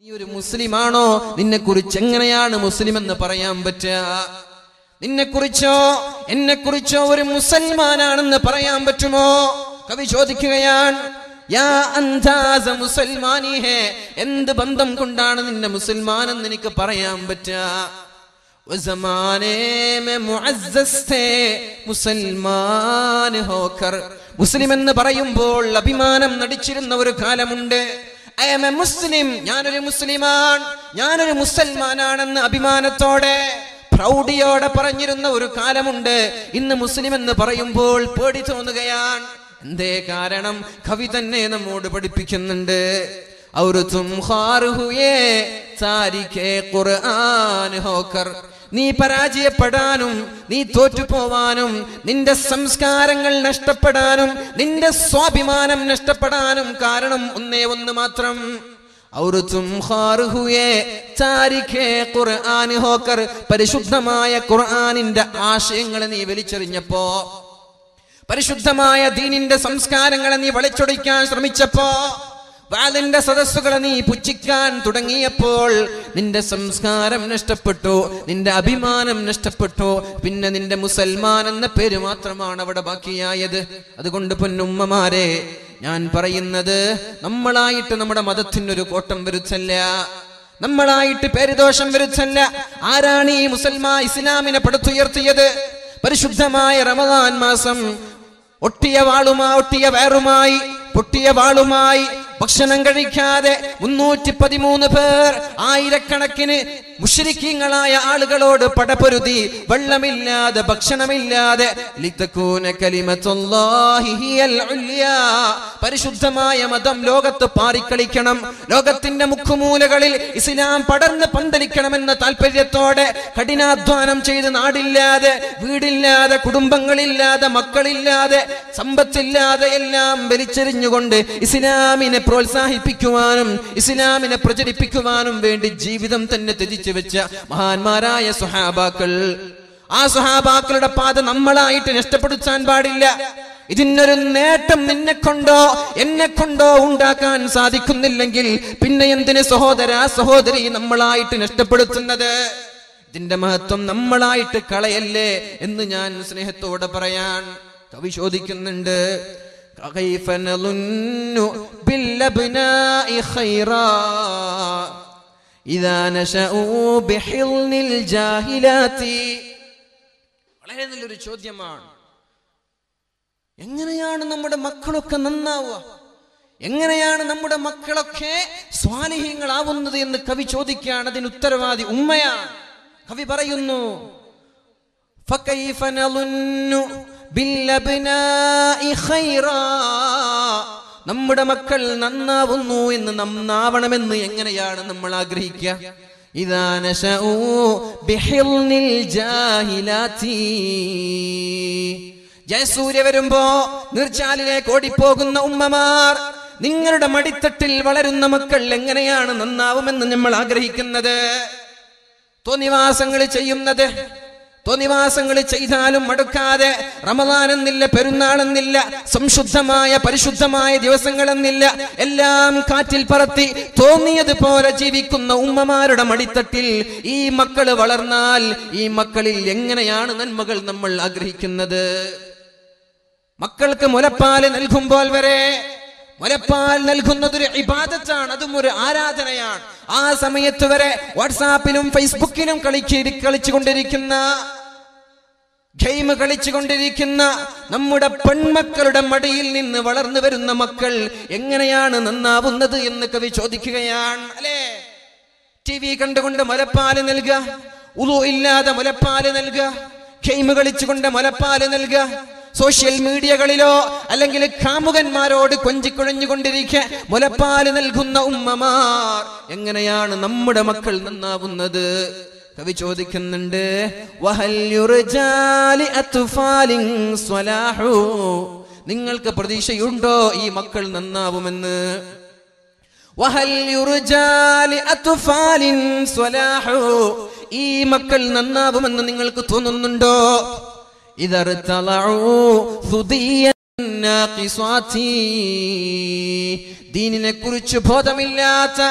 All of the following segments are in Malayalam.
നീ ഒരു മുസ്ലിമാണോ നിന്നെ കുറിച്ച് എങ്ങനെയാണ് മുസ്ലിം എന്ന് പറയാൻ പറ്റുക നിന്നെ കുറിച്ചോ എന്നെ കുറിച്ചോ ഒരു മുസൽമാനാണെന്ന് പറയാൻ പറ്റുമോ കവി ചോദിക്കുകയാണ് യാ അന്താസ മുസൽമാനി ഹേ എന്ത് ബന്ധം കൊണ്ടാണ് നിന്നെ മുസൽമാൻ എന്ന് എനിക്ക് പറയാൻ പറ്റുക വസമാനെ മേ മുഅസ്സസ് ഥേ മുസൽമാൻ ഹോക്കർ മുസ്ലിം എന്ന് പറയുമ്പോൾ അഭിമാനം നടിച്ചിരുന്ന ഒരു കാലമുണ്ട് ഐ എം എ മുസ്ലിം ഞാനൊരു മുസ്ലിമാൻ ഞാനൊരു മുസൽമാനാണെന്ന് അഭിമാനത്തോടെ പ്രൗഢിയോടെ പറഞ്ഞിരുന്ന ഒരു കാലമുണ്ട് ഇന്ന് മുസ്ലിം എന്ന് പറയുമ്പോൾ പേടി തോന്നുകയാണ് എന്തേ കാരണം കവി തന്നെ നമ്മോട് പഠിപ്പിക്കുന്നുണ്ട് ഔർ തും ഖാർ ഹുയേ താരിഖേ ഖുർആൻ ഹോക്കർ നീ പരാജയപ്പെടാനും നീ തോറ്റുപോവാനും നിന്റെ സംസ്കാരങ്ങൾ നഷ്ടപ്പെടാനും നിന്റെ സ്വാഭിമാനം നഷ്ടപ്പെടാനും കാരണം ഒന്നേ ഒന്ന് മാത്രം ഔർ തും ഖാർ ഹുയേ താരിഖേ ഖുർആൻ ഹോക്കർ പരിശുദ്ധമായ ഖുർആനിന്റെ ആശയങ്ങളെ നീ വലിച്ചെറിഞ്ഞപ്പോ പരിശുദ്ധമായ ദീനിന്റെ സംസ്കാരങ്ങളെ നീ വളച്ചൊടിക്കാൻ ശ്രമിച്ചപ്പോ വാലിന്റെ സദസ്സുകളെ നീ പുച്ഛിക്കാൻ തുടങ്ങിയപ്പോൾ നിന്റെ സംസ്കാരം നഷ്ടപ്പെട്ടു നിന്റെ അഭിമാനം നഷ്ടപ്പെട്ടു പിന്നെ നിന്റെ മുസൽമാൻ എന്ന പേര് മാത്രമാണ് അവിടെ ബാക്കിയായത് അതുകൊണ്ട് പൊന്നുമ്മമാരെ ഞാൻ പറയുന്നത് നമ്മളായിട്ട് നമ്മുടെ മതത്തിനൊരു കോട്ടം വരുത്തല്ല നമ്മളായിട്ട് പേരുദോഷം വരുത്തല്ല ആരാണ് ഈ മുസൽമാ ഇസ്ലാമിനെ പടുത്തുയർത്തിയത് പരിശുദ്ധമായ റമദാൻ മാസം ഒട്ടിയ വാളുമാ ഒട്ടിയ വേറുമായി പൊട്ടിയ വാളുമായി ഭക്ഷണം കഴിക്കാതെ മുന്നൂറ്റി പതിമൂന്ന് പേർ ആയിരക്കണക്കിന് മുഷരിക്കീങ്ങളായ ആളുകളോട് പടപൊരുതി വെള്ളമില്ലാതെ ഭക്ഷണമില്ലാതെ ലിതകൂന കലിമത്തുല്ലാഹി ഹിയൽ ഉല്യാ. പരിശുദ്ധമായ മതം ലോകത്ത് പാറിക്കളിക്കണം ലോകത്തിന്റെ മുക്കുമൂലകളിൽ ഇസ്ലാം പടർന്ന് പന്തലിക്കണമെന്ന താല്പര്യത്തോടെ കഠിനാധ്വാനം ചെയ്ത് നാടില്ലാതെ വീടില്ലാതെ കുടുംബങ്ങളില്ലാതെ മക്കളില്ലാതെ സമ്പത്തില്ലാതെ എല്ലാം വലിച്ചെറിഞ്ഞുകൊണ്ട് ഇസ്ലാമിനെ പ്രോത്സാഹിപ്പിക്കുവാനും ഇസ്ലാമിനെ പ്രചരിപ്പിക്കുവാനും വേണ്ടി ജീവിതം തന്നെ ത്യജിച്ചു വെച്ച മഹാന്മാരായ സുഹാബാക്കൾ ആ സുഹാബാക്കളുടെ പാത നമ്മളായിട്ട് നഷ്ടപ്പെടുത്താൻ പാടില്ല ഇതിനൊരു നേട്ടം നിന്നെ കൊണ്ടോ എന്നെ കൊണ്ടോ ഉണ്ടാക്കാൻ സാധിക്കുന്നില്ലെങ്കിൽ പിന്നെ എന്തിന് സഹോദര സഹോദരി നമ്മളായിട്ട് നഷ്ടപ്പെടുത്തുന്നത് ഇതിന്റെ മഹത്വം നമ്മളായിട്ട് കളയല്ലേ എന്ന് ഞാൻ സ്നേഹത്തോടെ പറയാൻ കവി ചോദിക്കുന്നുണ്ട് كيف نظن بالأبناء خيرا إذا نشأوا بحضن الجاهلات വളരെ നല്ലൊരു ചോദ്യമാണ് എങ്ങനെയാണ് നമ്മുടെ മക്കളൊക്കെ നന്നാവുക എങ്ങനെയാണ് നമ്മുടെ മക്കളൊക്കെ സ്വാലിഹ്യങ്ങളാവുന്നത് എന്ന് കവി ചോദിക്കുകയാണ് അതിന് ഉത്തരവാദി ഉമ്മയാണ് കവി പറയുന്നു فكيف نظن بالأبناء خيرا നമ്മുടെ മക്കൾ നന്നാവുന്നു എന്ന് നന്നാവണമെന്ന് എങ്ങനെയാണ് നമ്മൾ ആഗ്രഹിക്കുക ഇതാ നശഊ ബിഹിൽനിൽ ജാഹിലാത്തി ജയസൂര്യ വരുമ്പോ നീർച്ചാലിലേക്ക് ഓടിപ്പോകുന്ന ഉമ്മമാർ നിങ്ങളുടെ മടിത്തട്ടിൽ വളരുന്ന മക്കൾ എങ്ങനെയാണ് നന്നാവുമെന്ന് നമ്മൾ ആഗ്രഹിക്കുന്നത് തോന്നിവാസങ്ങൾ ചെയ്യുന്നത് തോന്നിവാസങ്ങൾ ചെയ്താലും മടുക്കാതെ റമദാൻ എന്നില്ല പെരുന്നാളെന്നില്ല സംശുദ്ധമായ പരിശുദ്ധമായ ദിവസങ്ങളെന്നില്ല എല്ലാം കാറ്റിൽ പറത്തി തോന്നിയതുപോലെ ജീവിക്കുന്ന ഉമ്മമാരുടെ മടിത്തട്ടിൽ ഈ മക്കള് വളർന്നാൽ ഈ മക്കളിൽ എങ്ങനെയാണ് നന്മകൾ നമ്മൾ ആഗ്രഹിക്കുന്നത് മക്കൾക്ക് മുലപ്പാല് നൽകുമ്പോൾ വരെ മുലപ്പാൽ നൽകുന്നതൊരു ഇബാദത്താണ് അതും ഒരു ആരാധനയാണ് ആ സമയത്ത് വരെ വാട്സാപ്പിലും ഫേസ്ബുക്കിലും കളിച്ച് കളിച്ചുകൊണ്ടിരിക്കുന്ന ഗെയിം കളിച്ചുകൊണ്ടിരിക്കുന്ന നമ്മുടെ പെൺമക്കളുടെ മടിയിൽ നിന്ന് വളർന്നു വരുന്ന മക്കൾ എങ്ങനെയാണ് നന്നാവുന്നത് എന്ന് കവി ചോദിക്കുകയാണ് അല്ലേ ടി വി കണ്ടുകൊണ്ട് മുലപ്പാല് നൽകുക ഉളു ഇല്ലാതെ മുലപ്പാല് നൽകുക ഗെയിം കളിച്ചുകൊണ്ട് മുലപ്പാല് നൽകുക സോഷ്യൽ മീഡിയകളിലോ അല്ലെങ്കിൽ കാമുകന്മാരോട് കൊഞ്ചിക്കുഴഞ്ഞുകൊണ്ടിരിക്കെ മുലപ്പാല് നൽകുന്ന ഉമ്മമാർ എങ്ങനെയാണ് നമ്മുടെ മക്കൾ നന്നാവുന്നത് കവി ചോദിക്കുന്നുണ്ട് വഹൽ യുർജാലി അത്ഫാലിൻ സ്വലാഹു നിങ്ങൾക്ക് പ്രതീക്ഷയുണ്ടോ ഈ മക്കൾ നന്നാവുമെന്ന് വഹൽ യുർജാലി അത്ഫാലിൻ സ്വലാഹു ഈ മക്കൾ നന്നാവുമെന്ന് നിങ്ങൾക്ക് തോന്നുന്നുണ്ടോ ഇതർത്തലഉ സുദിയ നാഖിസ്വാതി ദീനിനെ കുറിച്ച് ബോധമില്ലാത്ത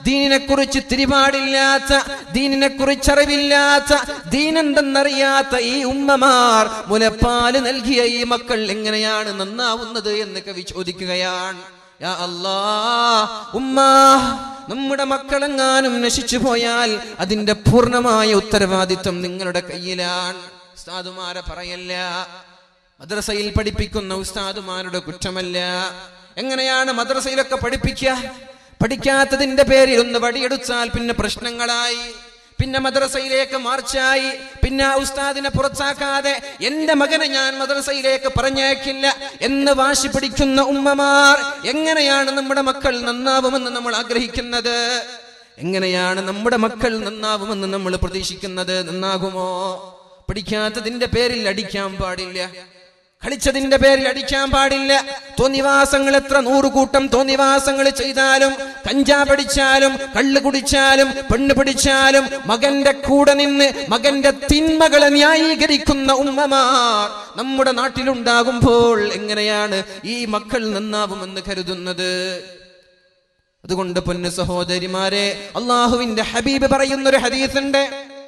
ദീനിനെ കുറിച്ച് തിരിപാടില്ലാത്ത ദീനിനെ കുറിച്ച് അറിവില്ലാത്ത ദീനെന്തെന്നറിയാത്ത ഈ ഉമ്മമാർ മുലപ്പാല് നൽകിയ ഈ മക്കൾ എങ്ങനെയാണ് നന്നാവുന്നത് എന്ന് കവി ചോദിക്കുകയാണ് യാ അല്ലാ ഉമ്മാ നമ്മുടെ മക്കളെങ്ങാനും നശിച്ചു പോയാൽ അതിന്റെ പൂർണ്ണമായ ഉത്തരവാദിത്വം നിങ്ങളുടെ കയ്യിലാണ് ഉസ്താദുമാരെ പറയല്ല മദ്രസയിൽ പഠിപ്പിക്കുന്ന ഉസ്താദുമാരുടെ കുറ്റമല്ല എങ്ങനെയാണ് മദ്രസയിലൊക്കെ പഠിപ്പിക്കുക പഠിക്കാത്തതിന്റെ പേരിൽ ഒന്ന് വടിയെടുത്താൽ പിന്നെ പ്രശ്നങ്ങളായി പിന്നെ മദ്രസയിലേക്ക് മാർച്ചായി പിന്നെ ആ ഉസ്താദിനെ പുറത്താക്കാതെ എന്റെ മകനെ ഞാൻ മദ്രസയിലേക്ക് പറഞ്ഞേക്കില്ല എന്ന് വാശി പിടിക്കുന്ന ഉമ്മമാർ എങ്ങനെയാണ് നമ്മുടെ മക്കൾ നന്നാവുമെന്ന് നമ്മൾ ആഗ്രഹിക്കുന്നത് എങ്ങനെയാണ് നമ്മുടെ മക്കൾ നന്നാവുമെന്ന് നമ്മൾ പ്രതീക്ഷിക്കുന്നത് നന്നാകുമോ പഠിക്കാത്തതിന്റെ പേരിൽ അടിക്കാൻ പാടില്ല കളിച്ചതിന്റെ പേരിൽ അടിക്കാൻ പാടില്ല തോന്നിവാസങ്ങൾ എത്ര നൂറുകൂട്ടം തോന്നിവാസങ്ങൾ ചെയ്താലും കഞ്ചാവ് അടിച്ചാലും കള്ള് കുടിച്ചാലും പെണ്ണ് പിടിച്ചാലും മകന്റെ കൂടെ നിന്ന് മകന്റെ തിന്മകളെ ന്യായീകരിക്കുന്ന ഉമ്മമാർ നമ്മുടെ നാട്ടിലുണ്ടാകുമ്പോൾ എങ്ങനെയാണ് ഈ മക്കൾ നന്നാവുമെന്ന് കരുതുന്നത് അതുകൊണ്ട് പൊന്നു സഹോദരിമാരെ അള്ളാഹുവിന്റെ ഹബീബ് പറയുന്ന ഒരു ഹദീസുണ്ട്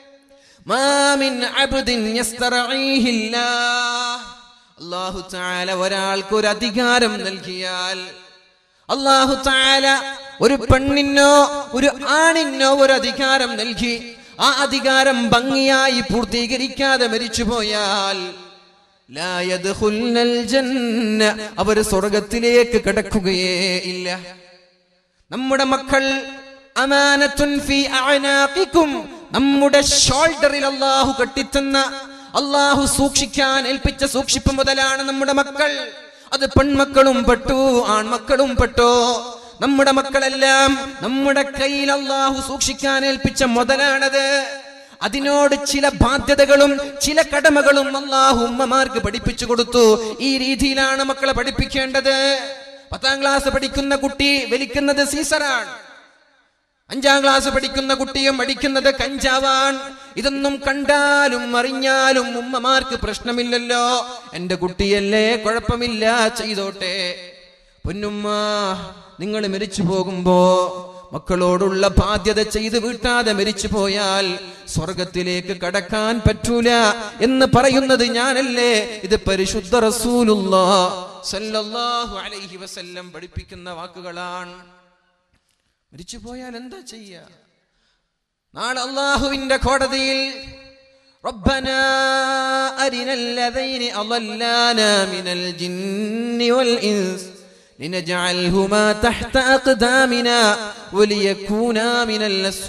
മാമിൻ അബ്ദിൻ യസ്തറഈഹില്ലാഹ് അള്ളാഹു താല ഒരാൾക്ക് ഒരു അധികാരം നൽകിയാൽ അള്ളാഹു താല ഒരു പെണ്ണിനോ ഒരു ആണിനോ ഒരു അധികാരം നൽകി ആ അധികാരം ഭംഗിയായി പൂർത്തീകരിക്കാതെ മരിച്ചുപോയാൽ ലാ യദ്ഖുൽനൽ ജന്ന അവർ സ്വർഗത്തിലേക്ക് കടക്കുകയേ ഇല്ല നമ്മുടെ മക്കൾ അമാനത്തുൻ ഫീ അഅനാഖിക്കും നമ്മുടെ ഷോൾഡറിൽ അള്ളാഹു കെട്ടിത്തന്ന അള്ളാഹു സൂക്ഷിക്കാൻ ഏൽപ്പിച്ച സൂക്ഷിപ്പ് മുതലാണ് നമ്മുടെ മക്കൾ അത് പെൺമക്കളും പെട്ടു ആൺമക്കളും പെട്ടോ നമ്മുടെ മക്കളെല്ലാം നമ്മുടെ കയ്യിൽ അള്ളാഹു സൂക്ഷിക്കാൻ ഏൽപ്പിച്ച മുതലാണത് അതിനോട് ചില ബാധ്യതകളും ചില കടമകളും അള്ളാഹു ഉമ്മമാർക്ക് പഠിപ്പിച്ചു കൊടുത്തു ഈ രീതിയിലാണ് മക്കളെ പഠിപ്പിക്കേണ്ടത് പത്താം ക്ലാസ് പഠിക്കുന്ന കുട്ടി വലിക്കുന്നത് സീസറാണ് അഞ്ചാം ക്ലാസ് പഠിക്കുന്ന കുട്ടിയും അടിക്കുന്നത് കഞ്ചാവാൻ ഇതൊന്നും കണ്ടാലും അറിഞ്ഞാലും ഉമ്മമാർക്ക് പ്രശ്നമില്ലല്ലോ എന്റെ കുട്ടിയല്ലേ കുഴപ്പമില്ല ചെയ്തോട്ടെ പൊന്നുമ്മ നിങ്ങൾ മരിച്ചു പോകുമ്പോ മക്കളോടുള്ള ബാധ്യത ചെയ്ത് വീട്ടാതെ മരിച്ചു പോയാൽ സ്വർഗത്തിലേക്ക് കടക്കാൻ പറ്റൂല എന്ന് പറയുന്നത് ഞാനല്ലേ ഇത് പരിശുദ്ധ റസൂലുള്ള സല്ലല്ലാഹു അലൈഹി വസല്ലം പഠിപ്പിക്കുന്ന വാക്കുകളാണ് മരിച്ചു പോയാൽ എന്താ ചെയ്യ നാളെ അള്ളാഹുവിന്റെ കോടതിയിൽ ربنا أرنا الذين أضلانا من الجن والإنس لنجعلهما تحت أقدامنا وليكونا من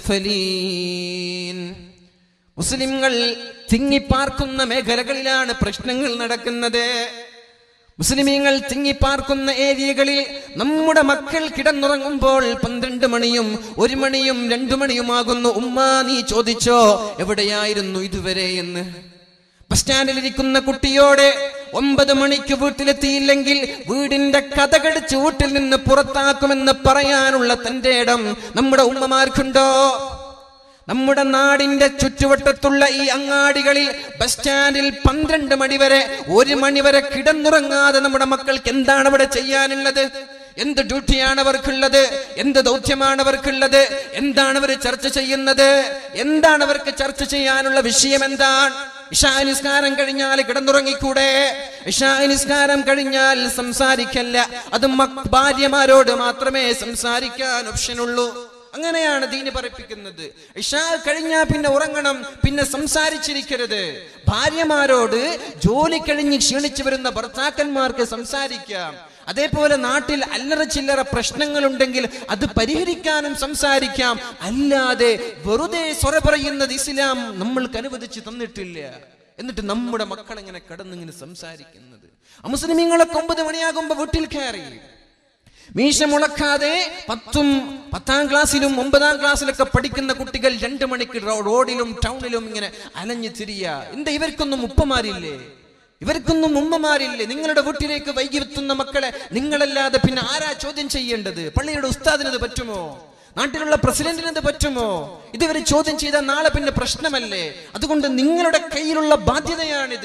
الأسفلين മുസ്ലിങ്ങൾ തിങ്ങിപ്പാർക്കുന്ന മേഖലകളിലാണ് പ്രശ്നങ്ങൾ നടക്കുന്നത് മുസ്ലിമീങ്ങൾ തിങ്ങിപ്പാർക്കുന്ന ഏരിയകളിൽ നമ്മുടെ മക്കൾ കിടന്നുറങ്ങുമ്പോൾ പന്ത്രണ്ട് മണിയും ഒരു മണിയും രണ്ടു മണിയുമാകുന്നു ഉമ്മ നീ ചോദിച്ചോ എവിടെയായിരുന്നു ഇതുവരെ എന്ന് ബസ് സ്റ്റാൻഡിലിരിക്കുന്ന കുട്ടിയോട് ഒമ്പത് മണിക്ക് വീട്ടിലെത്തിയില്ലെങ്കിൽ വീടിന്റെ കഥകടിച്ച് വീട്ടിൽ നിന്ന് പുറത്താക്കുമെന്ന് പറയാനുള്ള തന്റെ ഇടം നമ്മുടെ ഉമ്മമാർക്കുണ്ടോ നമ്മുടെ നാടിന്റെ ചുറ്റുവട്ടത്തുള്ള ഈ അങ്ങാടികളിൽ ബസ് സ്റ്റാൻഡിൽ പന്ത്രണ്ട് മണി വരെ ഒരു മണി വരെ കിടന്നുറങ്ങാതെ നമ്മുടെ മക്കൾക്ക് എന്താണ് അവിടെ ചെയ്യാനുള്ളത് എന്ത് ഡ്യൂട്ടിയാണ് അവർക്കുള്ളത് എന്ത് ദൗത്യമാണ് അവർക്കുള്ളത് എന്താണ് അവർ ചർച്ച ചെയ്യുന്നത് എന്താണ് അവർക്ക് ചർച്ച ചെയ്യാനുള്ള വിഷയം എന്താണ് ഇഷാ നിസ്കാരം കഴിഞ്ഞാൽ കിടന്നുറങ്ങിക്കൂടെ ഇഷാ നിസ്കാരം കഴിഞ്ഞാൽ സംസാരിക്കല്ല അത് മക്- ഭാര്യമാരോട് മാത്രമേ സംസാരിക്കാൻ ഓപ്ഷൻ ഉള്ളൂ അങ്ങനെയാണ് ദീന് പറയിപ്പിക്കുന്നത് ഇഷാ കഴിഞ്ഞാൽ പിന്നെ ഉറങ്ങണം പിന്നെ സംസാരിച്ചിരിക്കരുത് ഭാര്യമാരോട് ജോലി കഴിഞ്ഞ് ക്ഷീണിച്ചു വരുന്ന ഭർത്താക്കന്മാർക്ക് സംസാരിക്കാം അതേപോലെ നാട്ടിൽ അല്ലറ ചില്ലറ പ്രശ്നങ്ങളുണ്ടെങ്കിൽ അത് പരിഹരിക്കാനും സംസാരിക്കാം അല്ലാതെ വെറുതെ സ്വര പറയുന്നത് ഇസ്ലാം നമ്മൾക്ക് അനുവദിച്ച് തന്നിട്ടില്ല എന്നിട്ട് നമ്മുടെ മക്കൾ എങ്ങനെ കടന്നിങ്ങനെ സംസാരിക്കുന്നത് ആ മുസ്ലിമീങ്ങളൊക്കെ ഒമ്പത് മണിയാകുമ്പോ വീട്ടിൽ കയറി മീശ മുളക്കാതെ പത്തും പത്താം ക്ലാസ്സിലും ഒമ്പതാം ക്ലാസ്സിലൊക്കെ പഠിക്കുന്ന കുട്ടികൾ രണ്ടു മണിക്ക് റോ- റോഡിലും ടൗണിലും ഇങ്ങനെ അലഞ്ഞു തിരിയ എന്താ ഇവർക്കൊന്നും ഉപ്പമാരില്ലേ ഇവർക്കൊന്നും ഉമ്മമാരില്ലേ നിങ്ങളുടെ വീട്ടിലേക്ക് വൈകി എത്തുന്ന മക്കളെ നിങ്ങളല്ലാതെ പിന്നെ ആരാ ചോദ്യം ചെയ്യേണ്ടത് പള്ളിയുടെ ഉസ്താദിനത് പറ്റുമോ നാട്ടിലുള്ള പ്രസിഡന്റിന് ഇത് പറ്റുമോ ഇതുവരെ ചോദ്യം ചെയ്താൽ നാളെ പിന്നെ പ്രശ്നമല്ലേ അതുകൊണ്ട് നിങ്ങളുടെ കയ്യിലുള്ള ബാധ്യതയാണിത്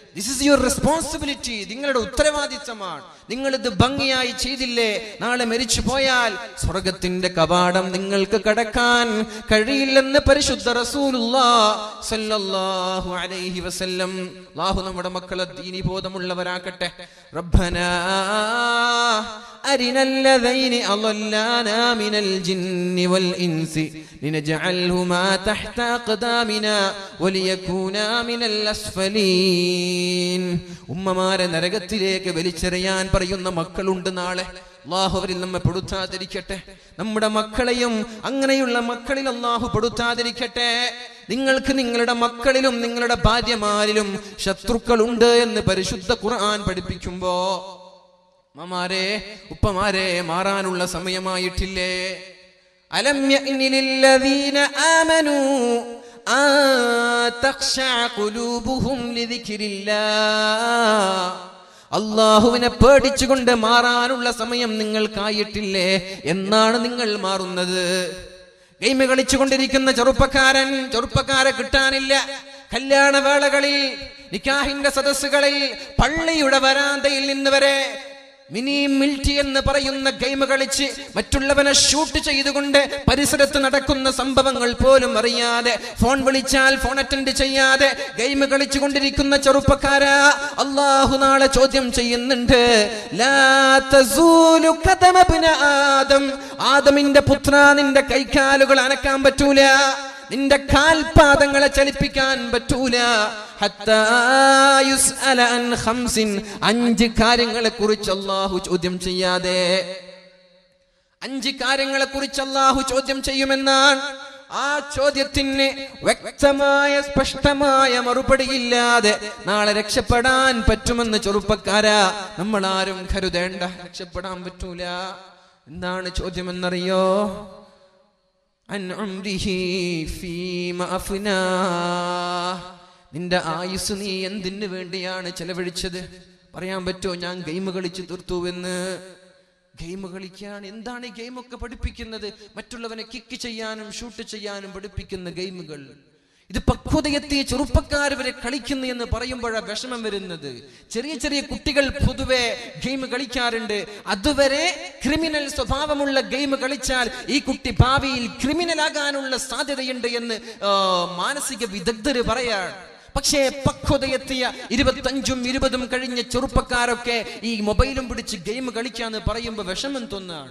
ദിസ് ഇസ് യുവർ റെസ്പോൺസിബിലിറ്റി നിങ്ങളുടെ ഉത്തരവാദിത്തമാണ് നിങ്ങൾ ഇത് ഭംഗിയായി ചെയ്തില്ലേ നാളെ മരിച്ചു പോയാൽ സ്വർഗത്തിന്റെ കവാടം നിങ്ങൾക്ക് കടക്കാൻ കഴിയില്ലെന്ന് പരിശുദ്ധ റസൂലുള്ളാഹു അലൈഹി വസല്ലം അല്ലാഹു നമ്മുടെ മക്കളെ ദീനി ബോധമുള്ളവരാക്കട്ടെ റബ്ബനാ أرنا الذين أضلانا من الجن والإنس لنجعلهما تحت أقدامنا وليكونا من الأسفلين ഉമ്മമാരെ നരകത്തിലേക്ക് വലിച്ചെറിയാൻ പറയുന്ന മക്കളുണ്ട് നാളെ അള്ളാഹു അവരിൽ നമ്മെ പെടുത്താതിരിക്കട്ടെ നമ്മുടെ മക്കളെയും അങ്ങനെയുള്ള മക്കളിൽ അള്ളാഹു പെടുത്താതിരിക്കട്ടെ നിങ്ങൾക്ക് നിങ്ങളുടെ മക്കളിലും നിങ്ങളുടെ ഭാര്യമാരിലും ശത്രുക്കളുണ്ട് എന്ന് പരിശുദ്ധ ഖുർആൻ പഠിപ്പിക്കുമ്പോ അമ്മമാരെ ഉപ്പമാരെ മാറാനുള്ള സമയമായിട്ടില്ലേ അലം യഅ്നി ലില്ലദീന ആമനൂ ആ തഖ്ശഅ ഖുലൂബുഹും ലിദിക്രില്ലാഹ് അള്ളാഹുവിനെ പേടിച്ചുകൊണ്ട് മാറാനുള്ള സമയം നിങ്ങൾക്കായിട്ടില്ലേ എന്നാണ് നിങ്ങൾ മാറുന്നത് ഗെയിം കളിച്ചുകൊണ്ടിരിക്കുന്ന ചെറുപ്പക്കാരൻ ചെറുപ്പക്കാരെ കിട്ടാനില്ല കല്യാണ വേളകളിൽ നിക്കാഹിന്റെ സദസ്സുകളിൽ പള്ളിയുടെ വരാന്തയിൽ നിന്ന് വരെ മിനി മിൽറ്റി എന്ന് പറയുന്ന ഗെയിം കളിച്ച് മറ്റുള്ളവനെ ഷൂട്ട് ചെയ്തുകൊണ്ട് പരിസരത്ത് നടക്കുന്ന സംഭവങ്ങൾ പോലും അറിയാതെ ഫോൺ വിളിച്ചാൽ ഫോൺ അറ്റൻഡ് ചെയ്യാതെ ഗെയിം കളിച്ചുകൊണ്ടിരിക്കുന്ന ചെറുപ്പക്കാരാ അള്ളാഹു നാളെ ചോദ്യം ചെയ്യുന്നുണ്ട് ലാ തസൂലു ഖദമ ഇബ്ന ആദം ആദമിന്റെ പുത്ര നിന്റെ കൈകാലുകൾ അനക്കാൻ പറ്റൂല നിന്റെ കാൽപാദങ്ങളെ ചലിപ്പിക്കാൻ പറ്റൂല ഹത്താ യുസ്അല അൻ ഖംസിൻ അഞ്ച് കാര്യങ്ങളെ കുറിച്ച് അള്ളാഹു ചോദ്യം ചെയ്യാതെ അഞ്ച് കാര്യങ്ങളെ കുറിച്ച് അള്ളാഹു ചോദ്യം ചെയ്യുമെന്നാണ് ആ ചോദ്യത്തിന് വ്യക്തമായ സ്പഷ്ടമായ മറുപടിയില്ലാതെ നാളെ രക്ഷപ്പെടാൻ പറ്റുമെന്ന് ചെറുപ്പക്കാരാ നമ്മൾ ആരും കരുതേണ്ട രക്ഷപ്പെടാൻ പറ്റൂല എന്താണ് ചോദ്യമെന്നറിയോ അൻ ഉംരിഹി ഫീമ അഫ്നാ. നിന്റെ ആയുസ് നീ എന്തിനു വേണ്ടിയാണ് ചെലവഴിച്ചത് പറയാൻ പറ്റുമോ ഞാൻ ഗെയിം കളിച്ചു തീർത്തുവെന്ന് ഗെയിം കളിക്കാൻ എന്താണ് ഈ ഗെയിമൊക്കെ പഠിപ്പിക്കുന്നത് മറ്റുള്ളവനെ കിക്ക് ചെയ്യാനും ഷൂട്ട് ചെയ്യാനും പഠിപ്പിക്കുന്ന ഗെയിമുകൾ ഇത് പക്വതയെത്തിയ ചെറുപ്പക്കാർ വരെ കളിക്കുന്നു എന്ന് പറയുമ്പോഴാണ് വിഷമം വരുന്നത് ചെറിയ ചെറിയ കുട്ടികൾ പൊതുവെ ഗെയിം കളിക്കാറുണ്ട് അതുവരെ ക്രിമിനൽ സ്വഭാവമുള്ള ഗെയിം കളിച്ചാൽ ഈ കുട്ടി ഭാവിയിൽ ക്രിമിനൽ ആകാനുള്ള സാധ്യതയുണ്ട് എന്ന് ആ, മാനസിക വിദഗ്ധര് പറയാണ് പക്ഷേ പക്വതയെത്തിയ ഇരുപത്തഞ്ചും ഇരുപതും കഴിഞ്ഞ ചെറുപ്പക്കാരൊക്കെ ഈ മൊബൈലും പിടിച്ച് ഗെയിം കളിക്കാന്ന് പറയുമ്പോൾ വിഷമം തോന്നാണ്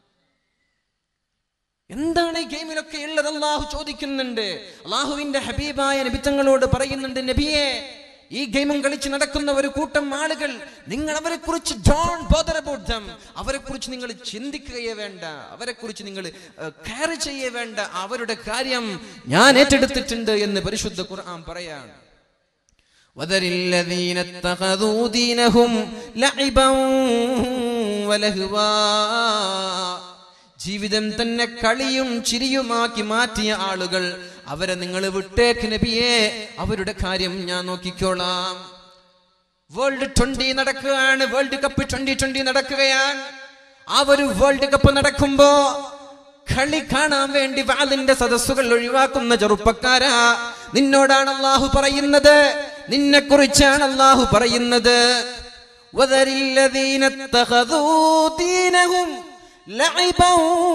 എന്താണ് ഈ ഗെയിമിലൊക്കെ ഉള്ളത് അള്ളാഹു ചോദിക്കുന്നുണ്ട് അള്ളാഹുവിന്റെ ഹബീബായ നബിത്തങ്ങളോട് പറയുന്നുണ്ട് നബിയെ ഈ ഗെയിമും കളിച്ച് നടക്കുന്ന ഒരു കൂട്ടം ആളുകൾ നിങ്ങൾ അവരെ കുറിച്ച് ഡോൺ ബോദർ അബൌട്ട് ദം അവരെ കുറിച്ച് നിങ്ങൾ ചിന്തിക്കുകയേ വേണ്ട അവരെ കുറിച്ച് നിങ്ങൾ കെയർ ചെയ്യേ വേണ്ട അവരുടെ കാര്യം ഞാൻ ഏറ്റെടുത്തിട്ടുണ്ട് എന്ന് പരിശുദ്ധ ഖുർആൻ പറയാണ് وذر الذين اتخذوا دينهم لعبا ولهوا ജീവിതം തന്നെ കളിയും ചിരിയുമാക്കി മാറ്റിയ ആളുകൾ അവരെ നിങ്ങൾ വിട്ടേക്ക് നബിയെ അവരുടെ കാര്യം ഞാൻ നോക്കിക്കോളാം വേൾഡ് ട്വന്റി നടക്കുകയാണ് വേൾഡ് കപ്പ് ട്വന്റി ട്വന്റി നടക്കുകയാണ് ആ ഒരു വേൾഡ് കപ്പ് നടക്കുമ്പോ കളി കാണാൻ വേണ്ടി വാലിന്റെ സദസ്സുകൾ ഒഴിവാക്കുന്ന ചെറുപ്പക്കാരാ നിന്നോടാണ് അള്ളാഹു പറയുന്നത് നിന്നെ കുറിച്ചാണ് അള്ളാഹു പറയുന്നത് وذر الذين اتخذوا دينهم لعبا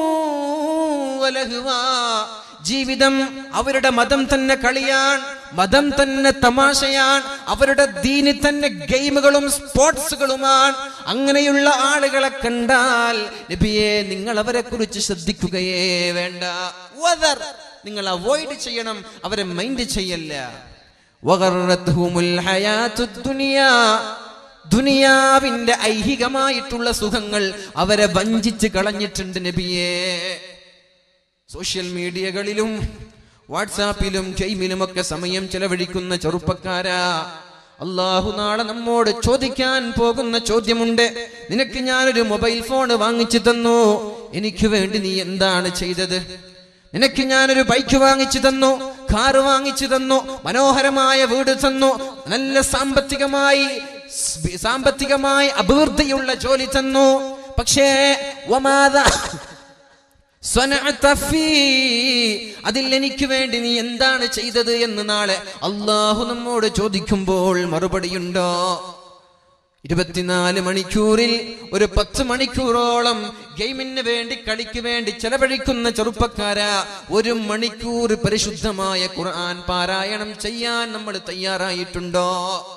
ولهوا ജീവിതം അവരുടെ മതം തന്നെ കളിയാൻ മതം തന്നെ തമാശയാൻ അവരുടെ ദീനി തന്നെ ഗെയിമുകളും സ്പോർട്സുകളുമാണ് അങ്ങനെയുള്ള ആളുകളെ കണ്ടാൽ നബിയെ നിങ്ങൾ അവരെ കുറിച്ച് ശ്രദ്ധിക്കുകയേ വേണ്ട വദർ നിങ്ങൾ അവോയ്ഡ് ചെയ്യണം അവരെ മൈൻഡ് ചെയ്യല്ല വഗറത്തുഹുമുൽ ഹയാത്തുദ് ദുനിയാ ദുനിയാവിന്റെ ഐഹികമായിട്ടുള്ള സുഖങ്ങൾ അവരെ വഞ്ചിച്ച് കളഞ്ഞിട്ടുണ്ട് നബിയേ സോഷ്യൽ മീഡിയകളിലും വാട്സാപ്പിലും ഗെയിമിലുമൊക്കെ സമയം ചെലവഴിക്കുന്ന ചെറുപ്പക്കാരാ അള്ളാഹു നാളെ നമ്മോട് ചോദിക്കാൻ പോകുന്ന ചോദ്യമുണ്ട് നിനക്ക് ഞാനൊരു മൊബൈൽ ഫോൺ വാങ്ങിച്ചു തന്നു എനിക്ക് വേണ്ടി നീ എന്താണ് ചെയ്തത് നിനക്ക് ഞാനൊരു ബൈക്ക് വാങ്ങിച്ചു തന്നു കാറ് വാങ്ങിച്ചു തന്നു മനോഹരമായ വീട് തന്നു നല്ല സാമ്പത്തികമായി സ് സാമ്പത്തികമായി അഭിവൃദ്ധിയുള്ള ജോലി തന്നു പക്ഷേ വമാത സ്വനഅത ഫീ. അതിൽ എനിക്ക് വേണ്ടി നീ എന്താണ് ചെയ്തത് എന്ന് നാളെ അള്ളാഹു നമ്മോട് ചോദിക്കുമ്പോൾ മറുപടിയുണ്ടോ ഇരുപത്തിനാല് മണിക്കൂറിൽ ഒരു പത്ത് മണിക്കൂറോളം ഗെയിമിന് വേണ്ടി കളിക്ക് വേണ്ടി ചെലവഴിക്കുന്ന ചെറുപ്പക്കാരാ ഒരു മണിക്കൂർ പരിശുദ്ധമായ ഖുർആൻ പാരായണം ചെയ്യാൻ നമ്മൾ തയ്യാറായിട്ടുണ്ടോ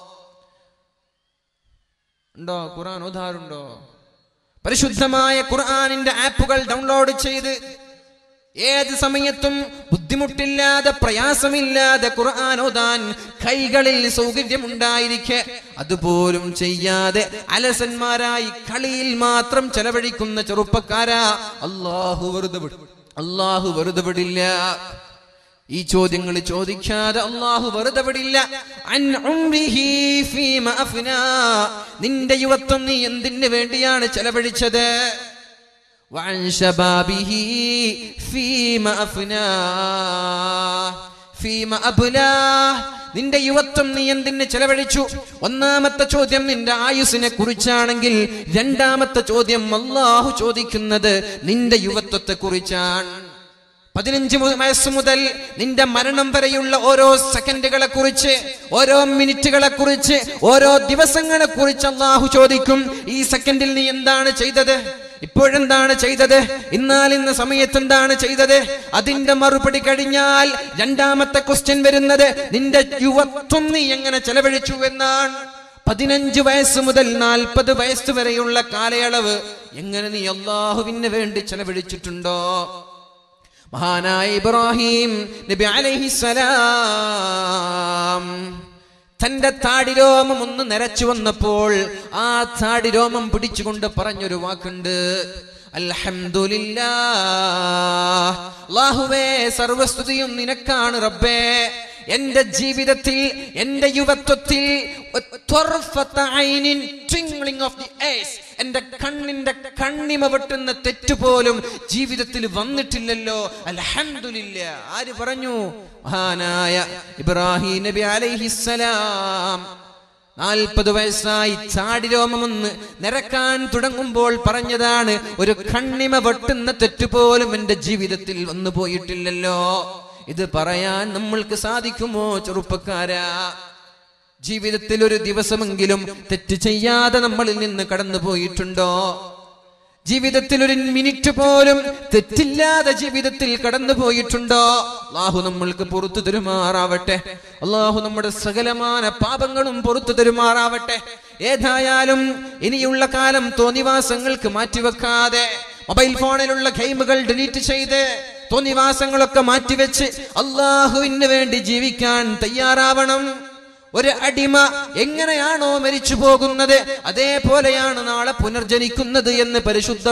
ഉണ്ടോ ഖുർആൻ ഓതാറുണ്ടോ പരിശുദ്ധമായ ഖുർആനിന്റെ ആപ്പുകൾ ഡൗൺലോഡ് ചെയ്ത് ഏത് സമയത്തും ബുദ്ധിമുട്ടില്ലാതെ പ്രയാസമില്ലാതെ ഖുർആൻ ഓതാൻ കൈകളിൽ സൗകര്യമുണ്ടായിരിക്കെ അതുപോലും ചെയ്യാതെ അലസന്മാരായി കളിയിൽ മാത്രം ചെലവഴിക്കുന്ന ചെറുപ്പക്കാരാ അള്ളാഹു വെറുതെ വിടും അള്ളാഹു വെറുതെ വിടില്ല ഈ ചോദ്യങ്ങൾ ചോദിക്കാതെ അള്ളാഹു വെറുതെ വിടില്ല അൻ ഉംരിഹി ഫീമ അഫ്നാ. നിന്റെ യുവത്വം നീ എന്തിനു വേണ്ടിയാണ് ചെലവഴിച്ചത് وعن شبابه فيما أفناه فيما أبلاه നിന്റെ യുവത്വം നീ എന്തിന് ചെലവഴിച്ചു ഒന്നാമത്തെ ചോദ്യം നിന്റെ ആയുസിനെ കുറിച്ചാണെങ്കിൽ രണ്ടാമത്തെ ചോദ്യം അള്ളാഹു ചോദിക്കുന്നത് നിന്റെ യുവത്വത്തെ കുറിച്ചാണ് പതിനഞ്ച് മു- വയസ്സ് മുതൽ നിന്റെ മരണം വരെയുള്ള ഓരോ സെക്കൻഡുകളെ കുറിച്ച് ഓരോ മിനിറ്റുകളെ കുറിച്ച് ഓരോ ദിവസങ്ങളെ കുറിച്ച് അള്ളാഹു ചോദിക്കും ഈ സെക്കൻഡിൽ നീ എന്താണ് ചെയ്തത് ഇപ്പോഴെന്താണ് ചെയ്തത് എന്നാൽ ഇന്ന് സമയത്ത് എന്താണ് ചെയ്തത് അതിന്റെ മറുപടി കഴിഞ്ഞാൽ രണ്ടാമത്തെ ക്വസ്റ്റ്യൻ വരുന്നത് നിന്റെ യുവത്വം നീ എങ്ങനെ ചെലവഴിച്ചു എന്നാണ് പതിനഞ്ച് വയസ്സ് മുതൽ നാൽപ്പത് വയസ്സ് വരെയുള്ള കാലയളവ് എങ്ങനെ നീ അള്ളാഹുവിന് വേണ്ടി ചെലവഴിച്ചിട്ടുണ്ടോ മഹാനായ ഇബ്രാഹിം നബി അലൈഹിസ്സലാം തന്റെ താടിരോമം ഒന്ന് നരച്ചു വന്നപ്പോൾ ആ താടിരോമം പിടിച്ചുകൊണ്ട് പറഞ്ഞൊരു വാക്കുണ്ട് അൽഹംദുലില്ലാ അല്ലാഹുവേ സർവസ്തുതിയും നിനക്കാണ് റബ്ബേ എന്റെ ജീവിതത്തിൽ എന്റെ യുവത്വത്തിൽ ട്വിങ്ലിംഗ് ഓഫ് ദി ഐസ് എന്റെ കണ്ണിന്റെ കണ്ണിമ വെട്ടുന്ന തെറ്റുപോലും ജീവിതത്തിൽ വന്നിട്ടില്ലല്ലോ അൽഹംദുലില്ല ആര് പറഞ്ഞു മഹാനായ ഇബ്രാഹിം നബി അലൈഹിസ്സലാം നാൽപ്പത് വയസ്സായി ചാടിരോമമൊന്ന് നിരക്കാൻ തുടങ്ങുമ്പോൾ പറഞ്ഞതാണ് ഒരു കണ്ണിമ വെട്ടുന്ന തെറ്റുപോലും എന്റെ ജീവിതത്തിൽ വന്നു പോയിട്ടില്ലല്ലോ ഇത് പറയാൻ നമ്മൾക്ക് സാധിക്കുമോ ചെറുപ്പക്കാരാ ജീവിതത്തിൽ ഒരു ദിവസമെങ്കിലും തെറ്റ് ചെയ്യാതെ നമ്മളിൽ നിന്ന് കടന്നു പോയിട്ടുണ്ടോ ജീവിതത്തിൽ ഒരു മിനിറ്റ് പോലും തെറ്റില്ലാതെ ജീവിതത്തിൽ കടന്നു പോയിട്ടുണ്ടോ അള്ളാഹു നമ്മൾക്ക് പുറത്തു തരുമാറാവട്ടെ അള്ളാഹു നമ്മുടെ സകലമാന പാപങ്ങളും പുറത്തു തരുമാറാവട്ടെ ഏതായാലും ഇനിയുള്ള കാലം തോന്നിവാസങ്ങൾക്ക് മാറ്റിവെക്കാതെ മൊബൈൽ ഫോണിലുള്ള ഗെയിമുകൾ ഡിലീറ്റ് ചെയ്ത് തോന്നിവാസങ്ങളൊക്കെ മാറ്റിവെച്ച് അള്ളാഹുവിന് വേണ്ടി ജീവിക്കാൻ തയ്യാറാവണം ഒരു അടിമ എങ്ങനെയാണോ മരിച്ചു പോകുന്നത് അതേപോലെയാണ് നാളെ പുനർജനിക്കുന്നത് എന്ന് പരിശുദ്ധ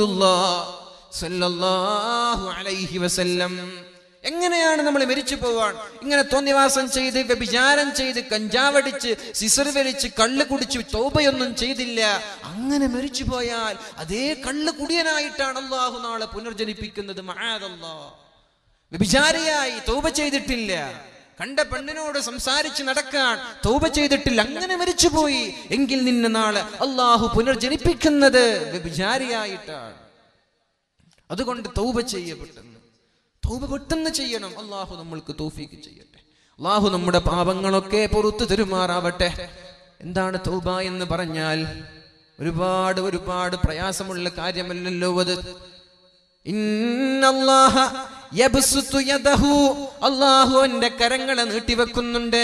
റസൂലുള്ള എങ്ങനെയാണ് നമ്മൾ മരിച്ചു പോവാൻ ഇങ്ങനെ തോന്നിവാസം ചെയ്ത് വ്യഭിചാരം ചെയ്ത് കഞ്ചാവടിച്ച് സിസർ വലിച്ച് കള്ള് കുടിച്ച് തോപയൊന്നും ചെയ്തില്ല അങ്ങനെ മരിച്ചു പോയാൽ അതേ കള്ള് കുടിയനായിട്ടാണ് അള്ളാഹു നാളെ പുനർജനിപ്പിക്കുന്നത് മഹാദല്ലാ വ്യഭിചാരിയായി തൗബ ചെയ്തിട്ടില്ല കണ്ട പെണ്ണിനോട് സംസാരിച്ച് നടക്കാൻ തൗബ ചെയ്തിട്ടില്ല അങ്ങനെ മരിച്ചുപോയി എങ്കിൽ നിന്നെ നാളെ അള്ളാഹു പുനർജനിപ്പിക്കുന്നത് വ്യഭിചാരിയായിട്ടാണ് അതുകൊണ്ട് തൗബ ചെയ്യപ്പെട്ടെന്ന് തൗബ പെട്ടെന്ന് ചെയ്യണം അള്ളാഹു നമ്മൾക്ക് തൗഫീക്ക് ചെയ്യട്ടെ അള്ളാഹു നമ്മുടെ പാപങ്ങളൊക്കെ പുറത്തു തരുമാറാവട്ടെ എന്താണ് തൗബ എന്ന് പറഞ്ഞാൽ ഒരുപാട് ഒരുപാട് പ്രയാസമുള്ള കാര്യമല്ലല്ലോ അത് ഇന്നല്ലാഹ യബ്സുത്തു യദഹു അല്ലാഹു അവന്റെ കരങ്ങളെ നീട്ടിവെക്കുന്നുണ്ട്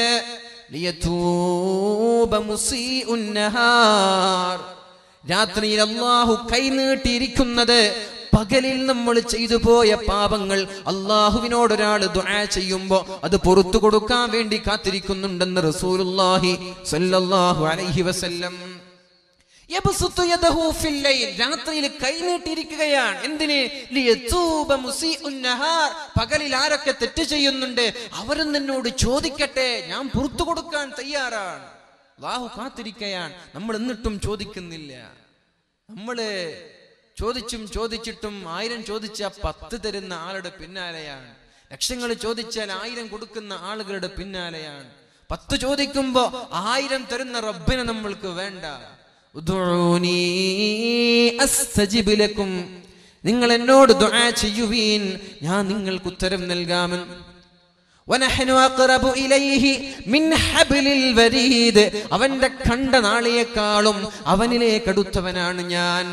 ലിയതൂബ മുസീഉൻ നഹാർ രാത്രിയിൽ അള്ളാഹു കൈ നീട്ടിയിരിക്കുന്നത് പകലിൽ നമ്മൾ ചെയ്തു പോയ പാപങ്ങൾ അള്ളാഹുവിനോട് ഒരാൾ ദുആ ചെയ്യുമ്പോ അത് പുറത്തു കൊടുക്കാൻ വേണ്ടി കാത്തിരിക്കുന്നുണ്ടെന്ന് റസൂലുള്ളാഹി സ്വല്ലല്ലാഹു അലൈഹി വസല്ലം യബ്സുത്തു യദഹു ഫിൽ ലൈൽ. രാത്രിയിൽ കൈനീട്ടിയിരിക്കുകയാണ് എന്തിന് ലിയതൂബ മുസീഉൻ നഹാർ. പകലിൽ ആരൊക്കെ തെറ്റ് ചെയ്യുന്നുണ്ട് അവരും എന്നോട് ചോദിക്കട്ടെ ഞാൻ പുറത്തു കൊടുക്കാൻ തയ്യാറാണ് അള്ളാഹു കാത്തിരിക്കുകയാണ് നമ്മൾ എന്നിട്ടും ചോദിക്കുന്നില്ല നമ്മള് ചോദിച്ചും ചോദിച്ചിട്ടും ആയിരം ചോദിച്ച പത്ത് തരുന്ന ആളുടെ പിന്നാലെയാണ് ലക്ഷങ്ങൾ ചോദിച്ചാൽ ആയിരം കൊടുക്കുന്ന ആളുകളുടെ പിന്നാലെയാണ് പത്ത് ചോദിക്കുമ്പോ ആയിരം തരുന്ന റബ്ബിനെ നമ്മൾക്ക് വേണ്ട ഉദ്ഉനി അസ്തജിബ് ലക്കും നിങ്ങൾ എന്നോട് ദുആ ചെയ്യുവീൻ ഞാൻ നിങ്ങൾക്ക് ഉത്തരം നൽകാമെന്ന് വനഹ്നു അഖ്റബു ഇലൈഹി മിൻ ഹബ്ലിൽ വരീദ് അവന്റെ കണ്ട നാളിയേക്കാളും അവനിലേക്ക് അടുത്തവനാണ് ഞാൻ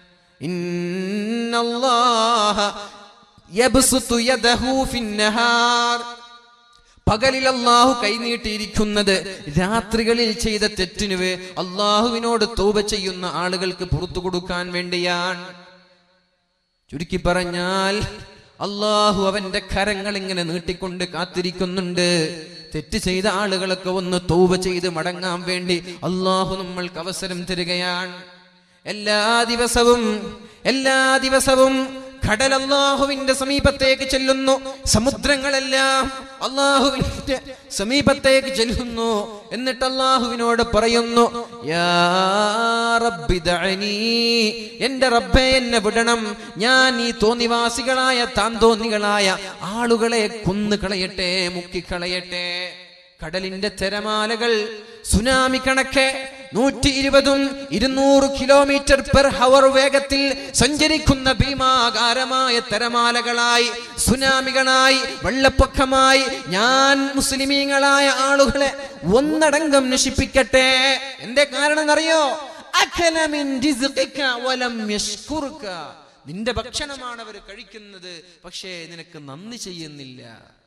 ഇന്നല്ലാഹ യബ്സുതു യദഹു ഫിന്നഹാർ പകലിൽ അള്ളാഹു കൈനീട്ടിയിരിക്കുന്നത് രാത്രികളിൽ ചെയ്ത തെറ്റിന് വേ- അള്ളാഹുവിനോട് തൗബ ചെയ്യുന്ന ആളുകൾക്ക് പുറത്തു കൊടുക്കാൻ വേണ്ടിയാണ് ചുരുക്കി പറഞ്ഞാൽ അള്ളാഹു അവന്റെ കരങ്ങൾ ഇങ്ങനെ നീട്ടിക്കൊണ്ട് കാത്തിരിക്കുന്നുണ്ട് തെറ്റ് ചെയ്ത ആളുകളൊക്കെ ഒന്ന് തൗബ ചെയ്ത് മടങ്ങാൻ വേണ്ടി അള്ളാഹു നമ്മൾക്ക് അവസരം തരികയാണ് എല്ലാ ദിവസവും എല്ലാ ദിവസവും കടൽ അള്ളാഹുവിന്റെ സമീപത്തേക്ക് ചെല്ലുന്നു സമുദ്രങ്ങളെല്ലാം അള്ളാഹുവിന്റെ സമീപത്തേക്ക് ചെല്ലുന്നു എന്നിട്ട് അള്ളാഹുവിനോട് പറയുന്നു യാ റബ്ബി ദഅനി. എന്റെ റബ്ബെ എന്നെ വിടണം ഞാൻ ഈ തോന്നിവാസികളായ താന്തോന്നികളായ ആളുകളെ കൊന്നു കളയട്ടെ മുക്കിക്കളയട്ടെ കടലിന്റെ തിരമാലകൾ സുനാമി കണക്കെ നൂറ്റി ഇരുപതും ഇരുന്നൂറ് കിലോമീറ്റർ പെർ ഹവർ വേഗത്തിൽ സഞ്ചരിക്കുന്ന ഭീമാകാരമായ തിരമാലകളായി സുനാമികളായി വെള്ളപ്പൊക്കമായി ഞാൻ മുസ്ലിമീങ്ങളായ ആളുകളെ ഒന്നടങ്കം നശിപ്പിക്കട്ടെ എന്റെ കാരണം എന്നറിയോ അഖല മിൻ റിസ്ഖിക വലം യശ്കുറുക. നിന്റെ ഭക്ഷണമാണ് അവർ കഴിക്കുന്നത് പക്ഷേ നിനക്ക് നന്ദി ചെയ്യുന്നില്ല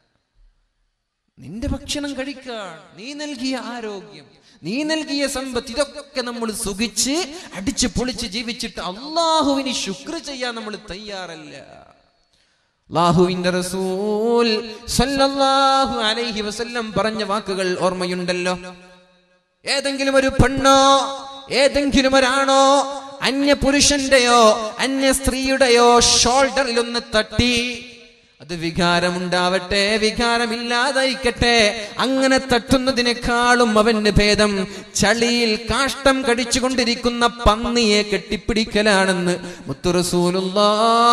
നിന്റെ ഭക്ഷണം കഴിക്കാൻ നീ നൽകിയ ആരോഗ്യം നീ നൽകിയ സമ്പത്ത് ഇതൊക്കെ നമ്മൾ സുഖിച്ച് അടിച്ച് പൊളിച്ച് ജീവിച്ചിട്ട് അള്ളാഹുവിന് ശുക്ർ ചെയ്യാൻ നമ്മൾ തയ്യാറല്ല അള്ളാഹുവിന്റെ റസൂൽ സല്ലല്ലാഹു അലൈഹി വസല്ലം പറഞ്ഞ വാക്കുകൾ ഓർമ്മയുണ്ടല്ലോ ഏതെങ്കിലും ഒരു പെണ്ണോ ഏതെങ്കിലും ഒരാണോ അന്യ പുരുഷന്റെയോ അന്യ സ്ത്രീയുടെയോ ഷോൾഡറിൽ ഒന്ന് തട്ടി അത് വികാരമുണ്ടാവട്ടെ വികാരമില്ലാതായിക്കട്ടെ അങ്ങനെ തട്ടുന്നതിനേക്കാളും അവന് ഭേദം ചളിയിൽ കാഷ്ടം കടിച്ചുകൊണ്ടിരിക്കുന്ന പന്നിയെ കെട്ടിപ്പിടിക്കലാണെന്ന് മുത്തുറസൂലുള്ളാ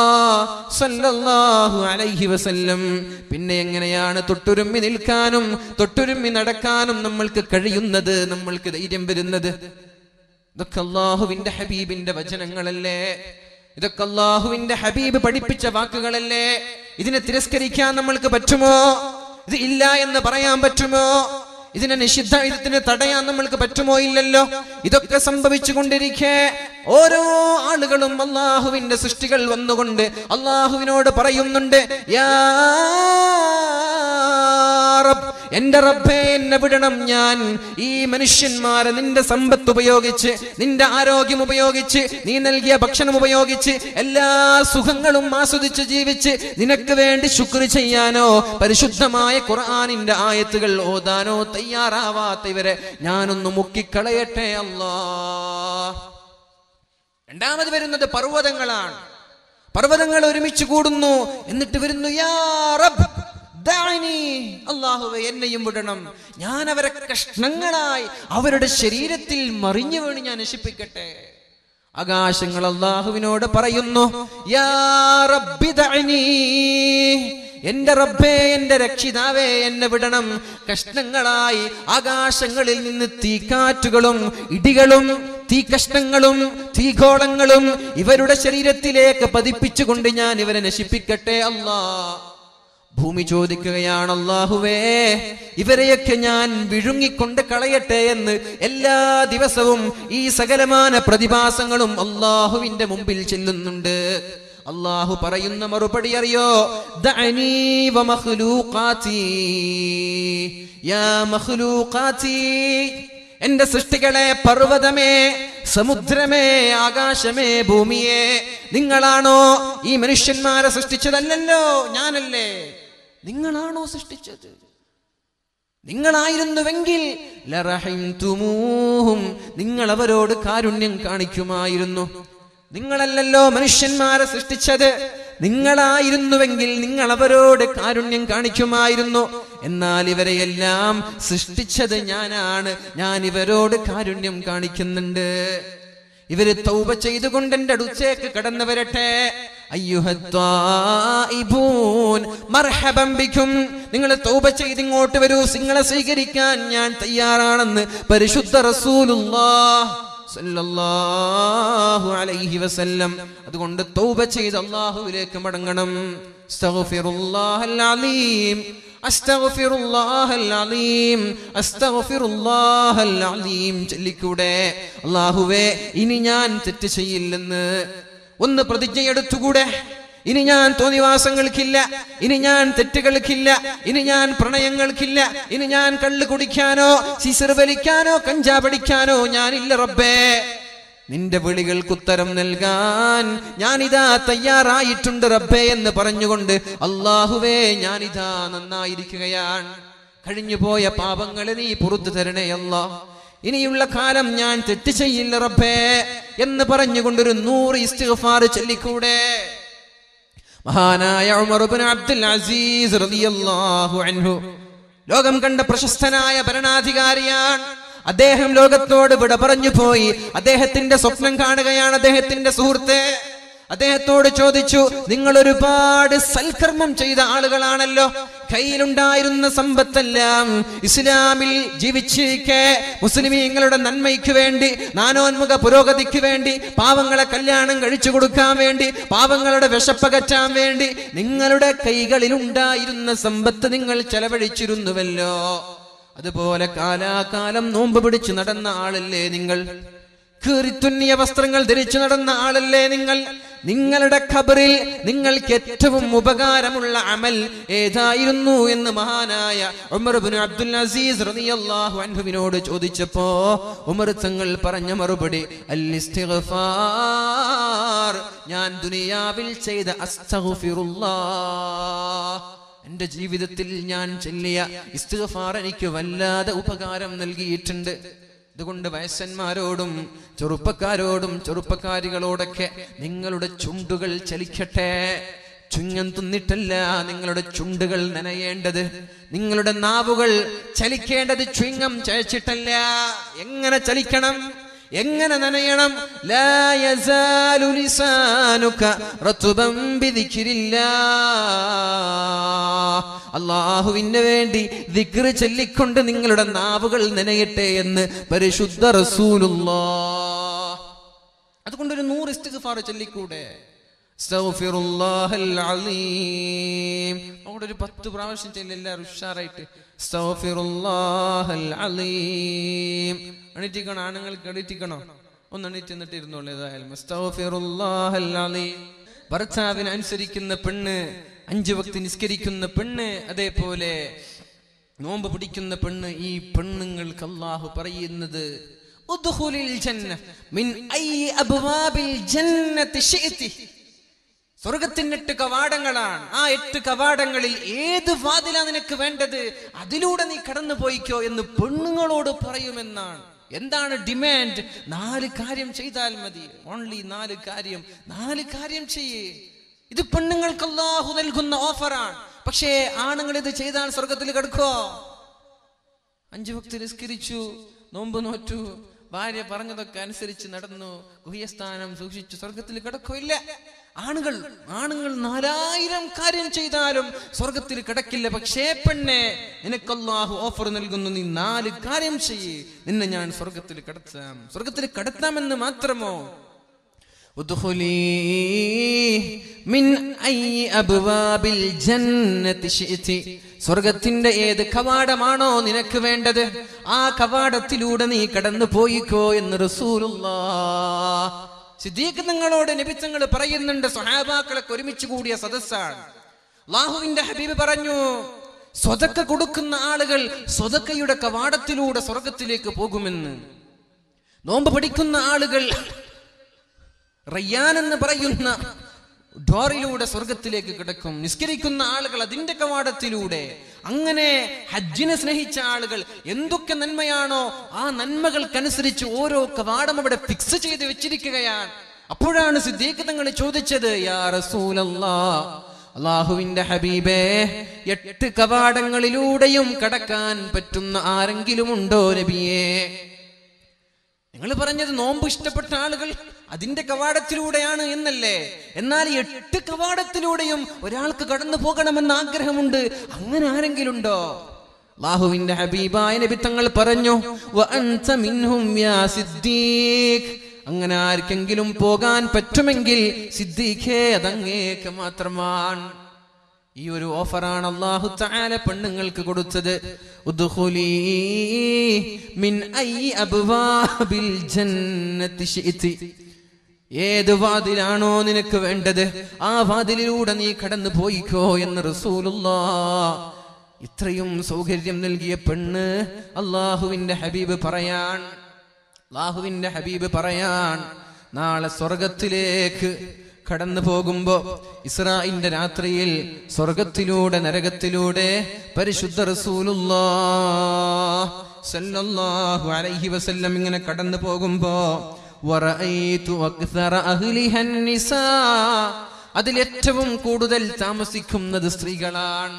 സല്ലല്ലാഹു അലൈഹി വസല്ലം പിന്നെ എങ്ങനെയാണ് തൊട്ടുരുമ്മി നിൽക്കാനും തൊട്ടുരുമ്മി നടക്കാനും നമ്മൾക്ക് കഴിയുന്നത് നമ്മൾക്ക് ധൈര്യം വരുന്നത് ഇതൊക്കെ അള്ളാഹുവിന്റെ ഹബീബിന്റെ വചനങ്ങളല്ലേ ഇതൊക്കെ അള്ളാഹുവിന്റെ ഹബീബ് പഠിപ്പിച്ച വാക്കുകളല്ലേ ഇതിനെ തിരസ്കരിക്കാൻ നമ്മൾക്ക് പറ്റുമോ ഇത് ഇല്ല എന്ന് പറയാൻ പറ്റുമോ ഇതിനെ നിഷിദ്ധ ഇതിനെ തടയാൻ നമ്മൾക്ക് പറ്റുമോ ഇല്ലല്ലോ ഇതൊക്കെ സംഭവിച്ചു കൊണ്ടിരിക്കെ ഓരോ ആളുകളും അള്ളാഹുവിന്റെ സൃഷ്ടികൾ വന്നുകൊണ്ട് അള്ളാഹുവിനോട് പറയുന്നുണ്ട് യാ റബ്ബ്, എന്റെ റബ്ബേ എന്നെ വിടണം ഞാൻ ഈ മനുഷ്യന്മാരെ നിന്റെ സമ്പത്ത് ഉപയോഗിച്ച് നിന്റെ ആരോഗ്യം ഉപയോഗിച്ച് നീ നൽകിയ ഭക്ഷണം ഉപയോഗിച്ച് എല്ലാ സുഖങ്ങളും ആസ്വദിച്ച് ജീവിച്ച് നിനക്ക് വേണ്ടി ശുക്ർ ചെയ്യാനോ പരിശുദ്ധമായ ഖുർആനിന്റെ ആയത്തുകൾ ഓതാനോ തയ്യാറാവാത്ത ഇവരെ ഞാനൊന്ന് മുക്കിക്കളയട്ടെ അല്ലാ രണ്ടാമത് വരുന്നത് പർവ്വതങ്ങളാണ് പർവ്വതങ്ങൾ ഒരുമിച്ച് കൂടുന്നു എന്നിട്ട് വരുന്നു യാ റബ്ബ് ദഅനി. അല്ലാഹുവേ എന്നെയും വിടണം ഞാൻ അവരെ കഷ്ണങ്ങളായി അവരുടെ ശരീരത്തിൽ മറിഞ്ഞു വീണ് ഞാൻ നശിപ്പിക്കട്ടെ ആകാശങ്ങൾ അള്ളാഹുവിനോട് പറയുന്നു യാ റബ്ബി ദഅനി. എന്റെ റബ്ബേ എന്റെ രക്ഷിതാവേ എന്നെ വിടണം കഷ്ണങ്ങളായി ആകാശങ്ങളിൽ നിന്ന് തീക്കാറ്റുകളും ഇടികളും തീ കഷ്ണങ്ങളും തീഗോളങ്ങളും ഇവരുടെ ശരീരത്തിലേക്ക് പതിപ്പിച്ചുകൊണ്ട് ഞാൻ ഇവരെ നശിപ്പിക്കട്ടെ അല്ലാ ഭൂമി ചോദിക്കുകയാണ് അള്ളാഹുവേ ഇവരെയൊക്കെ ഞാൻ വിഴുങ്ങിക്കൊണ്ട് കളയട്ടെ എന്ന് എല്ലാ ദിവസവും ഈ സകലമാന പ്രതിഭാസങ്ങളും അള്ളാഹുവിന്റെ മുമ്പിൽ ചെല്ലുന്നുണ്ട് അള്ളാഹു പറയുന്ന മറുപടി അറിയോ ദഅനീ വ മഖ്ലൂഖാതീ. യാ മഖ്ലൂഖാതീ. എന്റെ സൃഷ്ടികളെ പർവ്വതമേ സമുദ്രമേ ആകാശമേ ഭൂമിയെ നിങ്ങളാണോ ഈ മനുഷ്യന്മാരെ സൃഷ്ടിച്ചതല്ലല്ലോ ഞാനല്ലേ നിങ്ങളാണോ സൃഷ്ടിച്ചത് നിങ്ങളായിരുന്നുവെങ്കിൽ ലറഹിംതുമൂഹും നിങ്ങൾ അവരോട് കാരുണ്യം കാണിക്കുമായിരുന്നു നിങ്ങളല്ലല്ലോ മനുഷ്യന്മാരെ സൃഷ്ടിച്ചത് നിങ്ങളായിരുന്നുവെങ്കിൽ നിങ്ങൾ അവരോട് കാരുണ്യം കാണിക്കുമായിരുന്നു എന്നാൽ ഇവരെയെല്ലാം സൃഷ്ടിച്ചത് ഞാനാണ് ഞാൻ ഇവരോട് കാരുണ്യം കാണിക്കുന്നുണ്ട് ഇവര് തൗബ ചെയ്തുകൊണ്ട് എന്റെ അടുത്തേക്ക് കടന്നു വരട്ടെ അയ്യുഹത്വാഇബൂൻ മർഹബം ബിക്കും നിങ്ങൾ തൗബ ചെയ്ത് ഇങ്ങോട്ട് വരൂ നിങ്ങളെ സ്വീകരിക്കാൻ ഞാൻ തയ്യാറാണെന്ന് പരിശുദ്ധ റസൂലുള്ളാഹ് സല്ലല്ലാഹു അലൈഹി വസല്ലം അതുകൊണ്ട് തൗബ ചെയ്ത് അള്ളാഹുവിലേക്ക് മടങ്ങണം അസ്തഗ്ഫിറുല്ലാഹൽ അലീം അസ്തഗ്ഫിറുല്ലാഹൽ അലീം അസ്തഗ്ഫിറുല്ലാഹൽ അലീം ചൊല്ലിക്കൂടെ അള്ളാഹുവേ ഇനി ഞാൻ തെറ്റ് ചെയ്യില്ലെന്ന് ഒന്ന് പ്രതിജ്ഞയെടുത്തുകൂടെ ഇനി ഞാൻ തോന്നിവാസങ്ങൾക്കില്ല ഇനി ഞാൻ തെറ്റുകൾക്കില്ല ഇനി ഞാൻ പ്രണയങ്ങൾക്കില്ല ഇനി ഞാൻ കള്ളു കുടിക്കാനോ സിസർ വലിക്കാനോ കഞ്ചാ പഠിക്കാനോ ഞാനില്ല റബ്ബേ നിന്റെ വിളികൾക്ക് ഉത്തരം നൽകാൻ ഞാനിതാ തയ്യാറായിട്ടുണ്ട് റബ്ബേ എന്ന് പറഞ്ഞുകൊണ്ട് അള്ളാഹുവേ ഞാനിതാ നന്നായിരിക്കുകയാണ് കഴിഞ്ഞുപോയ പാപങ്ങളെ നീ പുറത്തു തരണേ അല്ലാ ഇനിയുള്ള കാലം ഞാൻ തെറ്റ് ചെയ്യില്ല റബ്ബേ എന്ന് പറഞ്ഞുകൊണ്ടൊരു നൂറ് ഇസ്തിഗ്ഫാർ ചൊല്ലിക്കൂടെ മഹാനായ ഉമർ ഇബ്നു അബ്ദുൽ അസീസ് റളിയല്ലാഹു അൻഹു ലോകം കണ്ട പ്രശസ്തനായ ഭരണാധികാരിയാണ് അദ്ദേഹം ലോകത്തോട് വിട പറഞ്ഞു പോയി അദ്ദേഹത്തിന്റെ സ്വപ്നം കാണുകയാണ് അദ്ദേഹത്തിന്റെ സുഹൃത്തെ അദ്ദേഹത്തോട് ചോദിച്ചു നിങ്ങൾ ഒരുപാട് സൽക്കർമ്മം ചെയ്ത ആളുകളാണല്ലോ കയ്യിലുണ്ടായിരുന്ന സമ്പത്തെല്ലാം ഇസ്ലാമിൽ ജീവിച്ചിരിക്കെ മുസ്ലിമീങ്ങളുടെ നന്മയ്ക്ക് വേണ്ടി നാനോന്മുഖ പുരോഗതിക്ക് വേണ്ടി പാവങ്ങളെ കല്യാണം കഴിച്ചു കൊടുക്കാൻ വേണ്ടി പാവങ്ങളുടെ വിശപ്പകറ്റാൻ വേണ്ടി നിങ്ങളുടെ കൈകളിലുണ്ടായിരുന്ന സമ്പത്ത് നിങ്ങൾ ചെലവഴിച്ചിരുന്നുവല്ലോ അതുപോലെ കാലാകാലം നോമ്പ് പിടിച്ചു നടന്ന ആളല്ലേ നിങ്ങൾ കീറിത്തുന്നിയ വസ്ത്രങ്ങൾ ധരിച്ചു നടന്ന ആളല്ലേ നിങ്ങൾ നിങ്ങളുടെ ഖബറിൽ നിങ്ങൾക്ക് ഏറ്റവും ഉപകാരമുള്ള അമൽ ഏതായിരുന്നു എന്ന് മഹാനായ ഉമർ ബിൻ അബ്ദുൽ അസീസ് റളിയല്ലാഹു അൻഹുവിനോട് ചോദിച്ചപ്പോ ഉമർ തങ്ങൾ പറഞ്ഞ മറുപടി അൽ ഇസ്തിഗ്ഫാർ ഞാൻ ദുനിയാവിൽ ചെയ്ത അസ്തഗ്ഫിറുല്ലാഹ് എന്റെ ജീവിതത്തിൽ ഞാൻ ചൊല്ലിയ ഇസ്തിഗ്ഫാർ എനിക്ക് വല്ലാതെ ഉപകാരം നൽകിയിട്ടുണ്ട് അതുകൊണ്ട് വയസ്സന്മാരോടും ചെറുപ്പക്കാരോടും ചെറുപ്പക്കാരികളോടൊക്കെ നിങ്ങളുടെ ചുണ്ടുകൾ ചലിക്കട്ടെ ചുങ്ങം തിന്നിട്ടല്ല നിങ്ങളുടെ ചുണ്ടുകൾ നനയേണ്ടത് നിങ്ങളുടെ നാവുകൾ ചലിക്കേണ്ടത് ചുങ്ങം ചയച്ചിട്ടല്ല എങ്ങനെ ചലിക്കണം എങ്ങനെ നനയണം ലാ യസാലു ലിസാനുക റത്ബൻ ബിദിക്രില്ലാ അള്ളാഹുവിന് വേണ്ടി ദിക്ർ ചൊല്ലിക്കൊണ്ട് നിങ്ങളുടെ നാവുകൾ നനയട്ടെ എന്ന് പരിശുദ്ധ റസൂലുള്ളാ അതുകൊണ്ട് ഒരു നൂറ് ഇസ്തിഗ്ഫാർ ചൊല്ലിക്കൂടെ അസ്തഗ്ഫിറുല്ലാഹൽ അലീം അവിടെ ഒരു പത്ത് പ്രാവശ്യം ചൊല്ലി എല്ലാവരും ഉഷാറായിട്ട് അസ്തഗ്ഫിറുല്ലാഹൽ അലീം എണീറ്റിക്കണോ ആണുങ്ങൾക്ക് എണീറ്റിക്കണോ ഒന്ന് എണീറ്റ് എന്നിട്ട് ഇരുന്നോളൂ ഏതായാലും അസ്തഗ്ഫിറുല്ലാഹൽ അലീം ഭർത്താവിനെ അനുസരിക്കുന്ന പെണ്ണ് അഞ്ചു വക്തി നിസ്കരിക്കുന്ന പെണ്ണ് അതേപോലെ നോമ്പ് പിടിക്കുന്ന പെണ്ണ് ഈ പെണ്ണുങ്ങൾക്ക് അള്ളാഹു പറയുന്നത് ഉദ്ഖുലിൽ ജന്ന മിൻ അയ്യി അബ്വാബിൽ ജന്നത്തി ശിഅതി സ്വർഗത്തിന്റെ എട്ട് കവാടങ്ങളാണ് ആ എട്ട് കവാടങ്ങളിൽ ഏത് വാതിലാ നിനക്ക് വേണ്ടത് അതിലൂടെ നീ കടന്നു പോയിക്കോ എന്ന് പെണ്ണുങ്ങളോട് പറയുമെന്നാണ് എന്താണ് ഡിമാൻഡ് നാല് കാര്യം ചെയ്താൽ മതി ഓൺലി നാല് കാര്യം നാല് കാര്യം ചെയ്യേ ഇത് പെണ്ണുങ്ങൾക്ക് അല്ലാഹു നൽകുന്ന ഓഫറാണ് പക്ഷേ ആണുങ്ങൾ ഇത് ചെയ്താൽ സ്വർഗത്തിൽ കിടക്കോ അഞ്ചു ഭക്തി നിസ്കരിച്ചു നോമ്പ് നോറ്റു ഭാര്യ പറഞ്ഞതൊക്കെ അനുസരിച്ച് നടന്നു ഗുഹ്യസ്ഥാനം സൂക്ഷിച്ചു സ്വർഗത്തിൽ കിടക്കോ ഇല്ല ആണുങ്ങൾ ആണുങ്ങൾ നാലായിരം കാര്യം ചെയ്താലും സ്വർഗത്തിൽ കിടക്കില്ല പക്ഷേ പെണ്ണെ നിനക്കല്ലാഹു ഓഫർ നൽകുന്നു നീ നാല് കാര്യം ചെയ്യേ നിന്നെ ഞാൻ സ്വർഗത്തിൽ കിടത്താം സ്വർഗത്തിൽ കിടത്താമെന്ന് മാത്രമോ ادخلي من أي أبواب الجنة شئت സ്വർഗത്തിന്റെ ഏത് കവാടമാണോ നിനക്ക് വേണ്ടത് ആ കവാടത്തിലൂടെ നീ കടന്നു പോയിക്കോ എന്ന് റസൂലുള്ളാ സിദ്ദീഖ് നിങ്ങളോട് നബിത്തങ്ങൾ പറയുന്നുണ്ട് സ്വഹാബാക്കളൊക്കെ ഒരുമിച്ച് കൂടിയ സദസ്സാണ് അള്ളാഹുവിന്റെ ഹബീബ് പറഞ്ഞു സ്വതക്ക കൊടുക്കുന്ന ആളുകൾ സ്വതക്കയുടെ കവാടത്തിലൂടെ സ്വർഗത്തിലേക്ക് പോകുമെന്ന് നോമ്പ് പഠിക്കുന്ന ആളുകൾ റയ്യാൻ എന്ന് പറയുന്ന ഡോറിലൂടെ സ്വർഗത്തിലേക്ക് കിടക്കും നിസ്കരിക്കുന്ന ആളുകൾ അതിന്റെ കവാടത്തിലൂടെ അങ്ങനെ ഹജ്ജിനെ സ്നേഹിച്ച ആളുകൾ എന്തൊക്കെ നന്മയാണോ ആ നന്മകൾക്കനുസരിച്ച് ഓരോ കവാടം അവിടെ ഫിക്സ് ചെയ്ത് വെച്ചിരിക്കുകയാണ് അപ്പോഴാണ് സിദ്ദീഖ് തങ്ങൾ ചോദിച്ചത് യാ റസൂലല്ലാ അള്ളാഹുവിന്റെ ഹബീബേ എട്ട് കവാടങ്ങളിലൂടെയും കടക്കാൻ പറ്റുന്ന ആരെങ്കിലും ഉണ്ടോ നബിയേ നിങ്ങൾ പറഞ്ഞത് നോമ്പ് ഇഷ്ടപ്പെട്ട ആളുകൾ അതിന്റെ കവാടത്തിലൂടെയാണ് എന്നല്ലേ എന്നാൽ എട്ട് കവാടത്തിലൂടെയും ഒരാൾക്ക് കടന്നു പോകണമെന്ന് ആഗ്രഹമുണ്ട് അങ്ങനെ ആരെങ്കിലും ഉണ്ടോ അള്ളാഹുവിന്റെ ഹബീബായ നബി തങ്ങൾ പറഞ്ഞു "വ അൻത മിൻഹും യാ സിദ്ദീഖ്." അങ്ങനെ ആർക്കെങ്കിലും പോകാൻ പറ്റുമെങ്കിൽ സിദ്ദീഖേ അതങ്ങേക്ക് മാത്രമാണ് ഈ ഒരു ഓഫറാണ് അള്ളാഹു താല പെണ്ണുങ്ങൾക്ക് കൊടുത്തത് ഉദ്ഖുലീ മിൻ അയ്യി അബ്വാബിൽ ജന്നത്തി ശിഇതി. ഏത് വാതിലാണോ നിനക്ക് വേണ്ടത് ആ വാതിലിലൂടെ നീ കടന്നു പോയിക്കോ എന്ന് റസൂലുള്ളാ ഇത്രയും സൗകര്യം നൽകിയ പെണ്ണ് അള്ളാഹുവിന്റെ ഹബീബ് പറയാൻ അള്ളാഹുവിന്റെ ഹബീബ് പറയാൻ നാളെ സ്വർഗത്തിലേക്ക് കടന്നു പോകുമ്പോ ഇസ്രായിന്റെ രാത്രിയിൽ സ്വർഗത്തിലൂടെ നരകത്തിലൂടെ പരിശുദ്ധ റസൂലുള്ളാ സല്ലല്ലാഹു അലൈഹി വസല്ലം ഇങ്ങനെ കടന്നു പോകുമ്പോ വറഅയ്തു അക്സറ അഹ്ലിഹൻ നിസാ അതിലേറ്റവും കൂടുതൽ താമസിക്കുന്നത് സ്ത്രീകളാണ്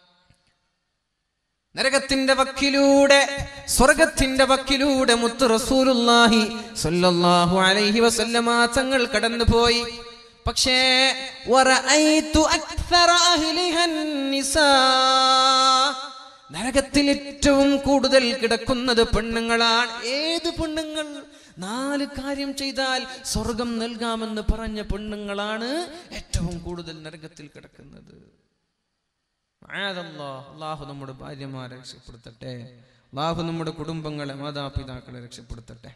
നരകത്തിന്റെ വക്കിലൂടെ സ്വർഗത്തിന്റെ വക്കിലൂടെ മുത്ത് റസൂലുള്ളാഹി സ്വല്ലല്ലാഹു അലൈഹി വസല്ലമ തങ്ങൾ കടന്നുപോയി പക്ഷേ വറഅയ്തു അക്സറ അഹ്ലിഹൻ നിസാ നരകത്തിൽ ഏറ്റവും കൂടുതൽ കിടക്കുന്നത് പെണ്ണുങ്ങളാണ് ഏത് പെണ്ണുങ്ങൾ നാല് കാര്യം ചെയ്താൽ സ്വർഗം നൽകാമെന്ന് പറഞ്ഞ പെണ്ണുങ്ങളാണ് ഏറ്റവും കൂടുതൽ നരകത്തിൽ കിടക്കുന്നത് മഅദല്ലാ. അള്ളാഹു നമ്മുടെ ഭാര്യമാരെ രക്ഷപ്പെടുത്തട്ടെ അള്ളാഹു നമ്മുടെ കുടുംബങ്ങളെ മാതാപിതാക്കളെ രക്ഷപ്പെടുത്തട്ടെ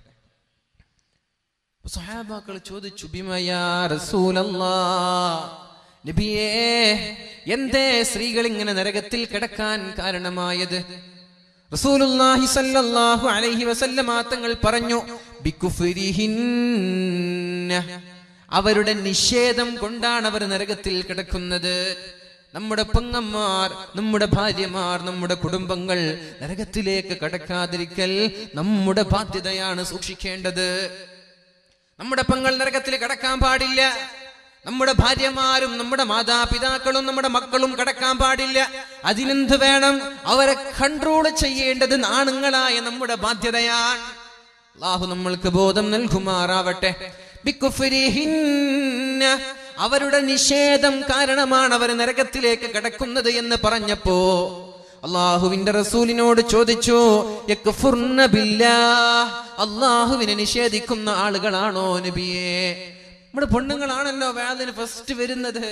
സഹാബാക്കൾ ചോദിച്ചു ബിമയാ റസൂലല്ലാ നബിയേ എന്തേ സ്ത്രീകൾ ഇങ്ങനെ നരകത്തിൽ കിടക്കാൻ കാരണമായത് റസൂലുള്ളാഹി സല്ലല്ലാഹു അലൈഹി വസല്ലമ തങ്ങൾ പറഞ്ഞു ബികുഫ്രിഹിന്ന അവരുടെ നിഷേധം കൊണ്ടാണ് അവർ നരകത്തിൽ കിടക്കുന്നത് നമ്മുടെ പെങ്ങന്മാർ നമ്മുടെ ഭാര്യമാർ നമ്മുടെ കുടുംബങ്ങൾ നരകത്തിലേക്ക് കടക്കാതിരിക്കൽ നമ്മുടെ ബാധ്യതയാണ് സൂക്ഷിക്കേണ്ടത് നമ്മുടെ പെങ്ങൾ നരകത്തിൽ കടക്കാൻ പാടില്ല നമ്മുടെ ഭാര്യമാരും നമ്മുടെ മാതാപിതാക്കളും നമ്മുടെ മക്കളും കടക്കാൻ പാടില്ല അതിനെന്ത് വേണം അവരെ കൺട്രോൾ ചെയ്യേണ്ടത് നാണുങ്ങളായ നമ്മുടെ ബാധ്യതയാണ് അള്ളാഹു നമ്മൾക്ക് ബോധം നൽകുമാറാവട്ടെ ബിക്കുഫ്രിഹിന്ന അവരുടെ നിഷേധം കാരണമാണ് അവർ നരകത്തിലേക്ക് കടക്കുന്നത് എന്ന് പറഞ്ഞപ്പോ അള്ളാഹുവിന്റെ റസൂലിനോട് ചോദിച്ചു യക്ഫുർന ബില്ലാഹ്. അള്ളാഹുവിനെ നിഷേധിക്കുന്ന ആളുകളാണോ നബിയെ നമ്മുടെ പെണ്ണുങ്ങളാണല്ലോ വേദന ഫസ്റ്റ് വരുന്നത്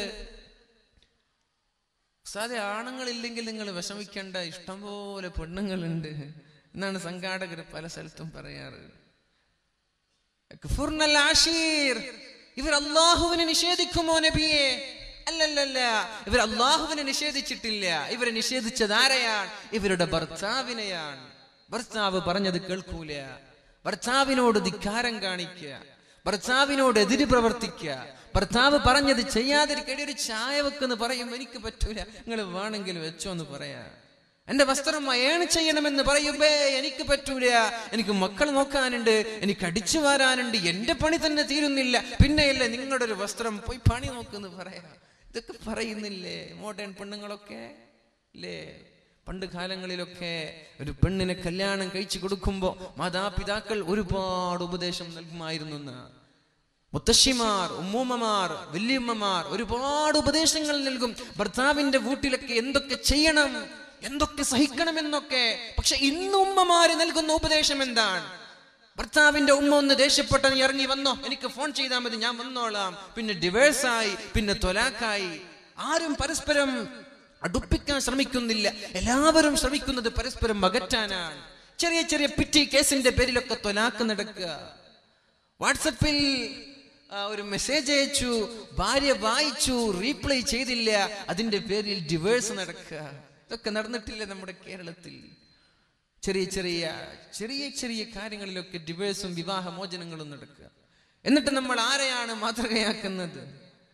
സാധ്യ ആണുങ്ങളില്ലെങ്കിൽ നിങ്ങൾ വിഷമിക്കേണ്ട ഇഷ്ടംപോലെ പെണ്ണുങ്ങളുണ്ട് എന്നാണ് സംഘാടകർ പല സ്ഥലത്തും പറയാറ് യക്ഫുർനൽ ആശീർ. ഇവർ അള്ളാഹുവിനെ നിഷേധിക്കുമോ നബിയെ അല്ലല്ലല്ല ഇവർ അള്ളാഹുവിനെ നിഷേധിച്ചിട്ടില്ല ഇവരെ നിഷേധിച്ചത് ആരെയാണ് ഇവരുടെ ഭർത്താവിനെയാണ് ഭർത്താവ് പറഞ്ഞത് കേൾക്കൂല ഭർത്താവിനോട് ധിക്കാരം കാണിക്കുക ഭർത്താവിനോട് എതിര് പ്രവർത്തിക്കുക ഭർത്താവ് പറഞ്ഞത് ചെയ്യാതിരിക്കടി ഒരു ചായ വെക്കെന്ന് പറയും എനിക്ക് പറ്റൂല നിങ്ങൾ വേണമെങ്കിൽ വെച്ചോ എന്ന് പറയാ എന്റെ വസ്ത്രം അയേണ് ചെയ്യണമെന്ന് പറയുമ്പേ എനിക്ക് പറ്റൂല എനിക്ക് മക്കൾ നോക്കാനുണ്ട് എനിക്ക് അടിച്ചു വാരാനുണ്ട് എന്റെ പണി തന്നെ തീരുന്നില്ല പിന്നെയല്ലേ നിങ്ങളുടെ ഒരു വസ്ത്രം പോയി പണി നോക്കെന്ന് പറയാ ഇതൊക്കെ പറയുന്നില്ലേ മോഡേൺ പെണ്ണുങ്ങളൊക്കെ അല്ലേ പണ്ട് കാലങ്ങളിലൊക്കെ ഒരു പെണ്ണിനെ കല്യാണം കഴിച്ചു കൊടുക്കുമ്പോ മാതാപിതാക്കൾ ഒരുപാട് ഉപദേശം നൽകുമായിരുന്നു എന്ന് മുത്തശ്ശിമാർ ഉമ്മൂമ്മമാർ വല്യമ്മമാർ ഒരുപാട് ഉപദേശങ്ങൾ നൽകും ഭർത്താവിന്റെ വീട്ടിലൊക്കെ എന്തൊക്കെ ചെയ്യണം എന്തൊക്കെ സഹിക്കണമെന്നൊക്കെ പക്ഷെ ഇന്ന് ഉമ്മമാര് നൽകുന്ന ഉപദേശം എന്താണ് ഭർത്താവിന്റെ ഉമ്മ ഒന്ന് ദേഷ്യപ്പെട്ട നീ ഇറങ്ങി വന്നോ എനിക്ക് ഫോൺ ചെയ്താൽ മതി ഞാൻ വന്നോളാം പിന്നെ ഡിവേഴ്സായി പിന്നെ തൊലാക്കായി ആരും പരസ്പരം അടുപ്പിക്കാൻ ശ്രമിക്കുന്നില്ല എല്ലാവരും ശ്രമിക്കുന്നത് പരസ്പരം അകറ്റാനാണ് ചെറിയ ചെറിയ പിറ്റി കേസിന്റെ പേരിലൊക്കെ തൊലാക്ക് നടക്കുക വാട്സപ്പിൽ ആ, ഒരു മെസ്സേജ് അയച്ചു ഭാര്യ വായിച്ചു റീപ്ലൈ ചെയ്തില്ല അതിന്റെ പേരിൽ ഡിവേഴ്സ് നടക്കുക ഇതൊക്കെ നടന്നിട്ടില്ല നമ്മുടെ കേരളത്തിൽ ചെറിയ ചെറിയ ചെറിയ ചെറിയ കാര്യങ്ങളിലൊക്കെ ഡിവേഴ്സും വിവാഹമോചനങ്ങളും നടക്കുക എന്നിട്ട് നമ്മൾ ആരെയാണ് മാതൃകയാക്കുന്നത്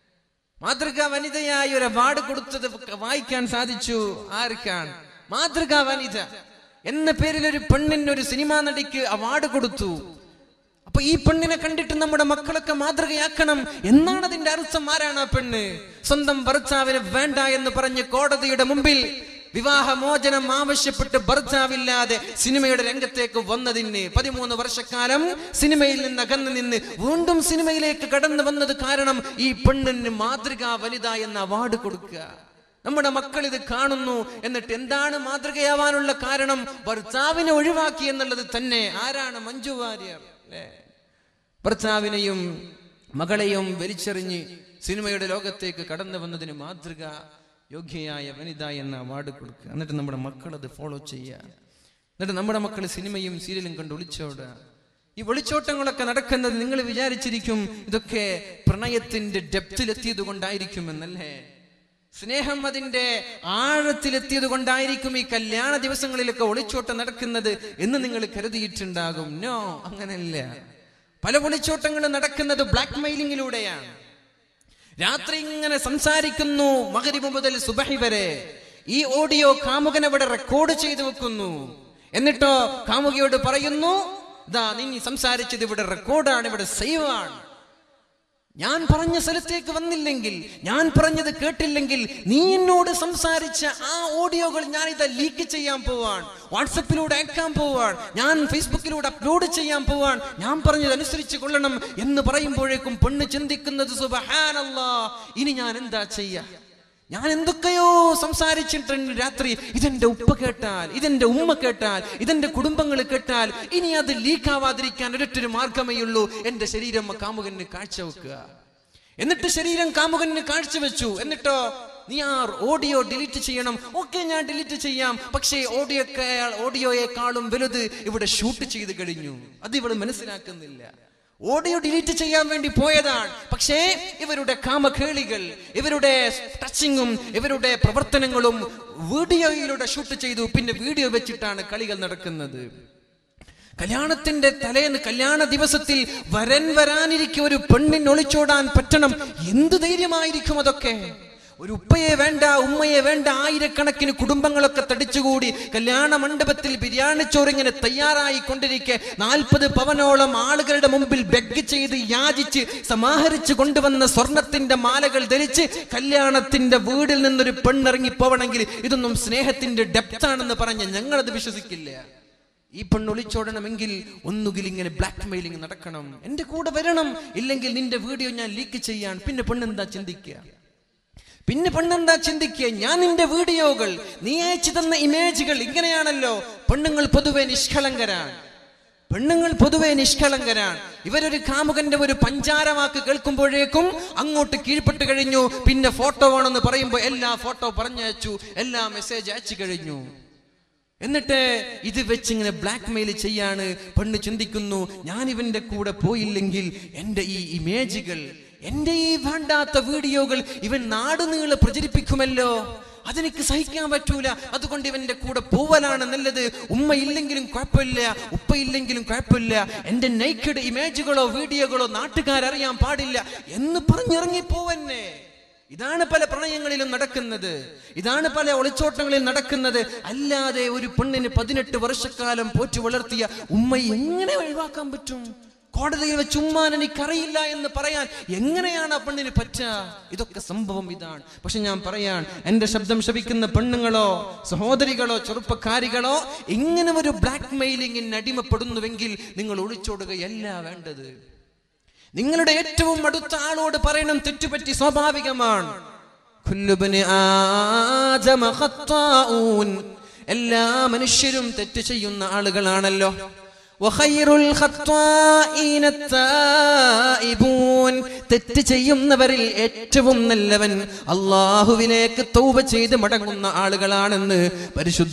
മാതൃകാ വനിതയായി ഒരു അവാർഡ് കൊടുത്തത് വായിക്കാൻ സാധിച്ചു ആർക്കാണ് മാതൃകാ വനിത എന്ന പേരിൽ ഒരു പെണ്ണിന് ഒരു സിനിമാ നടിക്ക് അവാർഡ് കൊടുത്തു അപ്പൊ ഈ പെണ്ണിനെ കണ്ടിട്ട് നമ്മുടെ മക്കളൊക്കെ മാതൃകയാക്കണം എന്നാണ് അതിന്റെ അർത്ഥം ആരാണ് ആ പെണ്ണ് സ്വന്തം ഭർത്താവിനെ വേണ്ട എന്ന് പറഞ്ഞ് കോടതിയുടെ മുമ്പിൽ വിവാഹമോചനം ആവശ്യപ്പെട്ട് ഭർത്താവില്ലാതെ സിനിമയുടെ രംഗത്തേക്ക് വന്നതിന് പതിമൂന്ന് വർഷക്കാലം സിനിമയിൽ നിന്ന് അകന്നു നിന്ന് വീണ്ടും സിനിമയിലേക്ക് കടന്നു വന്നത് കാരണം ഈ പെണ്ണിന് മാതൃകാ വനിത എന്ന അവാർഡ് കൊടുക്കുക നമ്മുടെ മക്കൾ ഇത് കാണുന്നു എന്നിട്ട് എന്താണ് മാതൃകയാവാനുള്ള കാരണം ഭർത്താവിനെ ഒഴിവാക്കി എന്നുള്ളത് തന്നെ ആരാണ് മഞ്ജു വാര്യർ അല്ലേ ഭർത്താവിനെയും മകളെയും വലിച്ചെറിഞ്ഞ് സിനിമയുടെ ലോകത്തേക്ക് കടന്നു വന്നതിന് മാതൃക യോഗ്യയായ വനിത എന്ന അവാർഡ് കൊടുക്കുക എന്നിട്ട് നമ്മുടെ മക്കൾ അത് ഫോളോ ചെയ്യുക എന്നിട്ട് നമ്മുടെ മക്കൾ സിനിമയും സീരിയലും കണ്ട് ഒളിച്ചോടുക ഈ ഒളിച്ചോട്ടങ്ങളൊക്കെ നടക്കുന്നത് നിങ്ങൾ വിചാരിച്ചിരിക്കും ഇതൊക്കെ പ്രണയത്തിന്റെ ഡെപ്തിലെത്തിയത് കൊണ്ടായിരിക്കുമെന്നല്ലേ സ്നേഹം അതിന്റെ ആഴത്തിലെത്തിയത് കൊണ്ടായിരിക്കും ഈ കല്യാണ ദിവസങ്ങളിലൊക്കെ ഒളിച്ചോട്ടം നടക്കുന്നത് എന്ന് നിങ്ങൾ കരുതിയിട്ടുണ്ടാകും നോ അങ്ങനെയല്ല പല ഒളിച്ചോട്ടങ്ങളും നടക്കുന്നത് ബ്ലാക്ക് മെയിലിങ്ങിലൂടെയാണ് രാത്രി ഇങ്ങനെ സംസാരിക്കുന്നു മകരിബ് മുതൽ സുബഹി വരെ ഈ ഓഡിയോ കാമുകൻ അവിടെ റെക്കോർഡ് ചെയ്തു വെക്കുന്നു എന്നിട്ടോ കാമുകയോട് പറയുന്നു ഇതാ നീ സംസാരിച്ചത് ഇവിടെ റെക്കോർഡാണ് ഇവിടെ സേവ് ആണ് ഞാൻ പറഞ്ഞ സ്ഥലത്തേക്ക് വന്നില്ലെങ്കിൽ ഞാൻ പറഞ്ഞത് കേട്ടില്ലെങ്കിൽ നീ എന്നോട് സംസാരിച്ച ആ ഓഡിയോകൾ ഞാൻ ഇത് ലീക്ക് ചെയ്യാൻ പോവാൻ വാട്സപ്പിലൂടെ അയക്കാൻ പോവാൻ ഞാൻ ഫേസ്ബുക്കിലൂടെ അപ്ലോഡ് ചെയ്യാൻ പോവാൻ ഞാൻ പറഞ്ഞത് അനുസരിച്ച് കൊള്ളണം എന്ന് പറയുമ്പോഴേക്കും പെണ്ണ് ചിന്തിക്കുന്നത് സുബഹാനല്ലാ ഇനി ഞാൻ എന്താ ചെയ്യാ ഞാൻ എന്തൊക്കെയോ സംസാരിച്ചിട്ടുണ്ട് രാത്രി ഇതെന്റെ ഉപ്പ കേട്ടാൽ ഇതെന്റെ ഉമ്മ കേട്ടാൽ ഇതെന്റെ കുടുംബങ്ങൾ കേട്ടാൽ ഇനി അത് ലീക്കാവാതിരിക്കാൻ ഒരൊറ്റൊരു മാർഗമേ ഉള്ളൂ എന്റെ ശരീരം കാമുകന് കാഴ്ചവെക്കുക എന്നിട്ട് ശരീരം കാമുകന് കാഴ്ചവെച്ചു എന്നിട്ടോ നീ ആ ഓഡിയോ ഡിലീറ്റ് ചെയ്യണം ഓക്കെ ഞാൻ ഡിലീറ്റ് ചെയ്യാം പക്ഷേ ഓഡിയോ ഓഡിയോയെക്കാളും വലുത് ഇവിടെ ഷൂട്ട് ചെയ്ത് കഴിഞ്ഞു അത് ഇവള് മനസ്സിലാക്കുന്നില്ല ഓഡിയോ ഡിലീറ്റ് ചെയ്യാൻ വേണ്ടി പോയതാണ് പക്ഷേ ഇവരുടെ കാമകേളികൾ ഇവരുടെ ടച്ചിങ്ങും ഇവരുടെ പ്രവർത്തനങ്ങളും വീഡിയോയിലൂടെ ഷൂട്ട് ചെയ്തു പിന്നെ വീഡിയോ വെച്ചിട്ടാണ് കളികൾ നടക്കുന്നത് കല്യാണത്തിന്റെ തലേന്ന് കല്യാണ ദിവസത്തിൽ വരൻ വരാനിരിക്കും ഒരു പെണ്ണിന് ഒളിച്ചോടാൻ പറ്റണം എന്ത് ധൈര്യമായിരിക്കും അതൊക്കെ ഒരു ഉപ്പയെ വേണ്ട ഉമ്മയെ വേണ്ട ആയിരക്കണക്കിന് കുടുംബങ്ങളൊക്കെ തടിച്ചുകൂടി കല്യാണ മണ്ഡപത്തിൽ ബിരിയാണി ചോറിങ്ങനെ തയ്യാറായി കൊണ്ടിരിക്കെ നാൽപ്പത് പവനോളം ആളുകളുടെ മുമ്പിൽ ബെഗ് ചെയ്ത് യാചിച്ച് സമാഹരിച്ചു കൊണ്ടുവന്ന സ്വർണത്തിന്റെ മാലകൾ ധരിച്ച് കല്യാണത്തിന്റെ വീടിൽ നിന്നൊരു പെണ്ണിറങ്ങി പോവണമെങ്കിൽ ഇതൊന്നും സ്നേഹത്തിന്റെ ഡെപ്താണെന്ന് പറഞ്ഞ് ഞങ്ങളത് വിശ്വസിക്കില്ല ഈ പെണ്ണ് ഒളിച്ചോടണമെങ്കിൽ ഒന്നുകിൽ ഇങ്ങനെ ബ്ലാക്ക് മെയിലിംഗ് നടക്കണം എന്റെ കൂടെ വരണം ഇല്ലെങ്കിൽ നിന്റെ വീഡിയോ ഞാൻ ലീക്ക് ചെയ്യാൻ പിന്നെ പെണ്ണെന്താ ചിന്തിക്കുക പിന്നെ പെണ്ണെന്താ ചിന്തിക്കുക ഞാൻ നിന്റെ വീഡിയോകൾ നീ അയച്ചു തന്ന ഇമേജുകൾ ഇങ്ങനെയാണല്ലോ പെണ്ണുങ്ങൾ പൊതുവെ നിഷ്കളങ്കരാണ് പെണ്ണുങ്ങൾ പൊതുവെ നിഷ്കളങ്കരാണ് ഇവരൊരു കാമുകന്റെ ഒരു പഞ്ചാരവാക്ക് കേൾക്കുമ്പോഴേക്കും അങ്ങോട്ട് കീഴ്പ്പെട്ട് കഴിഞ്ഞു പിന്നെ ഫോട്ടോ വേണമെന്ന് പറയുമ്പോൾ എല്ലാ ഫോട്ടോ പറഞ്ഞയച്ചു എല്ലാ മെസ്സേജ് അയച്ചു കഴിഞ്ഞു എന്നിട്ട് ഇത് വെച്ച് ഇങ്ങനെ ബ്ലാക്ക് മെയിൽ ചെയ്യാണ് പെണ്ണ് ചിന്തിക്കുന്നു ഞാൻ ഇവന്റെ കൂടെ പോയില്ലെങ്കിൽ എൻ്റെ ഈ ഇമേജുകൾ എൻ്റെ ഈ വേണ്ടാത്ത വീഡിയോകൾ ഇവൻ നാടുനീളെ പ്രചരിപ്പിക്കുമല്ലോ അതെനിക്ക് സഹിക്കാൻ പറ്റൂല അതുകൊണ്ട് ഇവന്റെ കൂടെ പോവലാണ് നല്ലത് ഉമ്മ ഇല്ലെങ്കിലും കുഴപ്പമില്ല ഉപ്പ ഇല്ലെങ്കിലും കുഴപ്പമില്ല എന്റെ നൈക്കഡ് ഇമേജുകളോ വീഡിയോകളോ നാട്ടുകാരറിയാൻ പാടില്ല എന്ന് പറഞ്ഞിറങ്ങി പോവന്നെ ഇതാണ് പല പ്രണയങ്ങളിലും നടക്കുന്നത് ഇതാണ് പല ഒളിച്ചോട്ടങ്ങളിൽ നടക്കുന്നത് അല്ലാതെ ഒരു പെണ്ണിന് പതിനെട്ട് വർഷക്കാലം പോറ്റി വളർത്തിയ ഉമ്മ എങ്ങനെ ഒഴിവാക്കാൻ പറ്റും കോടതിയിൽ വെച്ച് ഉമ്മാൻ എനിക്കറിയില്ല എന്ന് പറയാൻ എങ്ങനെയാണ് ആ പെണ്ണിന് പറ്റുക ഇതൊക്കെ സംഭവം ഇതാണ് പക്ഷെ ഞാൻ പറയാൻ എന്റെ ശബ്ദം ശപിക്കുന്ന പെണ്ണുങ്ങളോ സഹോദരികളോ ചെറുപ്പക്കാരികളോ ഇങ്ങനെ ഒരു ബ്ലാക്ക് മെയിലിംഗിന് അടിമപ്പെടുന്നുവെങ്കിൽ നിങ്ങൾ ഒളിച്ചോടുകയല്ല വേണ്ടത് നിങ്ങളുടെ ഏറ്റവും അടുത്ത ആളോട് പറയണം തെറ്റുപറ്റി സ്വാഭാവികമാണ് കുല്ലുബിന് ആദമ ഖത്താഊൻ. എല്ലാ മനുഷ്യരും തെറ്റ് ചെയ്യുന്ന ആളുകളാണല്ലോ വഖൈറുൽ ഖത്താഈന അത്തായിബൂൻ. തെറ്റ് ചെയ്യുന്നവരിൽ ഏറ്റവും നല്ലവൻ അള്ളാഹുവിലേക്ക് തൗബ ചെയ്ത് മടങ്ങുന്ന ആളുകളാണെന്ന് പരിശുദ്ധ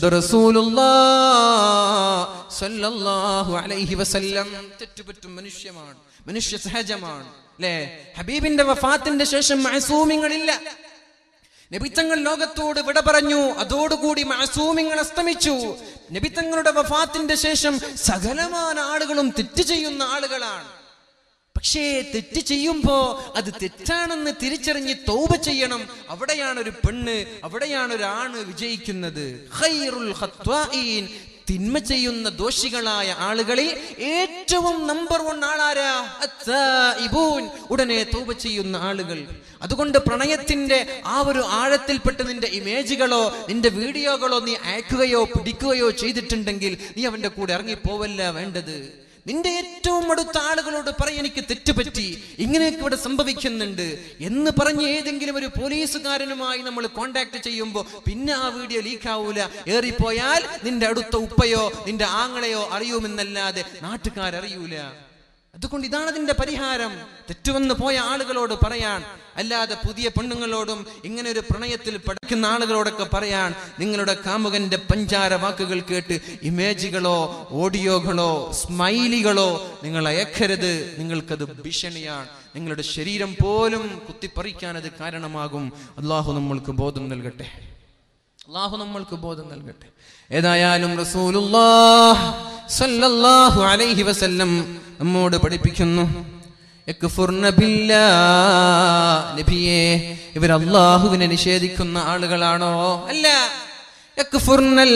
റസൂലുള്ളാഹ് സ്വല്ലല്ലാഹു അലൈഹി വസല്ലം തെറ്റുപറ്റും മനുഷ്യമാണ് മനുഷ്യ സഹജമാണ് അല്ലേ ഹബീബിന്റെ വഫാത്തിന്റെ ശേഷം മഅസൂമിങ്ങളില്ല നബിത്തങ്ങൾ ലോകത്തോട് വിട പറഞ്ഞു അതോടുകൂടി മഅസൂമിങ്ങൾ അസ്തമിച്ചു നബിത്തങ്ങളുടെ വഫാത്തിന്റെ ശേഷം സകലമായ ആളുകളും തെറ്റ് ചെയ്യുന്ന ആളുകളാണ് പക്ഷേ തെറ്റ് ചെയ്യുമ്പോ അത് തെറ്റാണെന്ന് തിരിച്ചറിഞ്ഞ് തൗബ ചെയ്യണം അവിടെയാണ് ഒരു പെണ്ണ് അവിടെയാണ് ഒരു ആണ് വിജയിക്കുന്നത് ഖൈറുൽ ഖത്വാഈൻ. തിന്മ ചെയ്യുന്ന ദോഷികളായ ആളുകളിൽ ഏറ്റവും നമ്പർ വൺ ആളാരാ അത്തായിബൂൻ. ഉടനെ തൗബ ചെയ്യുന്ന ആളുകൾ അതുകൊണ്ട് പ്രണയത്തിന്റെ ആ ഒരു ആഴത്തിൽപ്പെട്ട് നിന്റെ ഇമേജുകളോ നിന്റെ വീഡിയോകളോ നീ അയക്കുകയോ പിടിക്കുകയോ ചെയ്തിട്ടുണ്ടെങ്കിൽ നീ അവന്റെ കൂടെ ഇറങ്ങിപ്പോവല്ല വേണ്ടത് നിന്റെ ഏറ്റവും അടുത്ത ആളുകളോട് പറയും എനിക്ക് തെറ്റുപറ്റി ഇങ്ങനെയൊക്കെ ഇവിടെ സംഭവിക്കുന്നുണ്ട് എന്ന് പറഞ്ഞ് ഏതെങ്കിലും ഒരു പോലീസുകാരനുമായി നമ്മൾ കോണ്ടാക്ട് ചെയ്യുമ്പോൾ പിന്നെ ആ വീഡിയോ ലീക്ക് ആവൂല ഏറിപ്പോയാൽ നിന്റെ അടുത്ത ഉപ്പയോ നിന്റെ ആങ്ങളെയോ അറിയുമെന്നല്ലാതെ നാട്ടുകാരറിയൂല അതുകൊണ്ട് ഇതാണ് അതിന്റെ പരിഹാരം തെറ്റുവന്ന് പോയ ആളുകളോട് പറയാൻ അല്ലാതെ പുതിയ പെണ്ണുങ്ങളോടും ഇങ്ങനെ ഒരു പ്രണയത്തിൽ പഠിക്കുന്ന ആളുകളോടൊക്കെ പറയാൻ നിങ്ങളുടെ കാമുകന്റെ പഞ്ചാര വാക്കുകൾ കേട്ട് ഇമേജുകളോ ഓഡിയോകളോ സ്മൈലികളോ നിങ്ങൾ അയക്കരുത് നിങ്ങൾക്കത് ഭീഷണിയാണ് നിങ്ങളുടെ ശരീരം പോലും കുത്തിപ്പറിക്കാൻ അത് കാരണമാകും അള്ളാഹു നമ്മൾക്ക് ബോധം നൽകട്ടെ അള്ളാഹു നമ്മൾക്ക് ബോധം നൽകട്ടെ ഏതായാലും റസൂലുള്ളാഹ് സല്ലല്ലാഹു അലൈഹി വസല്ലം നമ്മോട് പഠിപ്പിക്കുന്നു യക്ഫുർന ബില്ലാഹ് നബിയേ ഇവർ അള്ളാഹുവിനെ നിഷേധിക്കുന്ന ആളുകളാണോ അല്ല യക്ഫുർനൽ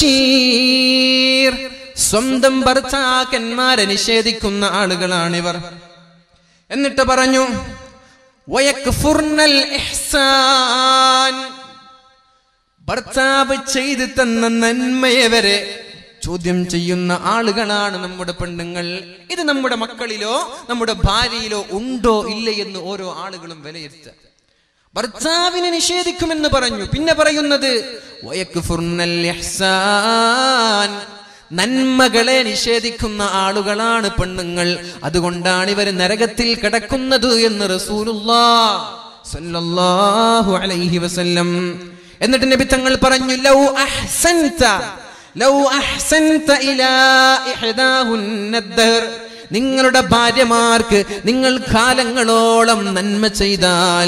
അശീർ സ്വന്തം ഭർത്താക്കന്മാരെ നിഷേധിക്കുന്ന ആളുകളാണിവർ എന്നിട്ട് പറഞ്ഞു വയക്ഫുർനൽ ഇഹ്സാൻ ഭർത്താവ് ചെയ്തു തന്ന നന്മയെ വരെ ചോദ്യം ചെയ്യുന്ന ആളുകളാണ് നമ്മുടെ പെണ്ണുങ്ങൾ ഇത് നമ്മുടെ മക്കളിലോ നമ്മുടെ ഭാര്യയിലോ ഉണ്ടോ ഇല്ലേ എന്ന് ഓരോ ആളുകളും വിലയിരുത്തുക ഭർത്താവിനെ നിഷേധിക്കുമെന്ന് പറഞ്ഞു പിന്നെ പറയുന്നത് വയക്ഫുർനൽ ഇഹ്സാൻ നന്മകളെ നിഷേധിക്കുന്ന ആളുകളാണ് പെണ്ണുങ്ങൾ അതുകൊണ്ടാണ് ഇവർ നരകത്തിൽ കിടക്കുന്നത് എന്ന് റസൂലുള്ളാ സല്ലല്ലാഹു അലൈഹി വസല്ലം എന്നിട്ട് നബി തങ്ങൾ പറഞ്ഞു ലൗ അഹ്സൻത ലൗ അഹ്സൻത ഇലാ ഇഹ്ദാഹുന്ന ദഹർ നിങ്ങളുടെ ഭാര്യമാർക്ക് നിങ്ങൾ കാലങ്ങളോളം നന്മ ചെയ്താൽ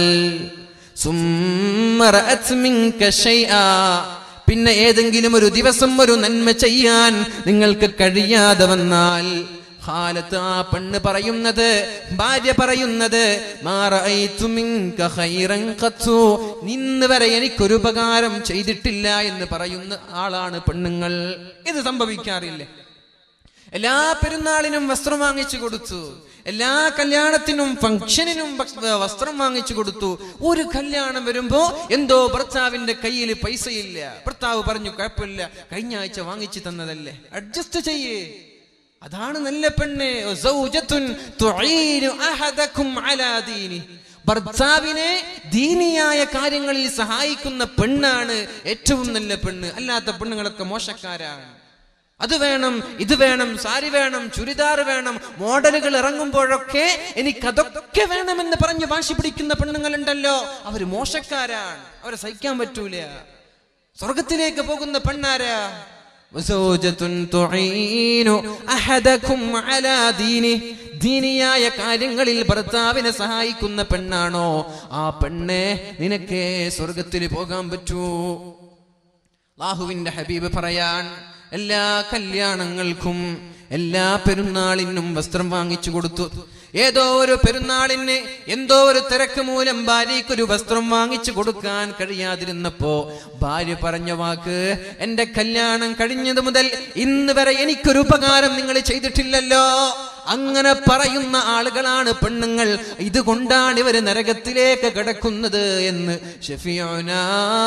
സുമ്മ റഅത് മിൻക ശൈആ പിന്നെ ഏതെങ്കിലും ഒരു ദിവസം ഒരു നന്മ ചെയ്യാൻ നിങ്ങൾക്ക് കഴിയാതെ വന്നാൽ ഖാലത്ത് ആ പെണ്ണ് പറയുന്നത് ഭാര്യ പറയുന്നത് മാ റഅയ്തു മിൻക ഖൈറൻ ഖത്തു ഇന്ന് വരെ എനിക്കൊരു ഉപകാരം ചെയ്തിട്ടില്ല എന്ന് പറയുന്ന ആളാണ് പെണ്ണുങ്ങൾ ഇത് സംഭവിക്കാറില്ലേ എല്ലാ പെരുന്നാളിനും വസ്ത്രം വാങ്ങിച്ചു കൊടുത്തു എല്ലാ കല്യാണത്തിനും ഫംഗ്ഷനിനും ഭക്ഷ- വസ്ത്രം വാങ്ങിച്ചു കൊടുത്തു ഒരു കല്യാണം വരുമ്പോ എന്തോ ഭർത്താവിന്റെ കയ്യിൽ പൈസയില്ല ഭർത്താവ് പറഞ്ഞു കുഴപ്പമില്ല കഴിഞ്ഞ ആഴ്ച വാങ്ങിച്ചു തന്നതല്ലേ അഡ്ജസ്റ്റ് ചെയ്യേ അതാണ് നല്ല പെണ്ണ് സൗജത്തുൻ തുഈനു അഹദകും അലാ ദീനി. ഭർത്താവിനെ ദീനിയായ കാര്യങ്ങളിൽ സഹായിക്കുന്ന പെണ്ണാണ് ഏറ്റവും നല്ല പെണ്ണ് അല്ലാത്ത പെണ്ണുങ്ങളൊക്കെ മോശക്കാരാണ് അത് വേണം ഇത് വേണം സാരി വേണം ചുരിദാർ വേണം മോഡലുകൾ ഇറങ്ങുമ്പോഴൊക്കെ എനിക്ക് അതൊക്കെ വേണമെന്ന് പറഞ്ഞ് വാശി പിടിക്കുന്ന പെണ്ണുങ്ങളുണ്ടല്ലോ അവര് മോശക്കാരാണ് അവരെ സഹിക്കാൻ പറ്റൂല സ്വർഗത്തിലേക്ക് പോകുന്ന പെണ്ണാരാ വസൗജത്തുൻ തുഈനു അഹദകും അലാ ദീനി ദീനിയായ കാര്യങ്ങളിൽ ഭർത്താവിനെ സഹായിക്കുന്ന പെണ്ണാണോ ആ പെണ്ണെ നിനക്ക് സ്വർഗത്തിൽ പോകാൻ പറ്റൂ അള്ളാഹുവിന്റെ ഹബീബ് പറയാൻ എല്ലാ കല്യാണങ്ങൾക്കും എല്ലാ പെരുന്നാളിനും വസ്ത്രം വാങ്ങിച്ചു കൊടുത്തു ഏതോ ഒരു പെരുന്നാളിന് എന്തോ ഒരു തിരക്ക് മൂലം ഭാര്യയ്ക്ക് ഒരു വസ്ത്രം വാങ്ങിച്ചു കൊടുക്കാൻ കഴിയാതിരുന്നപ്പോ ഭാര്യ പറഞ്ഞ വാക്ക് എന്റെ കല്യാണം കഴിഞ്ഞത് മുതൽ ഇന്ന് വരെ എനിക്കൊരു ഉപകാരം നിങ്ങൾ ചെയ്തിട്ടില്ലല്ലോ അങ്ങനെ പറയുന്ന ആളുകളാണ് പെണ്ണുങ്ങൾ ഇതുകൊണ്ടാണ് ഇവര് നരകത്തിലേക്ക് കിടക്കുന്നത് എന്ന് ഷഫിയോനാ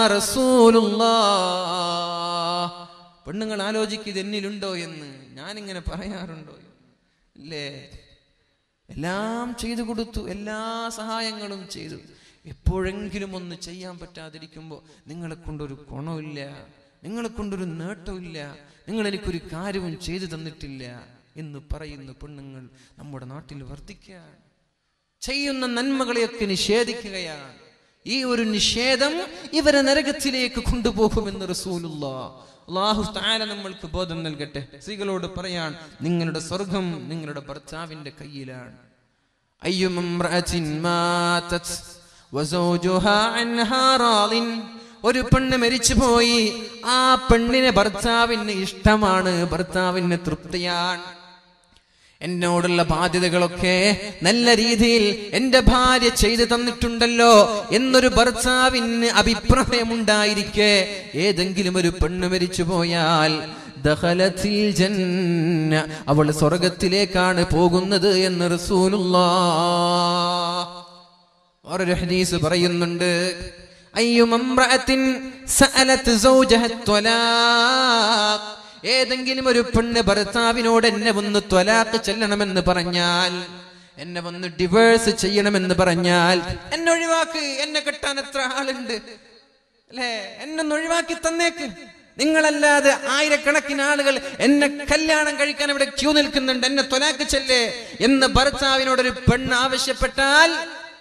റസൂലുള്ളാഹ് പെണ്ണുങ്ങൾ ആലോചിക്കുക ഇത് എന്നിലുണ്ടോ എന്ന് ഞാനിങ്ങനെ പറയാറുണ്ടോ ഇല്ലേ എല്ലാം ചെയ്തു കൊടുത്തു എല്ലാ സഹായങ്ങളും ചെയ്തു എപ്പോഴെങ്കിലും ഒന്ന് ചെയ്യാൻ പറ്റാതിരിക്കുമ്പോൾ നിങ്ങളെ കൊണ്ടൊരു ഗുണമില്ല നിങ്ങളെ കൊണ്ടൊരു നേട്ടമില്ല നിങ്ങൾ എനിക്കൊരു കാര്യവും ചെയ്തു തന്നിട്ടില്ല എന്ന് പറയുന്ന പെണ്ണുങ്ങൾ നമ്മുടെ നാട്ടിൽ വർദ്ധിക്കുകയാണ് ചെയ്യുന്ന നന്മകളെയൊക്കെ നിഷേധിക്കുകയാണ് ഈ ഒരു നിഷേധം ഇവരെ നരകത്തിലേക്ക് കൊണ്ടുപോകുമെന്ന് റസൂലുള്ള അള്ളാഹു താല നമ്മൾക്ക് ബോധം നൽകട്ടെ സ്ത്രീകളോട് പറയാൻ നിങ്ങളുടെ സ്വർഗം നിങ്ങളുടെ ഭർത്താവിന്റെ കയ്യിലാണ് അയ്യുമമ്രഅത്തിൻ മാതത് വസൗജുഹാ അൻഹാ റാളിൻ ഒരു പെണ്ണ് മരിച്ചുപോയി ആ പെണ്ണിനെ ഭർത്താവിന് ഇഷ്ടമാണ് ഭർത്താവിന് തൃപ്തിയാണ് എന്നോടുള്ള ബാധ്യതകളൊക്കെ നല്ല രീതിയിൽ എന്റെ ഭാര്യ ചെയ്തു തന്നിട്ടുണ്ടല്ലോ എന്നൊരു ഭർത്താവിന് അഭിപ്രായമുണ്ടായിരിക്കെ ഏതെങ്കിലും ഒരു പെണ്ണ് മരിച്ചു പോയാൽ ദഖലത്തിൽ ജന്ന അവൾ സ്വർഗത്തിലേക്കാണ് പോകുന്നത് എന്ന് റസൂലുള്ളാഹ് വേറൊരു ഹദീസ് പറയുന്നുണ്ട് അയ്യും അമ്രഅത്തിൻ സഅലത് സൗജഹ ത്വലാഖ് ഏതെങ്കിലും ഒരു പെണ്ണ് ഭർത്താവിനോട് എന്നെ ഒന്ന് ത്വലാക്ക് ചെല്ലണമെന്ന് പറഞ്ഞാൽ എന്നെ വന്ന് ഡിവേഴ്സ് ചെയ്യണമെന്ന് പറഞ്ഞാൽ എന്നെ ഒഴിവാക്ക് എന്നെ കെട്ടാൻ എത്ര ആളുണ്ട് അല്ലേ എന്നെ ഒന്ന് ഒഴിവാക്കി തന്നേക്ക് നിങ്ങളല്ലാതെ ആയിരക്കണക്കിന് ആളുകൾ എന്നെ കല്യാണം കഴിക്കാൻ ഇവിടെ ക്യൂ നിൽക്കുന്നുണ്ട് എന്നെ ത്വലാക്ക് ചെല്ലേ എന്ന് ഭർത്താവിനോട് ഒരു പെണ്ണ് ആവശ്യപ്പെട്ടാൽ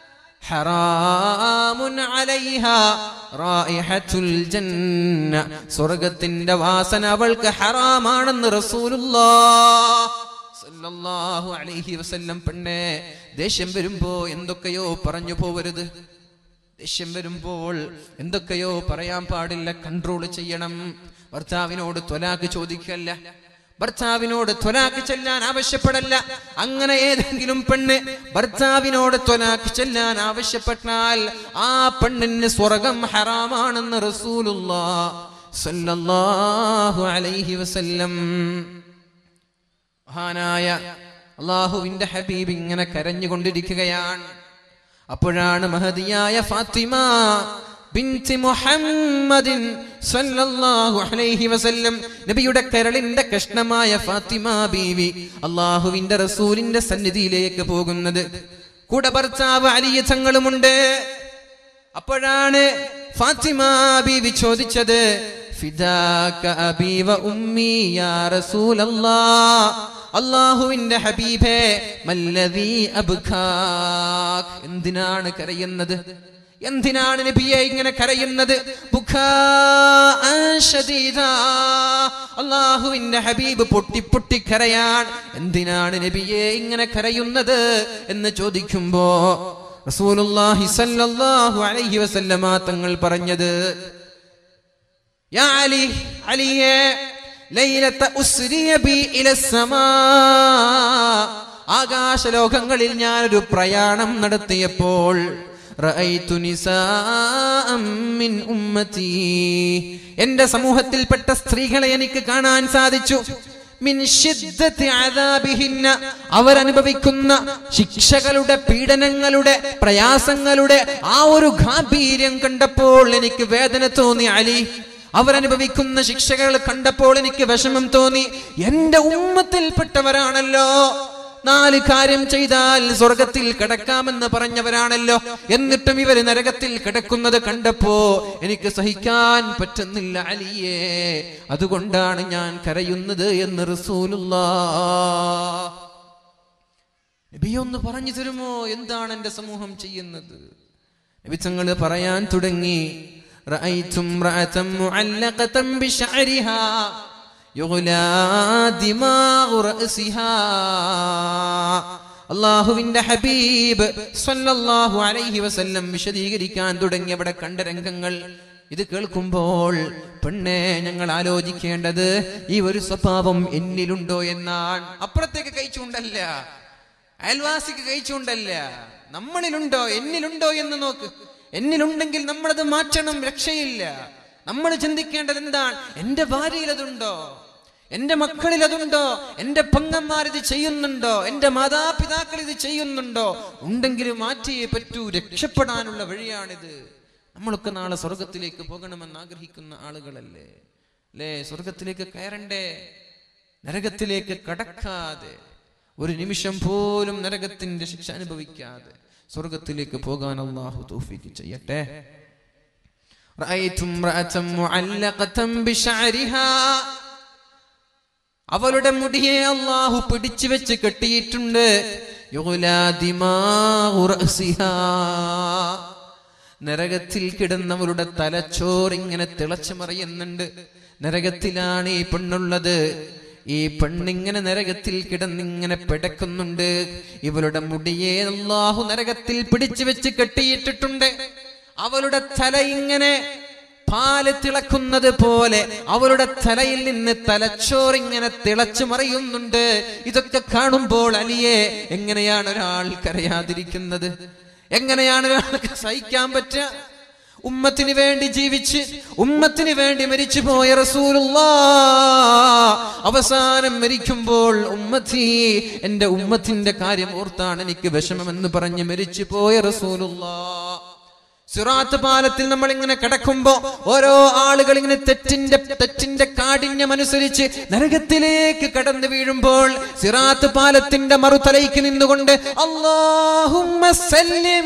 ഹറാമുൻ അലൈഹ റായിഹത്തുൽ ജന്ന സ്വർഗത്തിന്റെ വാസന അവൾക്ക് ഹറാമാണെന്ന് റസൂലുള്ളാഹ് സല്ലല്ലാഹു അലൈഹി വസല്ലം പെണ്ണെ ദേഷ്യം വരുമ്പോ എന്തൊക്കെയോ പറഞ്ഞു പോവരുത് ദേഷ്യം വരുമ്പോൾ എന്തൊക്കെയോ പറയാൻ പാടില്ല കൺട്രോൾ ചെയ്യണം ഭർത്താവിനോട് ത്വലാക്ക് ചോദിക്കല്ല ഭർത്താവിനോട് ത്വലാക്ക് ചെല്ലാൻ ആവശ്യപ്പെടല്ല അങ്ങനെ ഏതെങ്കിലും പെണ്ണ് ഭർത്താവിനോട് ത്വലാക്ക് ചെല്ലാൻ ആവശ്യപ്പെട്ടാൽ ആ പെണ്ണിന് സ്വർഗം ഹറാമാണെന്ന് റസൂലുള്ളാ സല്ലല്ലാഹു അലൈഹി വസല്ലം മഹാനായ അള്ളാഹുവിന്റെ ഹബീബ് ഇങ്ങനെ കരഞ്ഞുകൊണ്ടിരിക്കുകയാണ് അപ്പോഴാണ് മഹതിയായ ഫാത്തിമ ബിൻതി മുഹമ്മദിൻ സല്ലല്ലാഹു അലൈഹി വസല്ലം നബിയുടെ കരളിന്റെ കഷ്ണമായ ഫാത്തിമ ബീവി അള്ളാഹുവിന്റെ റസൂലിന്റെ സന്നിധിയിലേക്ക് പോകുന്നത് കൂടെ ഭർത്താവ് അലിയ തങ്ങളുമുണ്ട് അപ്പോഴാണ് ഫാത്തിമ ബീവി ചോദിച്ചത് ഫിദാക അബീ വ ഉമ്മി യാ റസൂലല്ലാഹ് അള്ളാഹുവിന്റെ ഹബീബേ മല്ലദീ അബ്ഖാക് എന്തിനാണ് കരയുന്നത് എന്തിനാണ് നബിയെ ഇങ്ങനെ കരയുന്നത് ബുഖാഅൻ ശദീദാ. അള്ളാഹുവിന്റെ ഹബീബ് പൊട്ടി പൊട്ടി കരയാൻ എന്തിനാണ് നബിയെ ഇങ്ങനെ കരയുന്നത് എന്ന് ചോദിക്കുമ്പോ റസൂലുള്ളാഹി സല്ലല്ലാഹു അലൈഹി വസല്ലമ തങ്ങൾ പറഞ്ഞത് യാ അലി അലിയെ ലൈലത്ത ഉസ്രിയ ബി ഇല സമാ ആകാശലോകങ്ങളിൽ ഞാനൊരു പ്രയാണം നടത്തിയപ്പോൾ റഅയ്തു നിസാഅം മിൻ ഉമ്മത്തി എന്റെ സമൂഹത്തിൽപ്പെട്ട സ്ത്രീകളെ എനിക്ക് കാണാൻ സാധിച്ചു മിൻ ശിദ്ദത്തി അദാബിഹിന്ന അവരനുഭവിക്കുന്ന ശിക്ഷകളുടെ പീഡനങ്ങളുടെ പ്രയാസങ്ങളുടെ ആ ഒരു ഗാംഭീര്യം കണ്ടപ്പോൾ എനിക്ക് വേദന തോന്നി അലി അവരനുഭവിക്കുന്ന ശിക്ഷകൾ കണ്ടപ്പോൾ എനിക്ക് വിഷമം തോന്നി എന്റെ ഉമ്മത്തിൽപ്പെട്ടവരാണല്ലോ നാല് കാര്യം ചെയ്താൽ സ്വർഗത്തിൽ കിടക്കാമെന്ന് പറഞ്ഞവരാണല്ലോ എന്നിട്ടും ഇവര് നരകത്തിൽ കിടക്കുന്നത് കണ്ടപ്പോ എനിക്ക് സഹിക്കാൻ പറ്റുന്നില്ല അലിയേ അതുകൊണ്ടാണ് ഞാൻ കരയുന്നത് എന്ന് റസൂലുള്ള നബിയൊന്ന് പറഞ്ഞു തരുമോ എന്താണ് എന്റെ സമൂഹം ചെയ്യുന്നത് നബിച്ചങ്ങൾ പറയാൻ തുടങ്ങി رأيت امرأة معلقة بشعرها يغلى دماغ رأسها അള്ളാഹുവിന്റെ ഹബീബ് സ്വല്ലല്ലാഹു അലൈഹി വസല്ലം വിശദീകരിക്കാൻ തുടങ്ങി അവിടെ കണ്ട രംഗങ്ങൾ ഇത് കേൾക്കുമ്പോൾ പെണ്ണെ ഞങ്ങൾ ആലോചിക്കേണ്ടത് ഈ ഒരു സ്വഭാവം എന്നിലുണ്ടോ എന്നാണ് അപ്പുറത്തേക്ക് കഴിച്ചുകൊണ്ടല്ല അയൽവാസിക്ക് കഴിച്ചുകൊണ്ടല്ല നമ്മളിലുണ്ടോ എന്നിലുണ്ടോ എന്ന് നോക്ക് എന്നിലുണ്ടെങ്കിൽ നമ്മളത് മാറ്റണം രക്ഷയില്ല നമ്മൾ ചിന്തിക്കേണ്ടത് എന്താണ് എന്റെ ഭാര്യയിൽ അതുണ്ടോ എന്റെ മക്കളിൽ അതുണ്ടോ എന്റെ പങ്ങന്മാർ ഇത് ചെയ്യുന്നുണ്ടോ എന്റെ മാതാപിതാക്കൾ ഇത് ചെയ്യുന്നുണ്ടോ ഉണ്ടെങ്കിൽ മാറ്റിയേ പറ്റൂ രക്ഷപ്പെടാനുള്ള വഴിയാണിത് നമ്മളൊക്കെ നാളെ സ്വർഗത്തിലേക്ക് പോകണമെന്ന് ആഗ്രഹിക്കുന്ന ആളുകളല്ലേ അല്ലേ സ്വർഗത്തിലേക്ക് കയറണ്ടേ നരകത്തിലേക്ക് കടക്കാതെ ഒരു നിമിഷം പോലും നരകത്തിന്റെ ശിക്ഷ അനുഭവിക്കാതെ സ്വർഗത്തിലേക്ക് പോകാൻ അള്ളാഹു തൗഫീക്ക് ചെയ്യട്ടെ رأيت امرأة معلقة بشعرها അവളുടെ മുടിയെ അള്ളാഹു പിടിച്ചു വെച്ച് കെട്ടിയിട്ടുണ്ട് യുഗ്ലാ ദിമാഉ റഅസിഹാ. നരകത്തിൽ കിടന്നവളുടെ തലച്ചോറ് ഇങ്ങനെ തിളച്ചു മറിയുന്നുണ്ട് നരകത്തിലാണ് ഈ പെണ്ണുള്ളത് ഈ പെണ്ണിങ്ങനെ നരകത്തിൽ കിടന്നിങ്ങനെ പിടക്കുന്നുണ്ട് ഇവളുടെ മുടിയെ അള്ളാഹു നരകത്തിൽ പിടിച്ചു വെച്ച് കെട്ടിയിട്ടിട്ടുണ്ട് അവളുടെ തല ഇങ്ങനെ പാല് തിളക്കുന്നത് പോലെ അവളുടെ തലയിൽ നിന്ന് തലച്ചോറിങ്ങനെ തിളച്ചു മറിയുന്നുണ്ട് ഇതൊക്കെ കാണുമ്പോൾ അലിയെ എങ്ങനെയാണ് ഒരാൾ കരയാതിരിക്കുന്നത് എങ്ങനെയാണ് ഒരാൾക്ക് സഹിക്കാൻ പറ്റുക ഉമ്മത്തിന് വേണ്ടി ജീവിച്ച് ഉമ്മത്തിന് വേണ്ടി മരിച്ചു പോയ റസൂലുള്ള അവസാനം മരിക്കുമ്പോൾ ഉമ്മത്തി എന്റെ ഉമ്മത്തിന്റെ കാര്യം ഓർത്താണ് എനിക്ക് വിഷമമെന്ന് പറഞ്ഞ് മരിച്ചു പോയ റസൂലുള്ള സിറാത്ത് പാലത്തിൽ നമ്മൾ ഇങ്ങനെ കിടക്കുമ്പോ ഓരോ ആളുകൾ ഇങ്ങനെ തെറ്റിന്റെ തെറ്റിന്റെ കാഠിന്യം അനുസരിച്ച് നരകത്തിലേക്ക് കടന്നു വീഴുമ്പോൾ സിറാത്ത് പാലത്തിന്റെ മറുതലയ്ക്ക് നിന്നുകൊണ്ട് അല്ലാഹുമ്മ സല്ലിം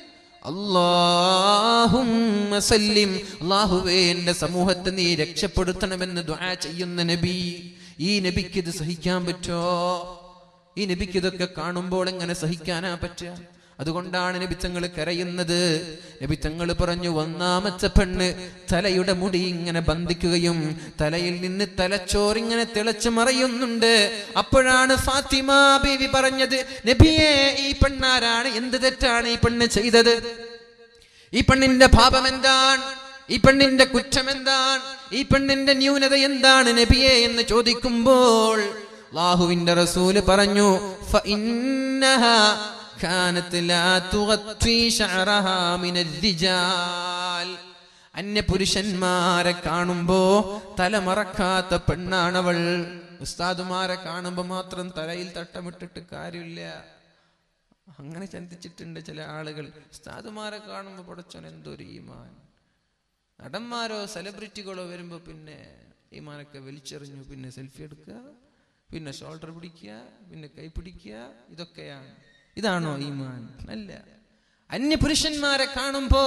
അല്ലാഹുമ്മ സല്ലിം അല്ലാഹുവേ എന്റെ സമൂഹത്തെ നീ രക്ഷപ്പെടുത്തണമെന്ന് ദുആ ചെയ്യുന്ന നബി ഈ നബിക്ക് ഇത് സഹിക്കാൻ പറ്റോ ഈ നബിക്ക് ഇതൊക്കെ കാണുമ്പോൾ എങ്ങനെ സഹിക്കാനാ പറ്റുക അതുകൊണ്ടാണ് നബിത്തങ്ങൾ കരയുന്നത് നബിത്തങ്ങൾ പറഞ്ഞു ഒന്നാമത്തെ പെണ്ണ് തലയുടെ മുടി ഇങ്ങനെ ബന്ധിക്കുകയും തലയിൽ നിന്ന് തലച്ചോറിങ്ങനെ തിളച്ചു മറയുന്നുണ്ട് അപ്പോഴാണ് ഫാത്തിമ ബീവി പറഞ്ഞത് നബിയെ ഈ പെണ്ണാരാണ് എന്ത് തെറ്റാണ് ഈ പെണ്ണ് ചെയ്തത് ഈ പെണ്ണിന്റെ പാപം എന്താണ് ഈ പെണ്ണിന്റെ കുറ്റം എന്താണ് ഈ പെണ്ണിന്റെ ന്യൂനത എന്താണ് നബിയെ എന്ന് ചോദിക്കുമ്പോൾ അള്ളാഹുവിന്റെ റസൂല് പറഞ്ഞു "ഫഇന്നഹാ കാനത്ത് ലാ തുഗത്തി ശഅറഹാ മിനൽ റിജാൽ." അന്യപുരുഷന്മാരെ കാണുമ്പോ തലമറക്കാത്ത പെണ്ണാണവൾ ഉസ്താദുമാരെ കാണുമ്പോ മാത്രം തലയിൽ തട്ടമിട്ടിട്ട് കാര്യമില്ല അങ്ങനെ ചിന്തിച്ചിട്ടുണ്ട് ചില ആളുകൾ ഉസ്താദുമാരെ കാണുമ്പോൾ പടച്ചോൻ എന്തൊരു ഈമാൻ നടന്മാരോ സെലിബ്രിറ്റികളോ വരുമ്പോ പിന്നെ ഈമാനൊക്കെ വലിച്ചെറിഞ്ഞു പിന്നെ സെൽഫി എടുക്കുക പിന്നെ ഷോൾഡർ പിടിക്കുക പിന്നെ കൈ പിടിക്കുക ഇതൊക്കെയാണ് ഇതാണോ ഈമാൻ അല്ല അന്യപുരുഷന്മാരെ കാണുമ്പോ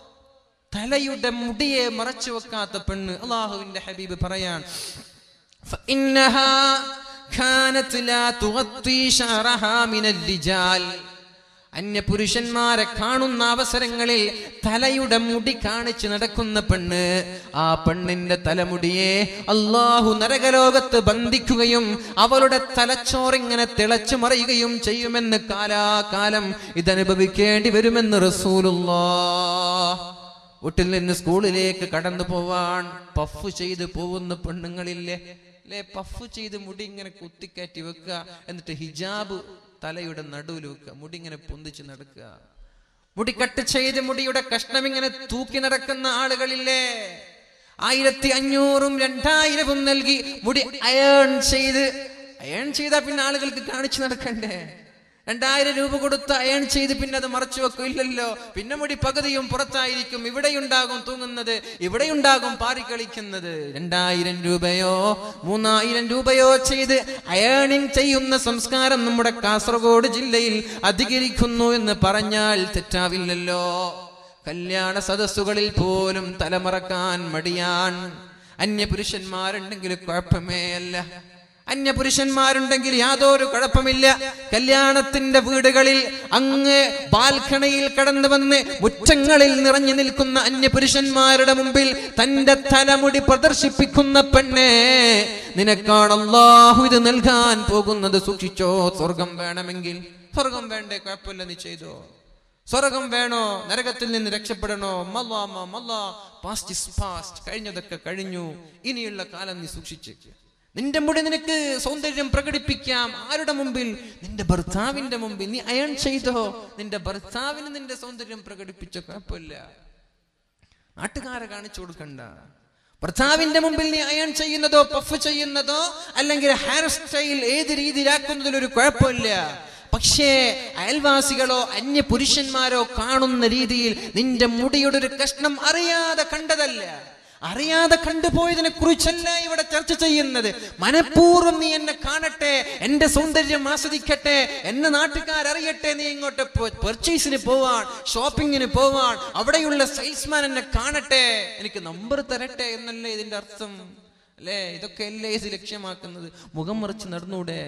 തലയുടെ മുടിയെ മറച്ചു വെക്കാത്ത പെണ്ണ് അള്ളാഹുവിന്റെ ഹബീബ് പറയാൻ فإنها كانت لا تغطي شعرها من الرجال അന്യപുരുഷന്മാരെ കാണുന്ന അവസരങ്ങളിൽ തലയുടെ മുടി കാണിച്ച് നടക്കുന്ന പെണ്ണ് ആ പെണ്ണിന്റെ തലമുടിയെ അള്ളാഹു നരകലോകത്ത് ബന്ധിക്കുകയും അവളുടെ തലച്ചോറിങ്ങനെ തിളച്ചു മറിയുകയും ചെയ്യുമെന്ന് കാലാകാലം ഇതനുഭവിക്കേണ്ടി വരുമെന്ന് റസൂലുള്ളാ വീട്ടിൽ നിന്ന് സ്കൂളിലേക്ക് കടന്നു പോവാൻ പഫ് ചെയ്ത് പോകുന്ന പെണ്ണുങ്ങളില്ലേ അല്ലെ പഫ് ചെയ്ത് മുടി ഇങ്ങനെ കുത്തിക്കയറ്റി വെക്കുക എന്നിട്ട് ഹിജാബ് തലയുടെ നടുവിൽ വെക്കുക മുടി ഇങ്ങനെ പൊന്തിച്ച് നടക്കുക മുടി കട്ട് ചെയ്ത് മുടിയുടെ കഷ്ണം ഇങ്ങനെ തൂക്കി നടക്കുന്ന ആളുകളില്ലേ ആയിരത്തി അഞ്ഞൂറും രണ്ടായിരവും നൽകി മുടി അയേൺ ചെയ്ത് അയേൺ ചെയ്താൽ പിന്നെ ആളുകൾക്ക് കാണിച്ചു നടക്കണ്ടേ രണ്ടായിരം രൂപ കൊടുത്ത് അയൺ ചെയ്ത് പിന്നെ അത് മറച്ചു വെക്കും ഇല്ലല്ലോ പിന്നെ മുടി പകുതിയും പുറത്തായിരിക്കും ഇവിടെയുണ്ടാകും തൂങ്ങുന്നത് ഇവിടെയുണ്ടാകും പാറിക്കളിക്കുന്നത് രണ്ടായിരം രൂപയോ മൂന്നായിരം രൂപയോ ചെയ്ത് അയേണിങ് ചെയ്യുന്ന സംസ്കാരം നമ്മുടെ കാസർഗോഡ് ജില്ലയിൽ അധികരിക്കുന്നു എന്ന് പറഞ്ഞാൽ തെറ്റാവില്ലല്ലോ കല്യാണ സദസ്സുകളിൽ പോലും തലമറക്കാൻ മടിയാൻ അന്യപുരുഷന്മാരുണ്ടെങ്കിൽ കുഴപ്പമേ അല്ല അന്യപുരുഷന്മാരുണ്ടെങ്കിൽ യാതൊരു കുഴപ്പമില്ല കല്യാണത്തിന്റെ വീടുകളിൽ അങ്ങ് ബാൽക്കണിയിൽ കടന്നു വന്ന് മുറ്റങ്ങളിൽ നിറഞ്ഞു നിൽക്കുന്ന അന്യപുരുഷന്മാരുടെ മുമ്പിൽ തന്റെ തലമുടി പ്രദർശിപ്പിക്കുന്ന പെണ്ണെ നിനക്കാണ് അള്ളാഹു ഇത് നൽകാൻ പോകുന്നത് സൂക്ഷിച്ചോ സ്വർഗം വേണമെങ്കിൽ സ്വർഗം വേണ്ടേ കുഴപ്പമില്ല നീ ചെയ്തോ സ്വർഗം വേണോ നരകത്തിൽ നിന്ന് രക്ഷപ്പെടണോ മല്ലാ മല്ലാ പാസ്റ്റ് ഇസ് പാസ്റ്റ് കഴിഞ്ഞതൊക്കെ കഴിഞ്ഞു ഇനിയുള്ള കാലം നീ സൂക്ഷിച്ചേക്ക് നിന്റെ മുടി നിനക്ക് സൗന്ദര്യം പ്രകടിപ്പിക്കാം ആരുടെ മുമ്പിൽ നിന്റെ ഭർത്താവിന്റെ മുമ്പിൽ നീ അയൺ ചെയ്തോ നിന്റെ ഭർത്താവിന് നിന്റെ സൗന്ദര്യം പ്രകടിപ്പിച്ചോ കുഴപ്പമില്ല നാട്ടുകാരെ കാണിച്ചു കൊടുക്കണ്ട ഭർത്താവിന്റെ മുമ്പിൽ നീ അയൺ ചെയ്യുന്നതോ പഫ് ചെയ്യുന്നതോ അല്ലെങ്കിൽ ഹെയർ സ്റ്റൈൽ ഏത് രീതിയിലാക്കുന്നതിൽ ഒരു കുഴപ്പമില്ല പക്ഷേ അയൽവാസികളോ അന്യ പുരുഷന്മാരോ കാണുന്ന രീതിയിൽ നിന്റെ മുടിയുടെ ഒരു കഷ്ണം അറിയാതെ കണ്ടതല്ല അറിയാതെ കണ്ടുപോയതിനെ കുറിച്ചല്ല ഇവിടെ ചർച്ച ചെയ്യുന്നത് മനഃപൂർവ്വം നീ എന്നെ കാണട്ടെ എന്റെ സൗന്ദര്യം ആസ്വദിക്കട്ടെ എന്നെ നാട്ടുകാരറിയട്ടെ നീ ഇങ്ങോട്ട് പെർച്ചേസിന് പോവാൻ ഷോപ്പിങ്ങിന് പോവാൻ അവിടെയുള്ള സെയിൽസ്മാൻ എന്നെ കാണട്ടെ എനിക്ക് നമ്പർ തരട്ടെ എന്നല്ലേ ഇതിന്റെ അർത്ഥം അല്ലേ ഇതൊക്കെ അല്ലേ ഇത് ലക്ഷ്യമാക്കുന്നത് മുഖം മറിച്ച് നടന്നൂടെ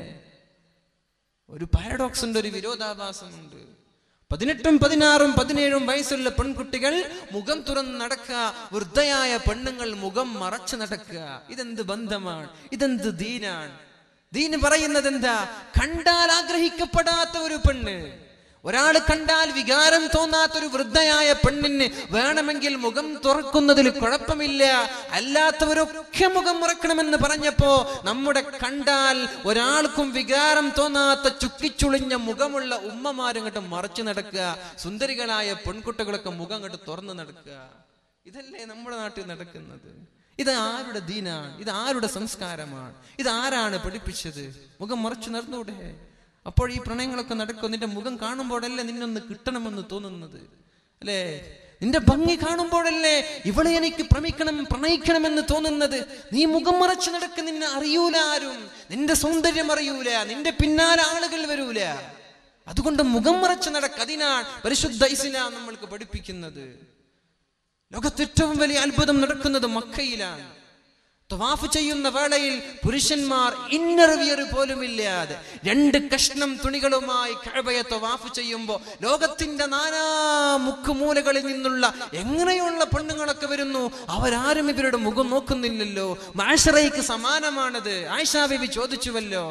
ഒരു പാരഡോക്സ് ഉണ്ട് ഒരു വിരോധാഭാസമുണ്ട് പതിനെട്ടും പതിനാറും പതിനേഴും വയസ്സുള്ള പെൺകുട്ടികൾ മുഖം തുറന്ന് നടക്കുക വൃദ്ധയായ പെണ്ണുങ്ങൾ മുഖം മറച്ചു നടക്കുക ഇതെന്ത് ബന്ധമാണ് ഇതെന്ത് ദീനാണ് ദീന് പറയുന്നത് എന്താ കണ്ടാൽ ആഗ്രഹിക്കപ്പെടാത്ത ഒരു പെണ്ണ് ഒരാൾ കണ്ടാൽ വികാരം തോന്നാത്ത ഒരു വൃദ്ധയായ പെണ്ണിന് വേണമെങ്കിൽ മുഖം തുറക്കുന്നതിൽ കുഴപ്പമില്ല അല്ലാത്തവരൊക്കെ മുഖം മറക്കണമെന്ന് പറഞ്ഞപ്പോ നമ്മുടെ കണ്ടാൽ ഒരാൾക്കും വികാരം തോന്നാത്ത ചുക്കിച്ചുളിഞ്ഞ മുഖമുള്ള ഉമ്മമാരും ഇങ്ങോട്ട് മറച്ചു നടക്കുക സുന്ദരികളായ പെൺകുട്ടികളൊക്കെ മുഖം ഇങ്ങോട്ട് തുറന്നു നടക്കുക ഇതല്ലേ നമ്മുടെ നാട്ടിൽ നടക്കുന്നത് ഇത് ആരുടെ ദീനാണ് ഇത് ആരുടെ സംസ്കാരമാണ് ഇത് ആരാണ് പഠിപ്പിച്ചത് മുഖം മറച്ചു നടന്നൂടെ അപ്പോൾ ഈ പ്രണയങ്ങളൊക്കെ നടക്കും നിന്റെ മുഖം കാണുമ്പോഴല്ലേ നിന്നൊന്ന് കിട്ടണമെന്ന് തോന്നുന്നത് അല്ലേ നിന്റെ ഭംഗി കാണുമ്പോഴല്ലേ ഇവളെ എനിക്ക് പ്രമിക്കണം പ്രണയിക്കണമെന്ന് തോന്നുന്നത് നീ മുഖം മറച്ച് നടക്ക് നിന്നെ അറിയൂല ആരും നിന്റെ സൗന്ദര്യം അറിയൂല നിന്റെ പിന്നാലെ ആളുകൾ വരൂല അതുകൊണ്ട് മുഖം മറച്ച് നടക്ക് അതിനാണ് പരിശുദ്ധ ഇസ്ലാം നമ്മൾക്ക് പഠിപ്പിക്കുന്നത് ലോകത്ത് ഏറ്റവും വലിയ അത്ഭുതം നടക്കുന്നത് മക്കയിലാണ് തവാഫ് ചെയ്യുന്ന വേളയിൽ പുരുഷന്മാർ ഇന്നർ വിയർ പോലും ഇല്ലാതെ രണ്ട് കഷ്ണം തുണികളുമായി കഴബയെ തവാഫ് ചെയ്യുമ്പോൾ ലോകത്തിന്റെ നാനാ മുക്കുമൂലകളിൽ നിന്നുള്ള എങ്ങനെയുള്ള പെണ്ണുങ്ങളൊക്കെ വരുന്നു അവരാരും ഇവരുടെ മുഖം നോക്കുന്നില്ലല്ലോ മാഷറയ്ക്ക് സമാനമാണത് ആയിഷാ ബിബി ചോദിച്ചുവല്ലോ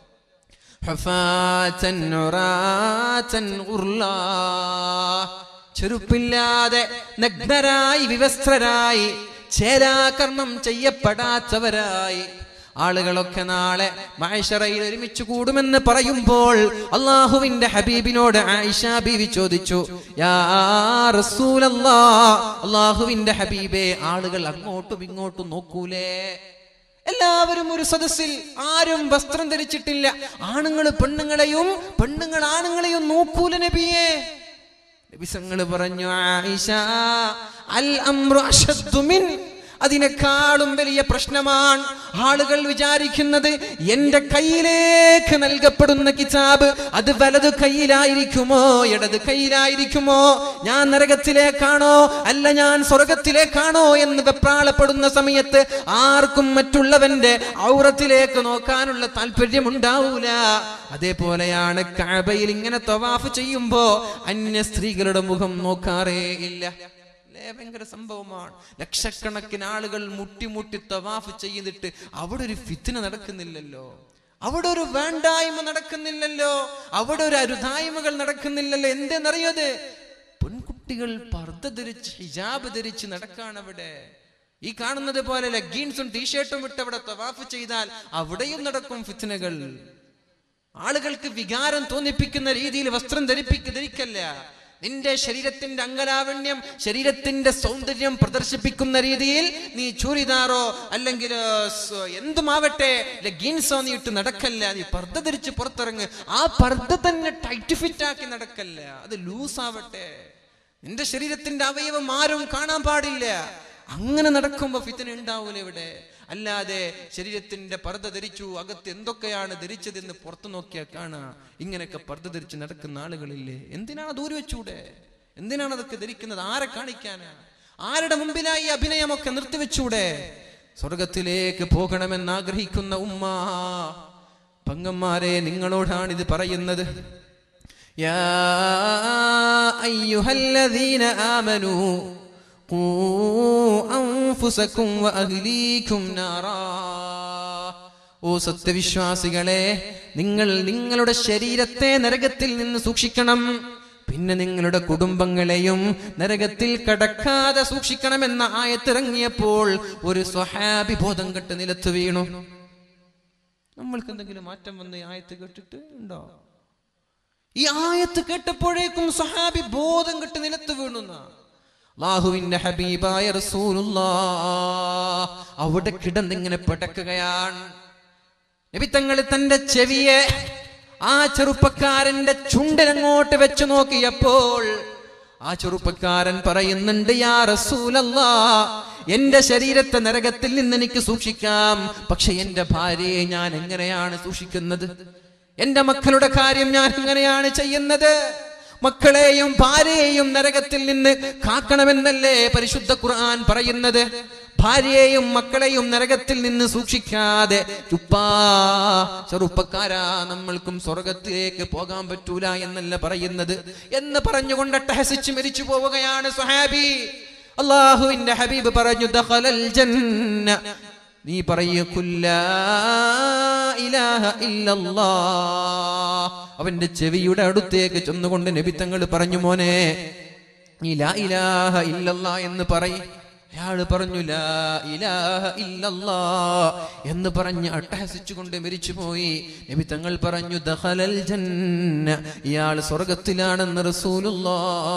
ഹഫാത്തൻ ഉറാത്തൻ ഉർലാ. ചെരുപ്പില്ലാതെ നഗ്നരായി വിവസ്ത്രരായി ചേലാകർമ്മം ചെയ്യപ്പെടാത്തവരായി ആളുകളൊക്കെ നാളെ മഹേശ്വറയിൽ ഒരുമിച്ച് കൂടുമെന്ന് പറയുമ്പോൾ അള്ളാഹുവിന്റെ ഹബീബിനോട് ആയിഷ ബീവി ചോദിച്ചു യാ റസൂലല്ലാ അള്ളാഹുവിന്റെ ഹബീബേ ആളുകൾ അങ്ങോട്ടും ഇങ്ങോട്ടും നോക്കൂലേ എല്ലാവരും ഒരു സദസ്സിൽ ആരും വസ്ത്രം ധരിച്ചിട്ടില്ല ആണുങ്ങൾ പെണ്ണുങ്ങളെയും പെണ്ണുങ്ങൾ ആണുങ്ങളെയും നോക്കൂല നബിയേ നബിസങ്ങള് പറഞ്ഞു ആയിഷ അൽ അംറു അശദ്ദു മിൻ അതിനേക്കാളും വലിയ പ്രശ്നമാണ് ആളുകൾ വിചാരിക്കുന്നത് എന്റെ കയ്യിലേക്ക് നൽകപ്പെടുന്ന കിതാബ് അത് വലതു കയ്യിലായിരിക്കുമോ ഇടത് കയ്യിലായിരിക്കുമോ ഞാൻ നരകത്തിലേക്കാണോ അല്ല ഞാൻ സ്വർഗത്തിലേക്കാണോ എന്ന് വെപ്രാളപ്പെടുന്ന സമയത്ത് ആർക്കും മറ്റുള്ളവന്റെ ഔറത്തിലേക്ക് നോക്കാനുള്ള താല്പര്യം ഉണ്ടാവൂല അതേപോലെയാണ് കാബയിൽ ഇങ്ങനെ തവാഫ് ചെയ്യുമ്പോ അന്യ സ്ത്രീകളുടെ മുഖം നോക്കാറേ ഇല്ല അല്ലേ? ഭയങ്കര സംഭവമാണ് ലക്ഷക്കണക്കിന് ആളുകൾ മുട്ടി മുട്ടി തവാഫ് ചെയ്തിട്ട് അവിടെ ഒരു ഫിത്തിന നടക്കുന്നില്ലല്ലോ അവിടെ ഒരു വേണ്ടായ്മ നടക്കുന്നില്ലല്ലോ അവിടെ ഒരു അരുതായ്മകൾ നടക്കുന്നില്ലല്ലോ എന്തെന്നറിയത് പെൺകുട്ടികൾ പർദ്ദ ധരിച്ച് ഹിജാബ് ധരിച്ച് നടക്കാണ് അവിടെ ഈ കാണുന്നത് പോലെ ലഗീൻസും ടീഷർട്ടും ഇട്ട് അവിടെ തവാഫ് ചെയ്താൽ അവിടെയും നടക്കും ഫിത്തിനകൾ ആളുകൾക്ക് വികാരം തോന്നിപ്പിക്കുന്ന രീതിയിൽ വസ്ത്രം ധരിപ്പിക്ക ധരിക്കല്ല നിന്റെ ശരീരത്തിന്റെ അംഗലാവണ്യം ശരീരത്തിന്റെ സൗന്ദര്യം പ്രദർശിപ്പിക്കുന്ന രീതിയിൽ നീ ചൂരിദാറോ അല്ലെങ്കിൽ ഏർ, സ്- എന്തുമാവട്ടെ ഗീൻസോ നീ ഇട്ട് നടക്കല്ല നീ പർദ്ദ ധരിച്ച് പുറത്തിറങ്ങ് ആ പർദ്ദ തന്നെ ടൈറ്റ് ഫിറ്റ് ആക്കി നടക്കല്ല അത് ലൂസ് ആവട്ടെ നിന്റെ ശരീരത്തിന്റെ അവയവം ആരും കാണാൻ പാടില്ല അങ്ങനെ നടക്കുമ്പോ ഫിത്തന ഉണ്ടാവൂല ഇവിടെ അല്ലാതെ ശരീരത്തിന്റെ പർദ്ദ ധരിച്ചു അകത്ത് എന്തൊക്കെയാണ് ധരിച്ചതെന്ന് പുറത്തു നോക്കിയാൽ കാണാ ഇങ്ങനെയൊക്കെ പർദ്ദ ധരിച്ച് നടക്കുന്ന ആളുകളില്ലേ എന്തിനാണ് ദൂരെ വെച്ചൂടെ എന്തിനാണ് അതൊക്കെ ധരിക്കുന്നത് ആരെ കാണിക്കാനാ ആരുടെ മുമ്പിലായി ഈ അഭിനയമൊക്കെ നിർത്തിവെച്ചൂടെ സ്വർഗത്തിലേക്ക് പോകണമെന്ന് ആഗ്രഹിക്കുന്ന ഉമ്മ പങ്ങന്മാരെ നിങ്ങളോടാണ് ഇത് പറയുന്നത് يا أيها الذين آمنوا قوا أنفسكم وأهليكم نارا ഓ സത്യവിശ്വാസികളെ നിങ്ങൾ നിങ്ങളുടെ ശരീരത്തെ നരകത്തിൽ നിന്ന് സൂക്ഷിക്കണം പിന്നെ നിങ്ങളുടെ കുടുംബങ്ങളെയും നരകത്തിൽ കടക്കാതെ സൂക്ഷിക്കണമെന്ന ആയത്തിറങ്ങിയപ്പോൾ ഒരു സ്വഹാബി ബോധം കെട്ട് നിലത്ത് വീണു നമ്മൾക്ക് എന്തെങ്കിലും മാറ്റം വന്ന് ഈ ആയത്ത് കേട്ടിട്ട് ഉണ്ടോ ഈ ആയത്ത് കേട്ടപ്പോഴേക്കും സഹാബി ബോധം കെട്ട് നിലത്ത് വീണുന്ന അള്ളാഹുവിന്റെ ഹബീബായ റസൂലുള്ളാ അവിടെ കിടന്നിങ്ങനെ പിടക്കുകയാണ് നബി തങ്ങൾ തന്റെ ചെവിയെ ആ ചെറുപ്പക്കാരന്റെ ചുണ്ടിലങ്ങോട്ട് വെച്ചു നോക്കിയപ്പോൾ ആ ചെറുപ്പക്കാരൻ പറയുന്നുണ്ട് യാ റസൂലല്ലാ എന്റെ ശരീരത്തെ നരകത്തിൽ നിന്ന് എനിക്ക് സൂക്ഷിക്കാം പക്ഷെ എന്റെ ഭാര്യയെ ഞാൻ എങ്ങനെയാണ് സൂക്ഷിക്കുന്നത് എന്റെ മക്കളുടെ കാര്യം ഞാൻ എങ്ങനെയാണ് ചെയ്യുന്നത് മക്കളെയും ഭാര്യയെയും നരകത്തിൽ നിന്ന് കാക്കണമെന്നല്ലേ പരിശുദ്ധ ഖുർആൻ പറയുന്നത് ഭാര്യയെയും മക്കളെയും നരകത്തിൽ നിന്ന് സൂക്ഷിക്കാതെ ചുപ്പാ ചെറുപ്പക്കാരാ നമ്മൾക്കും സ്വർഗത്തിലേക്ക് പോകാൻ പറ്റൂല എന്നല്ല പറയുന്നത് എന്ന് പറഞ്ഞുകൊണ്ട് അട്ടഹസിച്ച് മരിച്ചു പോവുകയാണ് സുഹാബി അള്ളാഹുവിന്റെ ഹബീബ് പറഞ്ഞു ദഖലൽ ജന്ന നീ പറയൂല്ല ഇലാഹ ഇല്ലല്ലാ അവന്റെ ചെവിയുടെ അടുത്തേക്ക് ചെന്നുകൊണ്ട് നബിത്തങ്ങൾ പറഞ്ഞു മോനെ നീ ലാ ഇലാഹ ഇല്ലല്ലാ എന്ന് പറയും അയാള് പറഞ്ഞു ലാ ഇലാഹ ഇല്ലല്ലാ എന്ന് പറഞ്ഞ് അട്ടഹസിച്ചുകൊണ്ട് മരിച്ചുപോയി നബി തങ്ങൾ പറഞ്ഞു ദഖലൽ ജന്ന ഇയാൾ സ്വർഗത്തിലാണെന്ന് റസൂലുള്ളാ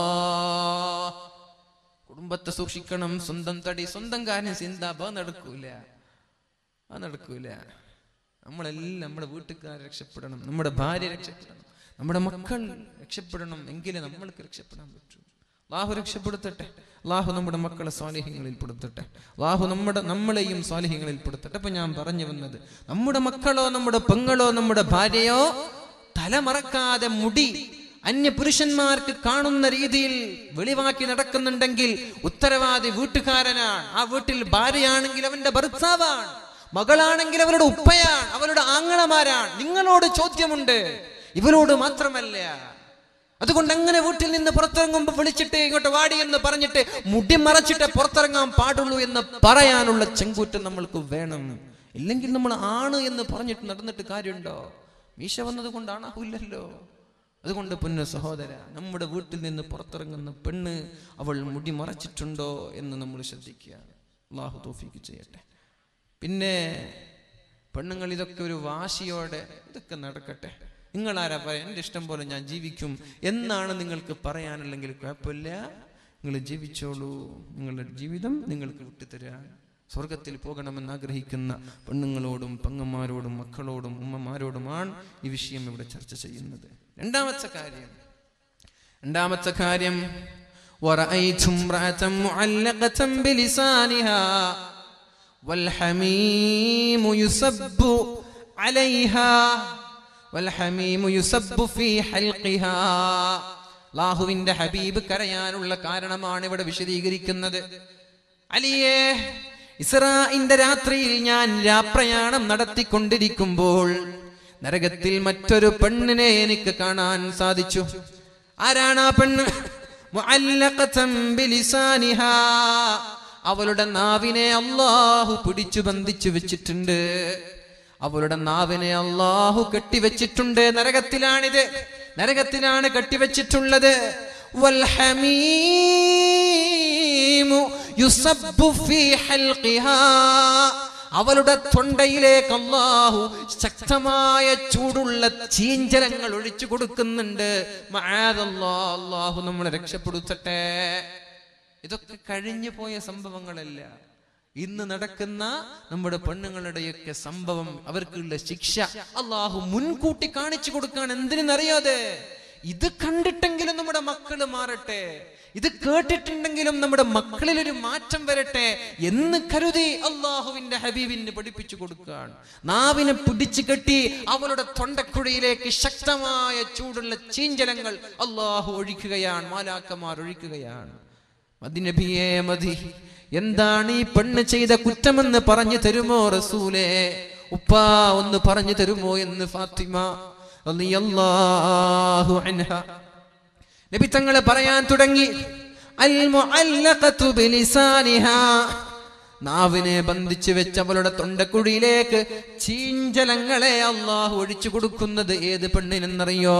കുടുംബത്തെ സൂക്ഷിക്കണം സ്വന്തം തടി സ്വന്തം കാര്യം ചിന്താബ നടക്കൂല അത് നടക്കൂല നമ്മളെല്ലാം നമ്മുടെ വീട്ടുകാർ രക്ഷപ്പെടണം നമ്മുടെ ഭാര്യ രക്ഷപ്പെടണം നമ്മുടെ മക്കൾ രക്ഷപ്പെടണം എങ്കിലേ നമ്മൾക്ക് രക്ഷപ്പെടാൻ പറ്റൂ അള്ളാഹു രക്ഷപ്പെടുത്തട്ടെ അള്ളാഹു നമ്മുടെ മക്കളെ സ്വാലിഹ്യങ്ങളിൽ പെടുത്തട്ടെ അള്ളാഹു നമ്മുടെ നമ്മളെയും സ്വാലിഹ്യങ്ങളിൽ പെടുത്തട്ടെ അപ്പൊ ഞാൻ പറഞ്ഞു വന്നത് നമ്മുടെ മക്കളോ നമ്മുടെ പെങ്ങളോ നമ്മുടെ ഭാര്യയോ തലമറക്കാതെ മുടി അന്യ പുരുഷന്മാർക്ക് കാണുന്ന രീതിയിൽ വെളിവാക്കി നടക്കുന്നുണ്ടെങ്കിൽ ഉത്തരവാദി വീട്ടുകാരനാണ് ആ വീട്ടിൽ ഭാര്യയാണെങ്കിൽ അവന്റെ ഭർത്താവാണ് മകളാണെങ്കിൽ അവരുടെ ഉപ്പയാണ് അവരുടെ ആങ്ങളമാരാണ് നിങ്ങളോട് ചോദ്യമുണ്ട് ഇവരോട് മാത്രമല്ല അതുകൊണ്ട് അങ്ങനെ വീട്ടിൽ നിന്ന് പുറത്തിറങ്ങുമ്പോൾ വിളിച്ചിട്ട് ഇങ്ങോട്ട് വാടി എന്ന് പറഞ്ഞിട്ട് മുടി മറച്ചിട്ട് പുറത്തിറങ്ങാൻ പാടുള്ളൂ എന്ന് പറയാനുള്ള ചെങ്കൂറ്റം നമ്മൾക്ക് വേണം ഇല്ലെങ്കിൽ നമ്മൾ ആണ് എന്ന് പറഞ്ഞിട്ട് നടന്നിട്ട് കാര്യമുണ്ടോ മീശ വന്നത് കൊണ്ടാണാവില്ലല്ലോ അതുകൊണ്ട് പൊന്നു സഹോദര നമ്മുടെ വീട്ടിൽ നിന്ന് പുറത്തിറങ്ങുന്ന പെണ്ണ് അവൾ മുടി മറച്ചിട്ടുണ്ടോ എന്ന് നമ്മൾ ശ്രദ്ധിക്കുക അള്ളാഹു തോഫിക്ക് ചെയ്യട്ടെ പിന്നെ പെണ്ണുങ്ങൾ ഇതൊക്കെ ഒരു വാശിയോടെ ഇതൊക്കെ നടക്കട്ടെ നിങ്ങൾ ആരാ പറയാ എൻ്റെ ഇഷ്ടം പോലെ ഞാൻ ജീവിക്കും എന്നാണ് നിങ്ങൾക്ക് പറയാനല്ലെങ്കിൽ കുഴപ്പമില്ല നിങ്ങൾ ജീവിച്ചോളൂ നിങ്ങളുടെ ജീവിതം നിങ്ങൾക്ക് വിട്ടുതരാൻ സ്വർഗത്തിൽ പോകണമെന്ന് ആഗ്രഹിക്കുന്ന പെണ്ണുങ്ങളോടും പെങ്ങന്മാരോടും മക്കളോടും ഉമ്മമാരോടുമാണ് ഈ വിഷയം ഇവിടെ ചർച്ച ചെയ്യുന്നത് രണ്ടാമത്തെ കാര്യം രണ്ടാമത്തെ കാര്യം ورأيت امرأة معلقة بلسانها والحميم يسب عليها والحميم يسب في حلقها ലാഹുവിന്റെ ഹബീബ് കരയാനുള്ള കാരണമാണ് ഇവിടെ വിശദീകരിക്കുന്നത് അലിയേ ഇസ്രായിന്റെ രാത്രിയിൽ ഞാൻ രാപ്രയാണം നടത്തിക്കൊണ്ടിരിക്കുമ്പോൾ നരകത്തിൽ മറ്റൊരു പെണ്ണിനെ എനിക്ക് കാണാൻ സാധിച്ചു ആരാണ് ആ പെണ്ണ് മുഅല്ലഖതൻ ബിലിസാനിഹാ. അവളുടെ നാവിനെ അള്ളാഹു പിടിച്ചു ബന്ധിച്ചു വെച്ചിട്ടുണ്ട് അവളുടെ നാവിനെ അള്ളാഹു കെട്ടിവെച്ചിട്ടുണ്ട് നരകത്തിലാണിത് നരകത്തിലാണ് കെട്ടിവെച്ചിട്ടുള്ളത് വൽഹമീമു യുസബ്ബു ഫീ ഹൽഖിഹാ. അവളുടെ തൊണ്ടയിലേക്ക് അള്ളാഹു ശക്തമായ ചൂടുള്ള ചീഞ്ചലങ്ങൾ ഒഴിച്ചു കൊടുക്കുന്നുണ്ട് മഅദല്ലാ, അള്ളാഹു നമ്മളെ രക്ഷപ്പെടുത്തട്ടെ ഇതൊക്കെ കഴിഞ്ഞു പോയ സംഭവങ്ങളല്ല ഇന്ന് നടക്കുന്ന നമ്മുടെ പെണ്ണുങ്ങളുടെയൊക്കെ സംഭവം അവർക്കുള്ള ശിക്ഷ അള്ളാഹു മുൻകൂട്ടി കാണിച്ചു കൊടുക്കാൻ എന്തിനെന്നറിയാതെ ഇത് കണ്ടിട്ടെങ്കിലും നമ്മുടെ മക്കള് മാറട്ടെ ഇത് കേട്ടിട്ടുണ്ടെങ്കിലും നമ്മുടെ മക്കളിൽ ഒരു മാറ്റം വരട്ടെ എന്ന് കരുതി അള്ളാഹുവിന്റെ ഹബീബിന് പഠിപ്പിച്ചു കൊടുക്കുകയാണ് നാവിനെ പിടിച്ചു കെട്ടി അവളുടെ തൊണ്ടക്കുഴിയിലേക്ക് ശക്തമായ ചൂടുള്ള ചീഞ്ചലങ്ങൾ അള്ളാഹു ഒഴിക്കുകയാണ് മാലാക്കമാർ ഒഴിക്കുകയാണ് മദിനബിയെ മതി എന്താണ് ഈ പെണ്ണ് ചെയ്ത കുറ്റമെന്ന് പറഞ്ഞു തരുമോ റസൂലേ ഉപ്പാ ഒന്ന് പറഞ്ഞു തരുമോ എന്ന് ഫാത്തിമ റളിയല്ലാഹു അൻഹ നബി തങ്ങളെ പറയാൻ തുടങ്ങി അൽ മുഅല്ലഖതു ബിലിസാനിഹാ നാവിനെ ബന്ധിച്ചു വെച്ച് അവളുടെ തൊണ്ടക്കുഴിയിലേക്ക് ചീഞ്ചലങ്ങളെ അള്ളാഹു ഒഴിച്ചു കൊടുക്കുന്നത് ഏത് പെണ്ണിനെന്നറിയോ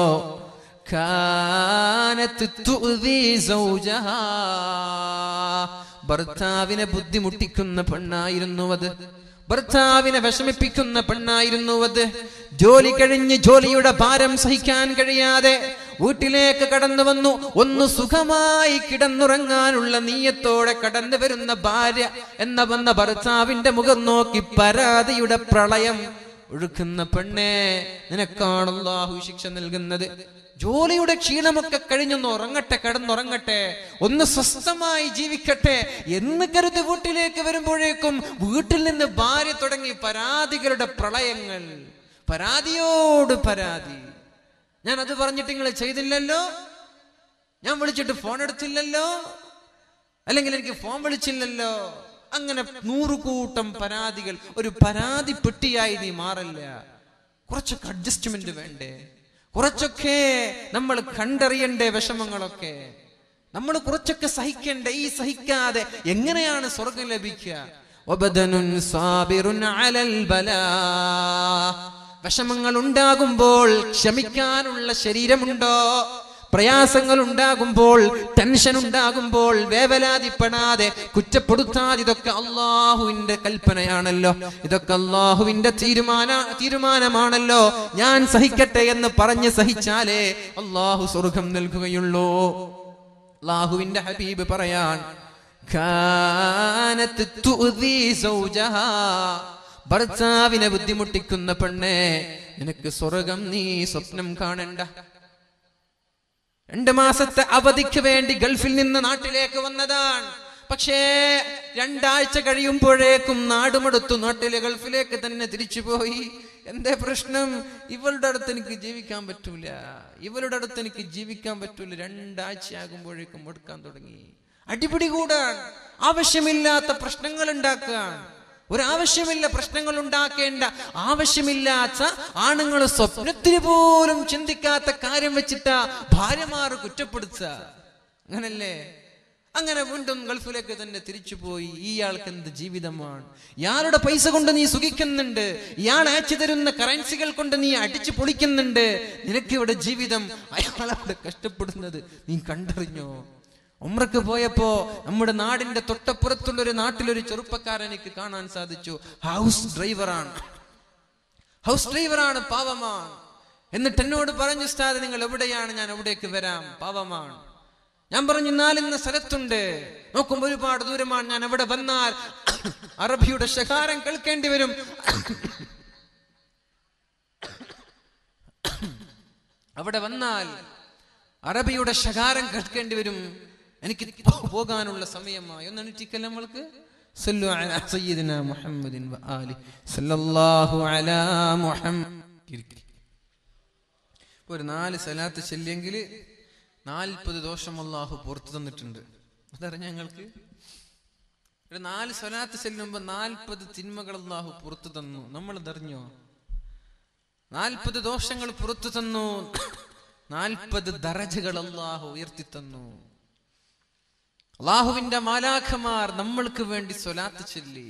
കാനത്ത് തുഅ്ദി സൗജഹാ. ഭർത്താവിനെ ബുദ്ധിമുട്ടിക്കുന്ന പെണ്ണായിരുന്നു അത് ഭർത്താവിനെ വിഷമിപ്പിക്കുന്ന പെണ്ണായിരുന്നു അത് ജോലി കഴിഞ്ഞ് ജോലിയുടെ ഭാരം സഹിക്കാൻ കഴിയാതെ വീട്ടിലേക്ക് കടന്നു വന്നു ഒന്ന് സുഖമായി കിടന്നുറങ്ങാനുള്ള നീയത്തോടെ കടന്നു വരുന്ന ഭാര്യ എന്ന വന്ന ഭർത്താവിന്റെ മുഖം നോക്കി പരാതിയുടെ പ്രളയം ഒഴുക്കുന്ന പെണ്ണെ നിനക്കാണ് അല്ലാഹു ശിക്ഷ നൽകുന്നത് ജോലിയുടെ ക്ഷീണമൊക്കെ കഴിഞ്ഞൊന്ന് ഉറങ്ങട്ടെ കിടന്നുറങ്ങട്ടെ ഒന്ന് സ്വസ്ഥമായി ജീവിക്കട്ടെ എന്ന് കരുതി വീട്ടിലേക്ക് വരുമ്പോഴേക്കും വീട്ടിൽ നിന്ന് ഭാര്യ തുടങ്ങി പരാതികളുടെ പ്രളയങ്ങൾ പരാതിയോട് പരാതി ഞാൻ അത് പറഞ്ഞിട്ട് നിങ്ങൾ ചെയ്തില്ലല്ലോ ഞാൻ വിളിച്ചിട്ട് ഫോൺ എടുത്തില്ലല്ലോ അല്ലെങ്കിൽ എനിക്ക് ഫോൺ വിളിച്ചില്ലല്ലോ അങ്ങനെ നൂറുകൂട്ടം പരാതികൾ ഒരു പരാതി പെട്ടിയായി നീ മാറല്ല കുറച്ചൊക്കെ അഡ്ജസ്റ്റ്മെന്റ് വേണ്ടേ കുറച്ചൊക്കെ നമ്മൾ കണ്ടറിയണ്ടേ വിഷമങ്ങളൊക്കെ നമ്മൾ കുറച്ചൊക്കെ സഹിക്കണ്ടേ ഈ സഹിക്കാതെ എങ്ങനെയാണ് സ്വർഗം ലഭിക്കുക വബദനുൻ സാബിറുൻ അലൽ ബലാ. വിഷമങ്ങൾ ഉണ്ടാകുമ്പോൾ ക്ഷമിക്കാനുള്ള ശരീരമുണ്ടോ പ്രയാസങ്ങൾ ഉണ്ടാകുമ്പോൾ ടെൻഷൻ ഉണ്ടാകുമ്പോൾ വേവലാതിപ്പെടാതെ കുറ്റപ്പെടുത്താതെ ഇതൊക്കെ അള്ളാഹുവിന്റെ കൽപ്പനയാണല്ലോ ഇതൊക്കെ അള്ളാഹുവിന്റെ തീരുമാന തീരുമാനമാണല്ലോ ഞാൻ സഹിക്കട്ടെ എന്ന് പറഞ്ഞ് സഹിച്ചാലേ അള്ളാഹു സ്വർഗം നൽകുകയുള്ളൂ അള്ളാഹുവിന്റെ ഹബീബ് പറയാൻ കാനത്ത് തുഅ്ദി സൗജഹാ. ഭർത്താവിനെ ബുദ്ധിമുട്ടിക്കുന്ന പെണ്ണെ നിനക്ക് സ്വർഗം നീ സ്വപ്നം കാണണ്ട രണ്ട് മാസത്തെ അവധിക്ക് വേണ്ടി ഗൾഫിൽ നിന്ന് നാട്ടിലേക്ക് വന്നതാണ് പക്ഷേ രണ്ടാഴ്ച കഴിയുമ്പോഴേക്കും നാടുമെടുത്തു നാട്ടിലെ ഗൾഫിലേക്ക് തന്നെ തിരിച്ചുപോയി എന്തേ പ്രശ്നം ഇവളുടെ അടുത്ത് എനിക്ക് ജീവിക്കാൻ പറ്റൂല ഇവളുടെ അടുത്ത് എനിക്ക് ജീവിക്കാൻ പറ്റൂല രണ്ടാഴ്ച ആകുമ്പോഴേക്കും എടുക്കാൻ തുടങ്ങി അടിപിടി കൂടാൻ ആവശ്യമില്ലാത്ത പ്രശ്നങ്ങൾ ഉണ്ടാക്കാൻ ഒരാവശ്യമില്ല പ്രശ്നങ്ങൾ ഉണ്ടാക്കേണ്ട ആവശ്യമില്ലാത്ത ആണുങ്ങൾ സ്വപ്നത്തിന് പോലും ചിന്തിക്കാത്ത കാര്യം വെച്ചിട്ടാ ഭാര്യമാർ കുറ്റപ്പെടുത്തുക അങ്ങനല്ലേ അങ്ങനെ വീണ്ടും ഗൾഫിലേക്ക് തന്നെ തിരിച്ചുപോയി ഇയാൾക്ക് എന്ത് ജീവിതമാണ് ഇയാളുടെ പൈസ കൊണ്ട് നീ സുഖിക്കുന്നുണ്ട് ഇയാൾ അയച്ചു തരുന്ന കറൻസികൾ കൊണ്ട് നീ അടിച്ചു പൊളിക്കുന്നുണ്ട് നിനക്ക് ഇവിടെ ജീവിതം അയാളവിടെ കഷ്ടപ്പെടുന്നത് നീ കണ്ടറിഞ്ഞോ ഉമ്രക്ക് പോയപ്പോ നമ്മുടെ നാടിന്റെ തൊട്ടപ്പുറത്തുള്ള ഒരു നാട്ടിലൊരു ചെറുപ്പക്കാരൻ എനിക്ക് കാണാൻ സാധിച്ചു ഹൗസ് ഡ്രൈവറാണ് ഹൗസ് ഡ്രൈവറാണ് പാവമാണ് എന്നിട്ട് എന്നോട് പറഞ്ഞു ഉസ്താദ് നിങ്ങൾ എവിടെയാണ് ഞാൻ എവിടേക്ക് വരാം പാവമാണ് ഞാൻ പറഞ്ഞു നാലിന്ന സ്ഥലത്തുണ്ട് നോക്കുമ്പോ ഒരുപാട് ദൂരമാണ് ഞാൻ എവിടെ വന്നാൽ അറബിയുടെ ശകാരം കേൾക്കേണ്ടി വരും അവിടെ വന്നാൽ അറബിയുടെ ശകാരം കേൾക്കേണ്ടി വരും എനിക്ക് പോ- പോകാനുള്ള സമയമായി ഒന്ന് എണീറ്റിക്കൽ നമ്മൾക്ക് സല്ലു അലാ സയ്യിദിന മുഹമ്മദിൻ വ ആലി സല്ലല്ലാഹു അലാ മുഹമ്മദ് ഇരിക്ക്. ഇപ്പൊ ഒരു നാല് സലാത്ത് ചെല്ലിയെങ്കിൽ നാൽപ്പത് ദോഷം അള്ളാഹു പുറത്തു തന്നിട്ടുണ്ട് അതറിഞ്ഞ ഞങ്ങൾക്ക് ഒരു നാല് സ്വലാത്ത് ചെല്ലുമ്പോ നാൽപ്പത് തിന്മകൾ അള്ളാഹു പുറത്തു തന്നു നമ്മൾ അതറിഞ്ഞോ നാൽപ്പത് ദോഷങ്ങൾ പുറത്തു തന്നു നാൽപ്പത് ദറജകൾ അള്ളാഹു ഉയർത്തി തന്നു അള്ളാഹുവിന്റെ മാലാഖമാർ നമ്മൾക്ക് വേണ്ടി സ്വലാത്ത് ചൊല്ലി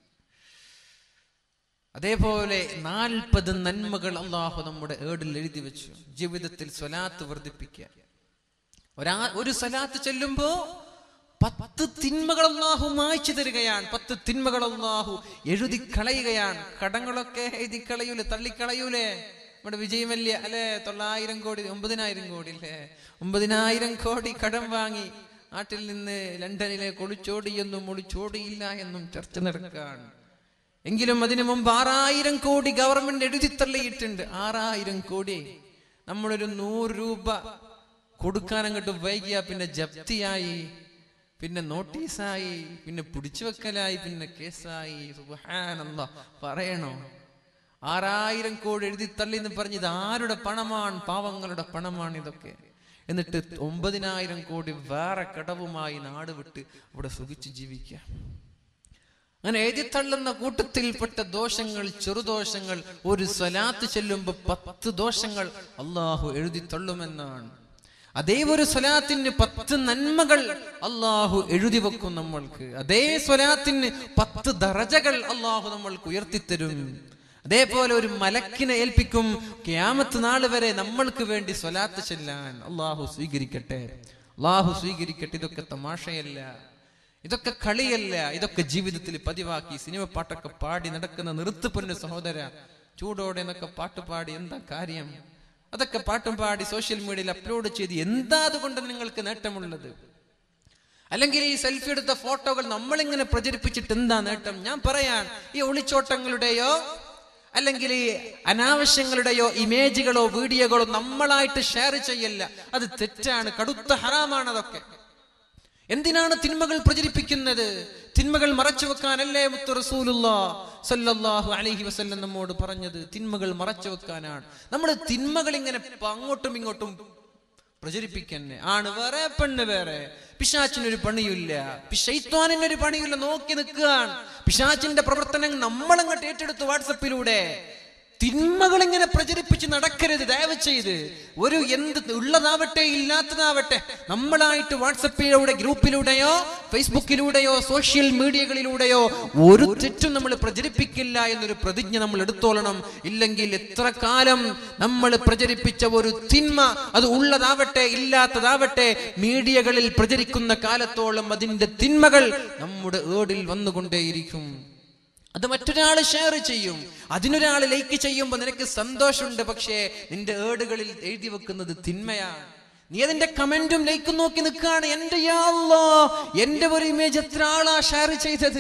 അതേപോലെ നാൽപ്പത് നന്മകൾ അള്ളാഹു നമ്മുടെ ഏടിൽ എഴുതി വെച്ചു ജീവിതത്തിൽ സ്വലാത്ത് വർദ്ധിപ്പിക്കുക ഒരാ ഒരു സ്വലാത്ത് ചെല്ലുമ്പോ പത്ത് തിന്മകൾ അള്ളാഹു മായ്ച്ചു തരികയാണ് പത്ത് തിന്മകൾ അള്ളാഹു എഴുതി കളയുകയാണ് കടങ്ങളൊക്കെ എഴുതി കളയൂലേ തള്ളിക്കളയൂലേ നമ്മുടെ വിജയമല്യ അല്ലെ തൊള്ളായിരം കോടി ഒമ്പതിനായിരം കോടി അല്ലേ ഒമ്പതിനായിരം കോടി കടം വാങ്ങി നാട്ടിൽ നിന്ന് ലണ്ടനിലേക്ക് ഒളിച്ചോടിയെന്നും ഒളിച്ചോടിയില്ല എന്നും ചർച്ച നടക്കുകയാണ് എങ്കിലും അതിനു മുമ്പ് ആറായിരം കോടി ഗവൺമെന്റ് എഴുതി തള്ളിയിട്ടുണ്ട് ആറായിരം കോടി നമ്മളൊരു നൂറ് രൂപ കൊടുക്കാൻ അങ്ങോട്ട് വൈകിയ പിന്നെ ജപ്തിയായി പിന്നെ നോട്ടീസായി പിന്നെ പിടിച്ചു വെക്കലായി പിന്നെ കേസായി സുബ്ഹാനല്ലാ പറയണോ ആറായിരം കോടി എഴുതി തള്ളി എന്ന് പറഞ്ഞ് ഇത് ആരുടെ പണമാണ് പാവങ്ങളുടെ പണമാണ് ഇതൊക്കെ എന്നിട്ട് ഒമ്പതിനായിരം കോടി വേറെ കടവുമായി നാട് വിട്ട് അവിടെ സുഖിച്ച് ജീവിക്കുക അങ്ങനെ എഴുതിത്തള്ളുന്ന കൂട്ടത്തിൽപ്പെട്ട ദോഷങ്ങൾ ചെറുദോഷങ്ങൾ ഒരു സ്വലാത്ത് ചെല്ലുമ്പോ പത്ത് ദോഷങ്ങൾ അള്ളാഹു എഴുതി തള്ളുമെന്നാണ് അതേ ഒരു സ്വലാത്തിന് പത്ത് നന്മകൾ അള്ളാഹു എഴുതി വെക്കും നമ്മൾക്ക് അതേ സ്വലാത്തിന് പത്ത് ദറജകൾ അള്ളാഹു നമ്മൾക്ക് ഉയർത്തിത്തരും അതേപോലെ ഒരു മലക്കിനെ ഏൽപ്പിക്കും ക്യാമത്ത് നാൾ വരെ നമ്മൾക്ക് വേണ്ടി സ്വലാത്ത് ചെല്ലാൻ അള്ളാഹു സ്വീകരിക്കട്ടെ അള്ളാഹു സ്വീകരിക്കട്ടെ ഇതൊക്കെ തമാശയല്ല ഇതൊക്കെ കളിയല്ല ഇതൊക്കെ ജീവിതത്തിൽ പതിവാക്കി സിനിമ പാട്ടൊക്കെ പാടി നടക്കുന്ന നിർത്ത് പൊന്നു സഹോദര ചൂടോടെ എന്നൊക്കെ പാട്ട് പാടി എന്താ കാര്യം അതൊക്കെ പാട്ടും പാടി സോഷ്യൽ മീഡിയയിൽ അപ്ലോഡ് ചെയ്ത് എന്താ അതുകൊണ്ട് നിങ്ങൾക്ക് നേട്ടമുള്ളത് അല്ലെങ്കിൽ ഈ സെൽഫി എടുത്ത ഫോട്ടോകൾ നമ്മളിങ്ങനെ പ്രചരിപ്പിച്ചിട്ട് എന്താ നേട്ടം ഞാൻ പറയാൻ ഈ ഒളിച്ചോട്ടങ്ങളുടെയോ അല്ലെങ്കിൽ ഈ അനാവശ്യങ്ങളുടെയോ ഇമേജുകളോ വീഡിയോകളോ നമ്മളായിട്ട് ഷെയർ ചെയ്യല്ല അത് തെറ്റാണ് കടുത്ത ഹറാമാണ് അതൊക്കെ എന്തിനാണ് തിന്മകൾ പ്രചരിപ്പിക്കുന്നത് തിന്മകൾ മറച്ചു വെക്കാനല്ലേ മുത്തു റസൂലുള്ള സല്ലല്ലാഹു അലൈഹി വസല്ലം നമ്മോട് പറഞ്ഞത് തിന്മകൾ മറച്ചു വെക്കാനാണ് നമ്മൾ തിന്മകൾ ഇങ്ങനെ അങ്ങോട്ടും ഇങ്ങോട്ടും പ്രചരിപ്പിക്കന്നെ ആണ് വേറെ പെണ്ണ് വേറെ പിശാച്ചിനൊരു പണിയില്ല പിശൈത്വാനിനൊരു പണിയില്ല നോക്കി നിൽക്കുകയാണ് പിശാച്ചിന്റെ പ്രവർത്തനം നമ്മളങ്ങോട്ട് ഏറ്റെടുത്തു വാട്സപ്പിലൂടെ തിന്മകൾ ഇങ്ങനെ പ്രചരിപ്പിച്ച് നടക്കരുത് ദയവ് ചെയ്ത് ഒരു എന്ത് ഉള്ളതാവട്ടെ ഇല്ലാത്തതാവട്ടെ നമ്മളായിട്ട് വാട്സപ്പിലൂടെ ഗ്രൂപ്പിലൂടെയോ ഫേസ്ബുക്കിലൂടെയോ സോഷ്യൽ മീഡിയകളിലൂടെയോ ഒരു തെറ്റും നമ്മൾ പ്രചരിപ്പിക്കില്ല എന്നൊരു പ്രതിജ്ഞ നമ്മൾ എടുത്തോളണം ഇല്ലെങ്കിൽ എത്ര കാലം നമ്മൾ പ്രചരിപ്പിച്ച ഒരു തിന്മ അത് ഉള്ളതാവട്ടെ ഇല്ലാത്തതാവട്ടെ മീഡിയകളിൽ പ്രചരിക്കുന്ന കാലത്തോളം അതിന്റെ തിന്മകൾ നമ്മുടെ ഏടിൽ വന്നുകൊണ്ടേയിരിക്കും അത് മറ്റൊരാൾ ഷെയർ ചെയ്യും അതിനൊരാൾ ലൈക്ക് ചെയ്യുമ്പോൾ നിനക്ക് സന്തോഷമുണ്ട് പക്ഷേ നിന്റെ ഏടുകളിൽ എഴുതി വെക്കുന്നത് തിന്മയാണ് നീ അതിന്റെ കമന്റും ലൈക്കും നോക്കി നിൽക്കുകയാണ് എന്റെ യാ അല്ലാ, എന്റെ ഒരു ഇമേജ് എത്ര ആളാ ഷെയർ ചെയ്തത്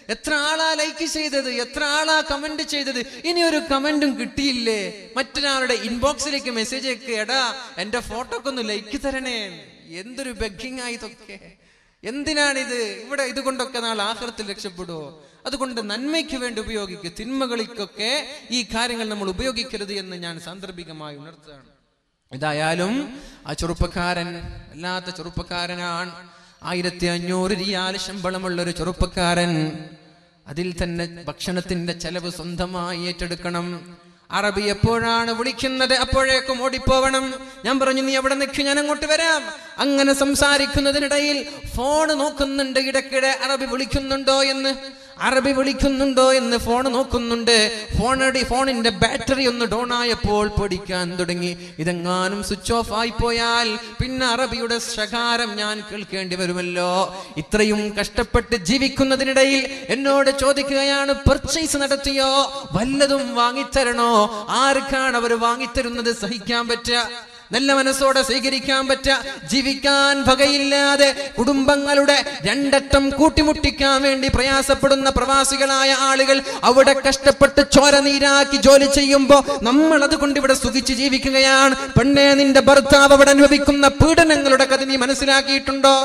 എത്ര ആളാ ലൈക്ക് ചെയ്തത് എത്ര ആളാ കമന്റ് ചെയ്തത് ഇനി ഒരു കമന്റും കിട്ടിയില്ലേ മറ്റൊരാളുടെ ഇൻബോക്സിലേക്ക് മെസ്സേജ് ഒക്കെ എടാ എന്റെ ഫോട്ടോക്ക് ഒന്ന് ലൈക്ക് തരണേ എന്തൊരു ബെഗിങ് ആ ഇതൊക്കെ എന്തിനാണിത് ഇവിടെ ഇതുകൊണ്ടൊക്കെ നാളെ ആഹൃത്തിൽ രക്ഷപ്പെടുവോ അതുകൊണ്ട് നന്മയ്ക്ക് വേണ്ടി ഉപയോഗിക്കുക തിന്മകൾക്കൊക്കെ ഈ കാര്യങ്ങൾ നമ്മൾ ഉപയോഗിക്കരുത് എന്ന് ഞാൻ സാന്ദർഭികമായി ഉണർത്തുകയാണ് ഏതായാലും ആ ചെറുപ്പക്കാരൻ അല്ലാത്ത ചെറുപ്പക്കാരനാണ് ആയിരത്തി അഞ്ഞൂറ് റിയാൽ ശമ്പളമുള്ള ഒരു ചെറുപ്പക്കാരൻ അതിൽ തന്നെ ഭക്ഷണത്തിന്റെ ചെലവ് സ്വന്തമായി ഏറ്റെടുക്കണം അറബി എപ്പോഴാണ് വിളിക്കുന്നത് അപ്പോഴേക്കും ഓടിപ്പോവണം ഞാൻ പറഞ്ഞു നീ എവിടെ നിൽക്കും ഞാൻ അങ്ങോട്ട് വരാം അങ്ങനെ സംസാരിക്കുന്നതിനിടയിൽ ഫോൺ നോക്കുന്നുണ്ട് ഇടയ്ക്കിടെ അറബി വിളിക്കുന്നുണ്ടോ എന്ന് അറബി വിളിക്കുന്നുണ്ടോ എന്ന് ഫോൺ നോക്കുന്നുണ്ട് ഫോണടി ഫോണിന്റെ ബാറ്ററി ഒന്ന് ഡൗൺ ആയപ്പോൾ പഠിക്കാൻ തുടങ്ങി ഇതെങ്ങാനും സ്വിച്ച് ഓഫ് ആയി പോയാൽ പിന്നെ അറബിയുടെ ശകാരം ഞാൻ കേൾക്കേണ്ടി വരുമല്ലോ ഇത്രയും കഷ്ടപ്പെട്ട് ജീവിക്കുന്നതിനിടയിൽ എന്നോട് ചോദിക്കുകയാണ് പർച്ചേസ് നടത്തിയോ വല്ലതും വാങ്ങിത്തരണോ ആർക്കാണ് അവർ വാങ്ങിത്തരുന്നത് സഹിക്കാൻ പറ്റുക നല്ല മനസ്സോടെ സ്വീകരിക്കാൻ പറ്റ ജീവിക്കാൻ വകയില്ലാതെ കുടുംബങ്ങളുടെ രണ്ടറ്റം കൂട്ടിമുട്ടിക്കാൻ വേണ്ടി പ്രയാസപ്പെടുന്ന പ്രവാസികളായ ആളുകൾ അവിടെ കഷ്ടപ്പെട്ട് ചോര നീരാക്കി ജോലി ചെയ്യുമ്പോ നമ്മൾ അതുകൊണ്ട് ഇവിടെ സുഖിച്ച് ജീവിക്കുകയാണ് പെണ്ണെ നിന്റെ ഭർത്താവ് അവിടെ അനുഭവിക്കുന്ന പീഡനങ്ങളുടെ കഥ നീ മനസ്സിലാക്കിയിട്ടുണ്ടോ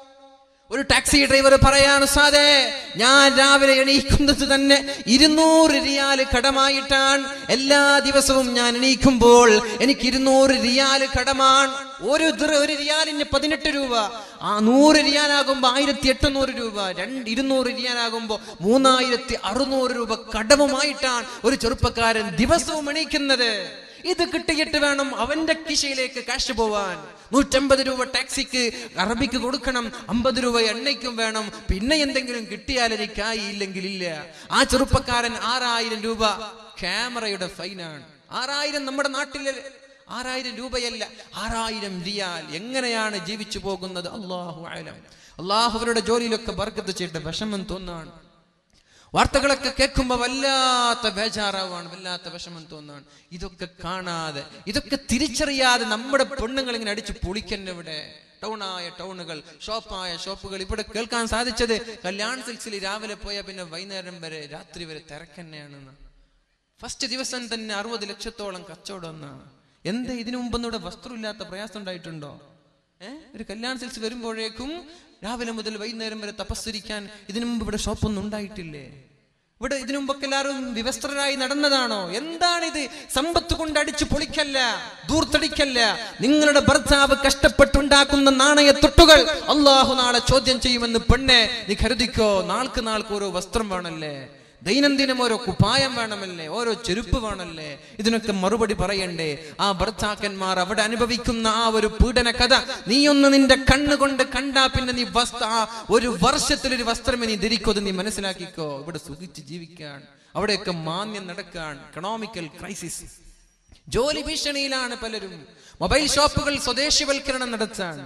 ഒരു ടാക്സി ഡ്രൈവർ പറയാണ് സാധേ ഞാൻ രാവിലെ എണീക്കുന്നത് തന്നെ ഇരുന്നൂറ് റിയാല് കടമായിട്ടാണ് എല്ലാ ദിവസവും ഞാൻ എണീക്കുമ്പോൾ എനിക്ക് ഇരുന്നൂറ് റിയാല് കടമാണ് ഒരു ദിർ- ഒരു റിയാലിന് പതിനെട്ട് രൂപ ആ നൂറ് റിയാലാകുമ്പോ ആയിരത്തി എട്ടുന്നൂറ് രൂപ രണ്ട് ഇരുന്നൂറ് റിയാലാകുമ്പോ മൂന്നായിരത്തി അറുന്നൂറ് രൂപ കടവുമായിട്ടാണ് ഒരു ചെറുപ്പക്കാരൻ ദിവസവും എണീക്കുന്നത് ഇത് കിട്ടിയിട്ട് വേണം അവന്റെ കിശയിലേക്ക് കാശ് പോവാൻ നൂറ്റമ്പത് രൂപ ടാക്സിക്ക് അറബിക്ക് കൊടുക്കണം അമ്പത് രൂപ എണ്ണയ്ക്കും വേണം പിന്നെ എന്തെങ്കിലും കിട്ടിയാൽ എനിക്കായി ഇല്ലെങ്കിൽ ഇല്ല ആ ചെറുപ്പക്കാരൻ ആറായിരം രൂപ ക്യാമറയുടെ ഫൈനാണ് ആറായിരം നമ്മുടെ നാട്ടിലെ ആറായിരം രൂപയല്ല ആറായിരം റിയാൽ എങ്ങനെയാണ് ജീവിച്ചു പോകുന്നത് അള്ളാഹു ആലം അള്ളാഹു അവരുടെ ജോലിയിലൊക്കെ ബർക്കത്ത് ചെയ്തിട്ട് വിഷമം തോന്നാണ് വാർത്തകളൊക്കെ കേൾക്കുമ്പോൾ വല്ലാത്ത ബേജാറാവാണ് വല്ലാത്ത വിഷമം തോന്നാണ് ഇതൊക്കെ കാണാതെ ഇതൊക്കെ തിരിച്ചറിയാതെ നമ്മുടെ പെണ്ണുങ്ങൾ ഇങ്ങനെ അടിച്ച് പൊളിക്കന്നെ ഇവിടെ ടൗണായ ടൗണുകൾ ഷോപ്പായ ഷോപ്പുകൾ ഇവിടെ കേൾക്കാൻ സാധിച്ചത് കല്യാൺ സിൽക്സിൽ രാവിലെ പോയാൽ പിന്നെ വൈകുന്നേരം വരെ രാത്രി വരെ തിരക്കന്നെയാണെന്ന് ഫസ്റ്റ് ദിവസം തന്നെ അറുപത് ലക്ഷത്തോളം കച്ചവടം എന്നാണ് എന്താ ഇതിനു മുമ്പൊന്നും ഇവിടെ വസ്ത്രമില്ലാത്ത പ്രയാസം ഉണ്ടായിട്ടുണ്ടോ ഏഹ് ഒരു കല്യാൺ സിൽസ് വരുമ്പോഴേക്കും രാവിലെ മുതൽ വൈകുന്നേരം വരെ തപസ്സരിക്കാൻ ഇതിനു മുമ്പ് ഇവിടെ ഷോപ്പൊന്നും ഉണ്ടായിട്ടില്ലേ ഇവിടെ ഇതിനു മുമ്പൊക്കെ എല്ലാവരും വിവസ്ത്രരായി നടന്നതാണോ എന്താണിത് സമ്പത്ത് കൊണ്ട് അടിച്ചു പൊളിക്കല്ല ദൂർത്തടിക്കല്ല നിങ്ങളുടെ ഭർത്താവ് കഷ്ടപ്പെട്ടുണ്ടാക്കുന്ന നാണയത്തൊട്ടുകൾ അള്ളാഹു നാളെ ചോദ്യം ചെയ്യുമെന്ന് പെണ്ണെ നീ കരുതിക്കോ നാൾക്ക് നാൾക്ക് ഓരോ വസ്ത്രം വേണല്ലേ ദൈനംദിനം ഓരോ കുപ്പായം വേണമല്ലേ ഓരോ ചെരുപ്പ് വേണമല്ലേ ഇതിനൊക്കെ മറുപടി പറയണ്ടേ ആ ഭർത്താക്കന്മാർ അവിടെ അനുഭവിക്കുന്ന ആ ഒരു പീഡന കഥ നീയൊന്ന് നിന്റെ കണ്ണുകൊണ്ട് കണ്ടാ പിന്നെ നീ വസ്ത്ര ആ ഒരു വർഷത്തിലൊരു വസ്ത്രമേ നീ ധരിക്കോ നീ മനസ്സിലാക്കിക്കോ ഇവിടെ സുഖിച്ച് ജീവിക്കാൻ അവിടെയൊക്കെ മാന്യം നടക്കാൻ എക്കണോമിക്കൽ ക്രൈസിസ് ജോലി ഭീഷണിയിലാണ് പലരും മൊബൈൽ ഷോപ്പുകൾ സ്വദേശിവൽക്കരണം നടത്താൻ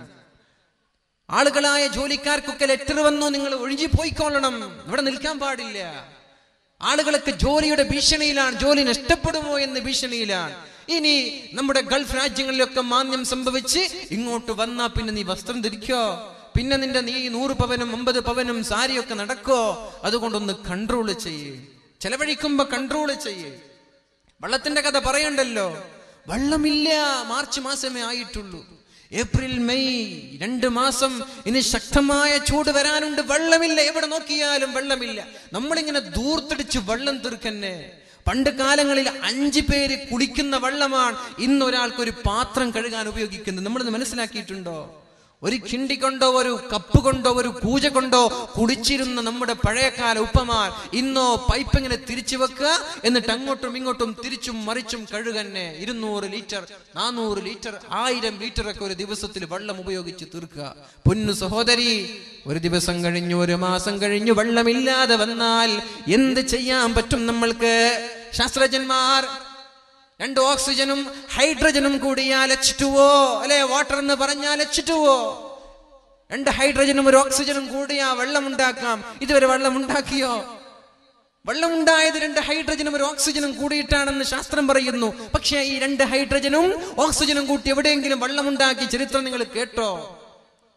ആളുകളായ ജോലിക്കാർക്കൊക്കെ ലെറ്റർ വന്നു നിങ്ങൾ ഒഴിഞ്ഞു പോയിക്കൊള്ളണം ഇവിടെ നിൽക്കാൻ പാടില്ല ആളുകളൊക്കെ ജോലിയുടെ ഭീഷണിയിലാണ് ജോലി നഷ്ടപ്പെടുമോ എന്ന് ഭീഷണിയിലാണ് ഇനി നമ്മുടെ ഗൾഫ് രാജ്യങ്ങളിലൊക്കെ മാന്യം സംഭവിച്ച് ഇങ്ങോട്ട് വന്നാ പിന്നെ നീ വസ്ത്രം ധരിക്കോ പിന്നെ നിന്റെ നീ നൂറ് പവനും അമ്പത് പവനും സാരിയൊക്കെ നടക്കോ അതുകൊണ്ടൊന്ന് കൺട്രോൾ ചെയ്യേ ചെലവഴിക്കുമ്പോ കൺട്രോൾ ചെയ്യേ വെള്ളത്തിന്റെ കഥ പറയണ്ടല്ലോ വെള്ളമില്ല മാർച്ച് മാസമേ ആയിട്ടുള്ളൂ ഏപ്രിൽ മെയ് രണ്ട് മാസം ഇനി ശക്തമായ ചൂട് വരാനുണ്ട് വെള്ളമില്ല എവിടെ നോക്കിയാലും വെള്ളമില്ല നമ്മളിങ്ങനെ ദൂർത്തടിച്ച് വെള്ളം തീർക്കന്നെ പണ്ട് കാലങ്ങളിൽ അഞ്ചു പേര് കുടിക്കുന്ന വെള്ളമാണ് ഇന്ന് ഒരാൾക്ക് ഒരു പാത്രം കഴുകാൻ ഉപയോഗിക്കുന്നത് നമ്മളിത് മനസ്സിലാക്കിയിട്ടുണ്ടോ ഒരു കിണ്ടി കൊണ്ടോ ഒരു കപ്പ് കൊണ്ടോ ഒരു കൂജ കൊണ്ടോ കുടിച്ചിരുന്ന നമ്മുടെ പഴയകാല ഉപ്പമാർ ഇന്നോ പൈപ്പ് ഇങ്ങനെ തിരിച്ചു വെക്കുക എന്നിട്ട് അങ്ങോട്ടും ഇങ്ങോട്ടും തിരിച്ചും മറിച്ചും കഴുകന്നെ ഇരുന്നൂറ് ലിറ്റർ നാനൂറ് ലിറ്റർ ആയിരം ലിറ്റർ ഒക്കെ ഒരു ദിവസത്തിൽ വെള്ളം ഉപയോഗിച്ച് തീർക്കുക പൊന്നു സഹോദരി ഒരു ദിവസം കഴിഞ്ഞു ഒരു മാസം കഴിഞ്ഞു വെള്ളമില്ലാതെ വന്നാൽ എന്ത് ചെയ്യാൻ പറ്റും നമ്മൾക്ക് ശാസ്ത്രജ്ഞന്മാർ രണ്ട് ഓക്സിജനും ഹൈഡ്രജനും കൂടിയാൽ എച്ച് ടുവോ അല്ലെ വാട്ടർ എന്ന് പറഞ്ഞാൽ എച്ച് ടുവോ രണ്ട് ഹൈഡ്രജനും ഒരു ഓക്സിജനും കൂടിയാ വെള്ളം ഉണ്ടാക്കാം ഇതുവരെ വെള്ളം ഉണ്ടാക്കിയോ വെള്ളം ഉണ്ടായത് രണ്ട് ഹൈഡ്രജനും ഒരു ഓക്സിജനും കൂടിയിട്ടാണെന്ന് ശാസ്ത്രം പറയുന്നു പക്ഷേ ഈ രണ്ട് ഹൈഡ്രജനും ഓക്സിജനും കൂട്ടി എവിടെയെങ്കിലും വെള്ളം ഉണ്ടാക്കി ചരിത്രം നിങ്ങൾ കേട്ടോ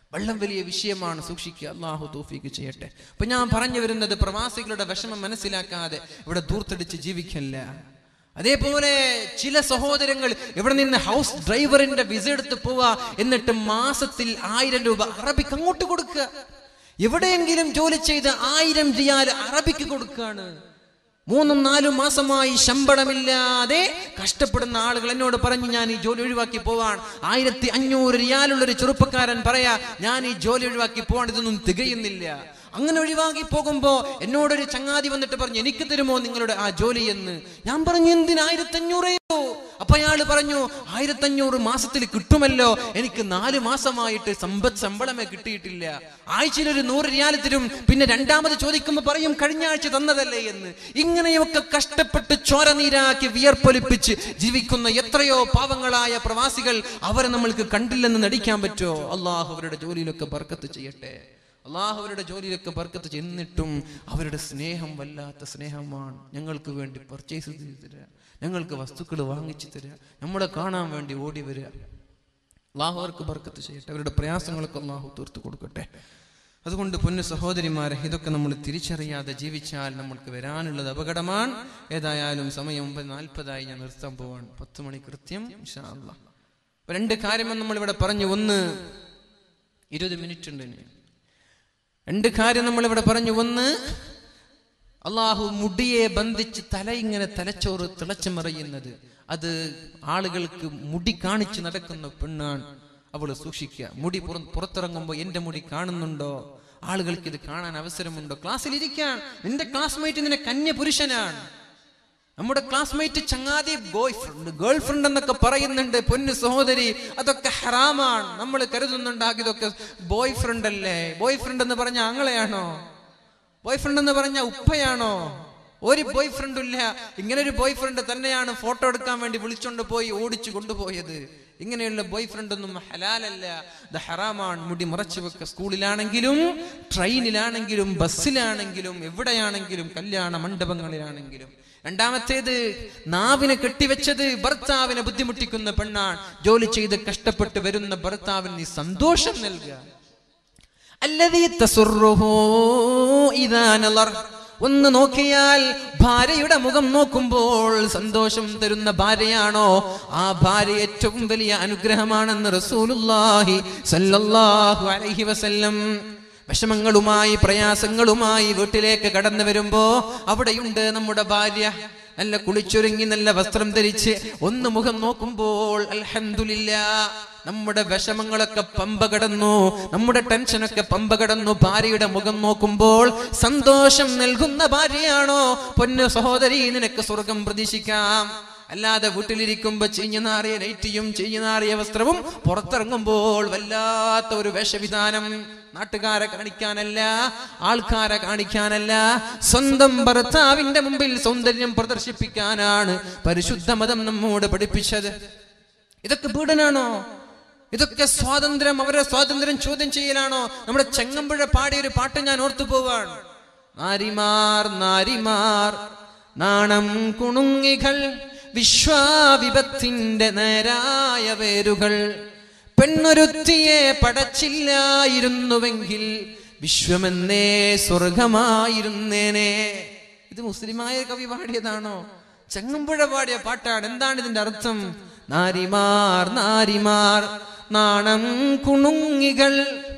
വെള്ളം വലിയ വിഷയമാണ് സൂക്ഷിക്കുക അള്ളാഹു തോഫിക്ക് ചെയ്യട്ടെ അപ്പൊ ഞാൻ പറഞ്ഞു വരുന്നത് പ്രവാസികളുടെ വിഷമം മനസ്സിലാക്കാതെ ഇവിടെ ദൂർത്തടിച്ച് ജീവിക്കല്ല അതേപോലെ ചില സഹോദരങ്ങൾ ഇവിടെ നിന്ന് ഹൗസ് ഡ്രൈവറിന്റെ വിസ എടുത്ത് പോവാ എന്നിട്ട് മാസത്തിൽ ആയിരം രൂപ അറബിക്ക് അങ്ങോട്ട് കൊടുക്കുക എവിടെയെങ്കിലും ജോലി ചെയ്ത് ആയിരം റിയാൽ അറബിക്ക് കൊടുക്കുകയാണ് മൂന്നും നാലും മാസമായി ശമ്പളമില്ലാതെ കഷ്ടപ്പെടുന്ന ആളുകൾ എന്നോട് പറഞ്ഞു ഞാൻ ഈ ജോലി ഒഴിവാക്കി പോവാൻ ആയിരത്തി അഞ്ഞൂറ് റിയാലുള്ള ഒരു ചെറുപ്പക്കാരൻ പറയാ ഞാൻ ഈ ജോലി ഒഴിവാക്കി പോവാൻ ഇതൊന്നും തികയുന്നില്ല അങ്ങനെ ഒഴിവാക്കി പോകുമ്പോ എന്നോടൊരു ചങ്ങാതി വന്നിട്ട് പറഞ്ഞു എനിക്ക് തരുമോ നിങ്ങളുടെ ആ ജോലി എന്ന് ഞാൻ പറഞ്ഞു എന്തിന് ആയിരത്തി അഞ്ഞൂറേയോ അപ്പൊ അയാൾ പറഞ്ഞു ആയിരത്തി അഞ്ഞൂറ് മാസത്തിൽ കിട്ടുമല്ലോ എനിക്ക് നാല് മാസമായിട്ട് സമ്പത്ത് ശമ്പളമേ കിട്ടിയിട്ടില്ല ആഴ്ചയിൽ ഒരു നൂറ് റിയാൽ തരും പിന്നെ രണ്ടാമത് ചോദിക്കുമ്പോൾ പറയും കഴിഞ്ഞ ആഴ്ച തന്നതല്ലേ എന്ന് ഇങ്ങനെയൊക്കെ കഷ്ടപ്പെട്ട് ചോര നീരാക്കി വിയർപ്പൊലിപ്പിച്ച് ജീവിക്കുന്ന എത്രയോ പാവങ്ങളായ പ്രവാസികൾ അവരെ നമ്മൾക്ക് കണ്ടില്ലെന്ന് നടിക്കാൻ പറ്റുമോ അള്ളാഹു അവരുടെ ജോലിയിലൊക്കെ ബർക്കത്ത് ചെയ്യട്ടെ അള്ളാഹു അവരുടെ ജോലിയിലൊക്കെ ബർക്കത്ത് ചെന്നിട്ടും അവരുടെ സ്നേഹം വല്ലാത്ത സ്നേഹമാണ് ഞങ്ങൾക്ക് വേണ്ടി പർച്ചേസ് ചെയ്ത് തരിക ഞങ്ങൾക്ക് വസ്തുക്കൾ വാങ്ങിച്ചു തരിക നമ്മളെ കാണാൻ വേണ്ടി ഓടി വരിക അള്ളാഹു അവർക്ക് ബർക്കത്ത് ചെയ്യട്ടെ അവരുടെ പ്രയാസങ്ങളൊക്കെ അള്ളാഹു തീർത്തു കൊടുക്കട്ടെ അതുകൊണ്ട് പൊന്നു സഹോദരിമാരെ ഇതൊക്കെ നമ്മൾ തിരിച്ചറിയാതെ ജീവിച്ചാൽ നമ്മൾക്ക് വരാനുള്ളത് അപകടമാണ് ഏതായാലും സമയം ഒമ്പത് നാൽപ്പതായി ഞാൻ നിർത്താൻ പോവാണ് പത്ത് മണി കൃത്യം ഇൻഷാ അല്ലാഹ്. അപ്പൊ രണ്ട് കാര്യം നമ്മൾ ഇവിടെ പറഞ്ഞു ഒന്ന് ഇരുപത് മിനിറ്റ് ഉണ്ട് ഇനി രണ്ട് കാര്യം നമ്മൾ ഇവിടെ പറഞ്ഞു ഒന്ന് അള്ളാഹു മുടിയെ ബന്ധിച്ച് തല ഇങ്ങനെ തലച്ചോറ് തിളച്ചു മറിയുന്നത് അത് ആളുകൾക്ക് മുടി കാണിച്ച് നടക്കുന്ന പെണ്ണാണ് അവള് സൂക്ഷിക്കുക മുടി പുറ- പുറത്തിറങ്ങുമ്പോ എന്റെ മുടി കാണുന്നുണ്ടോ ആളുകൾക്ക് ഇത് കാണാൻ അവസരമുണ്ടോ ക്ലാസ്സിൽ ഇരിക്കാൻ നിന്റെ ക്ലാസ്മേറ്റ് നിന്നെ കന്യ പുരുഷനാണ് നമ്മുടെ ക്ലാസ്മേറ്റ് ചങ്ങാതി ബോയ് ഫ്രണ്ട് ഗേൾ ഫ്രണ്ട് എന്നൊക്കെ പറയുന്നുണ്ട് പൊന്നു സഹോദരി അതൊക്കെ ഹറാമാണ് നമ്മൾ കരുതുന്നുണ്ടാക്കി ഇതൊക്കെ ബോയ് ഫ്രണ്ട് അല്ലേ ബോയ് ഫ്രണ്ട് എന്ന് പറഞ്ഞ ആങ്ങളെയാണോ ബോയ് ഫ്രണ്ട് എന്ന് പറഞ്ഞ ഉപ്പയാണോ ഒരു ബോയ് ഫ്രണ്ടും ഇല്ല ഇങ്ങനെ ഒരു ബോയ് ഫ്രണ്ട് തന്നെയാണ് ഫോട്ടോ എടുക്കാൻ വേണ്ടി വിളിച്ചോണ്ട് പോയി ഓടിച്ചു കൊണ്ടുപോയത് ഇങ്ങനെയുള്ള ബോയ് ഫ്രണ്ട് ഒന്നും ഹലാലല്ല ഇത് ഹറാമാണ് മുടി മറച്ചു വെക്ക സ്കൂളിലാണെങ്കിലും ട്രെയിനിലാണെങ്കിലും ബസ്സിലാണെങ്കിലും എവിടെയാണെങ്കിലും കല്യാണ മണ്ഡപങ്ങളിലാണെങ്കിലും രണ്ടാമത്തേത് നാവിനെ കെട്ടിവെച്ചത് ഭർത്താവിനെ ബുദ്ധിമുട്ടിക്കുന്ന പെണ്ണാണ് ജോലി ചെയ്ത് കഷ്ടപ്പെട്ട് വരുന്ന ഭർത്താവിന് നീ സന്തോഷം നൽകുക അല്ലതീ തസുറുഹു ഇദാ നളർ. ഒന്ന് നോക്കിയാൽ ഭാര്യയുടെ മുഖം നോക്കുമ്പോൾ സന്തോഷം തരുന്ന ഭാര്യയാണോ ആ ഭാര്യ ഏറ്റവും വലിയ അനുഗ്രഹമാണെന്ന് റസൂലുള്ളാഹി സല്ലല്ലാഹു അലൈഹി വസല്ലം വിഷമങ്ങളുമായി പ്രയാസങ്ങളുമായി വീട്ടിലേക്ക് കടന്നു വരുമ്പോ അവിടെയുണ്ട് നമ്മുടെ ഭാര്യ നല്ല കുളിച്ചൊരുങ്ങി നല്ല വസ്ത്രം ധരിച്ച് ഒന്ന് മുഖം നോക്കുമ്പോൾ അൽഹംദുലില്ല നമ്മുടെ വിഷമങ്ങളൊക്കെ പമ്പ കടന്നു നമ്മുടെ ടെൻഷനൊക്കെ പമ്പ കടന്നു ഭാര്യയുടെ മുഖം നോക്കുമ്പോൾ സന്തോഷം നൽകുന്ന ഭാര്യയാണോ പൊന്നു സഹോദരി നിനക്ക് സ്വർഗം പ്രതീക്ഷിക്കാം അല്ലാതെ വീട്ടിലിരിക്കുമ്പോ ചീഞ്ഞനാറിയ നൈറ്റിയും ചീഞ്ഞനാറിയ വസ്ത്രവും പുറത്തിറങ്ങുമ്പോൾ വല്ലാത്ത ഒരു വേഷവിധാനം നാട്ടുകാരെ കാണിക്കാനല്ല ആൾക്കാരെ കാണിക്കാനല്ല സ്വന്തം ഭർത്താവിന്റെ മുമ്പിൽ സൗന്ദര്യം പ്രദർശിപ്പിക്കാനാണ് പരിശുദ്ധ മതം നമ്മോട് പഠിപ്പിച്ചത് ഇതൊക്കെ പീഡനാണോ ഇതൊക്കെ സ്വാതന്ത്ര്യം അവരുടെ സ്വാതന്ത്ര്യം ചോദ്യം ചെയ്യലാണോ നമ്മുടെ ചെങ്ങമ്പുഴ പാടിയ ഒരു പാട്ട് ഞാൻ ഓർത്തു പോവാണ് നാരിമാർ നാരിമാർ നാണം കുണുങ്ങികൾ വിശ്വാവിപത്തിന്റെ നേരായ വേരുകൾ പെണ്ണൊരുത്തിയെ പടച്ചില്ലായിരുന്നുവെങ്കിൽ വിശ്വമെന്നേ സ്വർഗമായിരുന്നേനെ ഇത് മുസ്ലിമായ കവി പാടിയതാണോ ചെങ്ങമ്പുഴ പാടിയ പാട്ടാണ് എന്താണ് ഇതിന്റെ അർത്ഥം നാരിമാർ നാരിമാർ നാണം കുണുങ്ങികൾ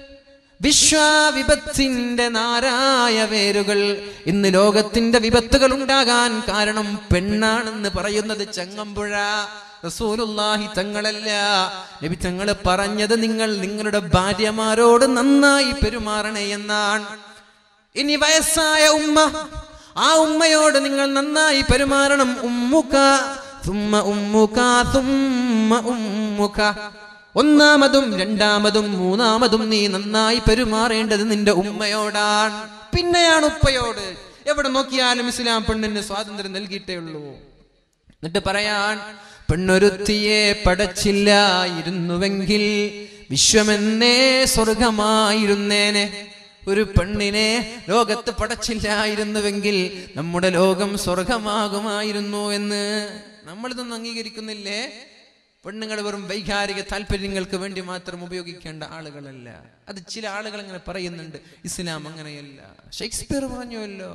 വിശ്വാവിപത്തിന്റെ നാരായ വേരുകൾ ഇന്ന് ലോകത്തിന്റെ വിപത്തുകൾ ഉണ്ടാകാൻ കാരണം പെണ്ണാണെന്ന് പറയുന്നത് ചങ്ങമ്പുഴ റസൂലുള്ളാഹി തങ്ങളല്ല നബി തങ്ങൾ പറഞ്ഞത് നിങ്ങൾ നിങ്ങളുടെ ഭാര്യമാരോട് നന്നായി പെരുമാറണേ എന്നാണ് ഇനി വയസ്സായ ഉമ്മ ആ ഉമ്മയോട് നിങ്ങൾ നന്നായി പെരുമാറണം ഉമ്മുക തുമ്മ ഉമ്മുക തുമ്മ ഉമ്മുക ഒന്നാമതും രണ്ടാമതും മൂന്നാമതും നീ നന്നായി പെരുമാറേണ്ടത് നിന്റെ ഉമ്മയോടാണ് പിന്നെയാണ് ഉപ്പയോട് എവിടെ നോക്കിയാലും ഇസ്ലാം പെണ്ണിന് സ്വാതന്ത്ര്യം നൽകിയിട്ടേ ഉള്ളൂ എന്നിട്ട് പറയാൻ പെണ്ണൊരുത്തിയെ പടച്ചില്ലായിരുന്നുവെങ്കിൽ വിശ്വമെന്നേ സ്വർഗമായിരുന്നേനെ ഒരു പെണ്ണിനെ ലോകത്ത് പടച്ചില്ലായിരുന്നുവെങ്കിൽ നമ്മുടെ ലോകം സ്വർഗമാകുമായിരുന്നു എന്ന് നമ്മളിതൊന്നും അംഗീകരിക്കുന്നില്ലേ പെണ്ണുങ്ങൾ വെറും വൈകാരിക താല്പര്യങ്ങൾക്ക് വേണ്ടി മാത്രം ഉപയോഗിക്കേണ്ട ആളുകളല്ല അത് ചില ആളുകൾ അങ്ങനെ പറയുന്നുണ്ട് ഇസ്ലാം അങ്ങനെയല്ല ഷേക്സ്പിയർ പറഞ്ഞുവല്ലോ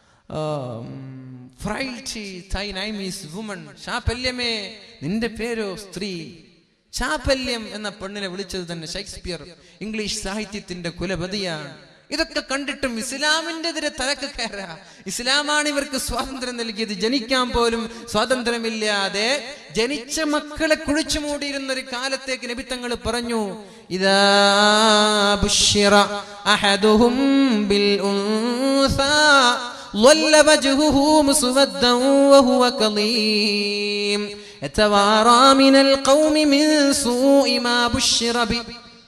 ഫ്രൈൽറ്റി തൈ നൈം ഈസ് വുമൺ ചാപല്യമേ നിന്റെ പേരോ സ്ത്രീ ചാപല്യം എന്ന പെണ്ണിനെ വിളിച്ചത് തന്നെ ഷേക്സ്പിയർ ഇംഗ്ലീഷ് സാഹിത്യത്തിന്റെ കുലപതിയാണ് ഇതൊക്കെ കണ്ടിട്ടും ഇസ്ലാമിന്റെ എതിരെ തലക്ക് കയറാ ഇസ്ലാമാണ് ഇവർക്ക് സ്വാതന്ത്ര്യം നൽകിയത് ജനിക്കാൻ പോലും സ്വാതന്ത്ര്യമില്ലാതെ ജനിച്ച മക്കളെ കുഴിച്ചു മൂടിയിരുന്ന ഒരു കാലത്തേക്ക് നബിത്തങ്ങൾ പറഞ്ഞു ഇതാ ബുശ്ശിറ അഹദുഹും ബിൽ ഉൻസാ ظل وجهه مسودا وهو كظيم يتوارى من القوم من سوء ما بشر به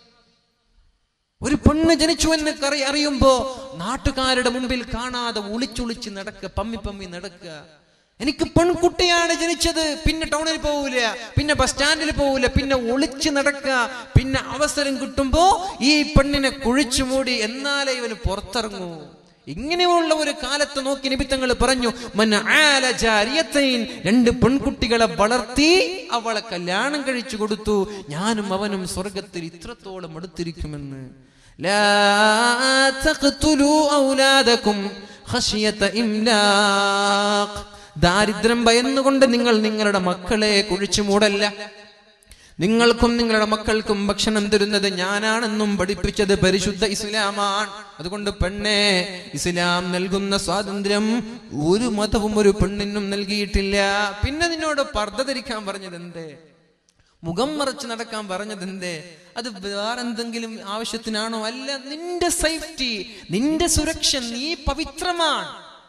ഒരു പെണ്ണ് ജനിച്ചു എന്ന് കറി അറിയുമ്പോ നാട്ടുകാരുടെ മുമ്പിൽ കാണാതെ ഒളിച്ചൊളിച്ച് നടക്കുക പമ്മി പമ്മി നടക്കുക എനിക്ക് പെൺകുട്ടിയാണ് ജനിച്ചത് പിന്നെ ടൗണിൽ പോകൂല പിന്നെ ബസ് സ്റ്റാൻഡിൽ പോകൂല പിന്നെ ഒളിച്ച് നടക്കുക പിന്നെ അവസരം കിട്ടുമ്പോ ഈ പെണ്ണിനെ കുഴിച്ചു മൂടി എന്നാലേ ഇവന് പുറത്തിറങ്ങൂ ഇങ്ങനെയുള്ള ഒരു കാലത്ത് നോക്കി നിമിത്തങ്ങൾ പറഞ്ഞു മൻ ആല ജാരിയത്തൈൻ രണ്ട് പെൺകുട്ടികളെ വളർത്തി അവളെ കല്യാണം കഴിച്ചു കൊടുത്തു ഞാനും അവനും സ്വർഗത്തിൽ ഇത്രത്തോളം അടുത്തിരിക്കുമെന്ന് ലാ തഖ്തുലൂ ഔലാദകും ഖശിയത ഇംലാഖ് ദാരിദ്ര്യം ഭയന്നുകൊണ്ട് നിങ്ങൾ നിങ്ങളുടെ മക്കളെ കുഴിച്ചു മൂടല്ല നിങ്ങൾക്കും നിങ്ങളുടെ മക്കൾക്കും ഭക്ഷണം തരുന്നത് ഞാനാണെന്നും പഠിപ്പിച്ചത് പരിശുദ്ധ ഇസ്ലാമാണ് അതുകൊണ്ട് പെണ്ണെ ഇസ്ലാം നൽകുന്ന സ്വാതന്ത്ര്യം ഒരു മതവും ഒരു പെണ്ണിനും നൽകിയിട്ടില്ല പിന്നെ നിന്നോട് പർദ്ദ ധരിക്കാൻ പറഞ്ഞത് എന്തേ മുഖം മറച്ച് നടക്കാൻ പറഞ്ഞത് എന്തേ അത് വേറെന്തെങ്കിലും ആവശ്യത്തിനാണോ അല്ല നിന്റെ സേഫ്റ്റി നിന്റെ സുരക്ഷ നീ പവിത്രമാണ്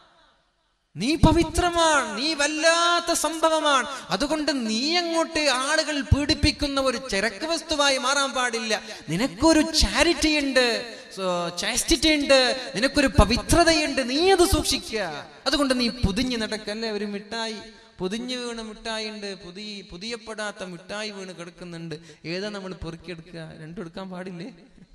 നീ പവിത്രമാണ് നീ വല്ലാത്ത സംഭവമാണ് അതുകൊണ്ട് നീ അങ്ങോട്ട് ആളുകൾ പീഡിപ്പിക്കുന്ന ഒരു ചരക്ക് വസ്തുവായി മാറാൻ പാടില്ല നിനക്കൊരു ചാരിറ്റി ഉണ്ട് ചാസ്റ്റിറ്റി ഉണ്ട് നിനക്കൊരു പവിത്രതയുണ്ട് നീ അത് സൂക്ഷിക്കുക അതുകൊണ്ട് നീ പുതിഞ്ഞ് നടക്കല്ലേ ഒരു മിഠായി പൊതിഞ്ഞു വീണ മിഠായി ഉണ്ട് പുതിയ പുതിയപ്പെടാത്ത മിഠായി വീണ് കിടക്കുന്നുണ്ട് ഏതാ നമ്മൾ പെറുക്കിയെടുക്കുക രണ്ടും എടുക്കാൻ പാടില്ലേ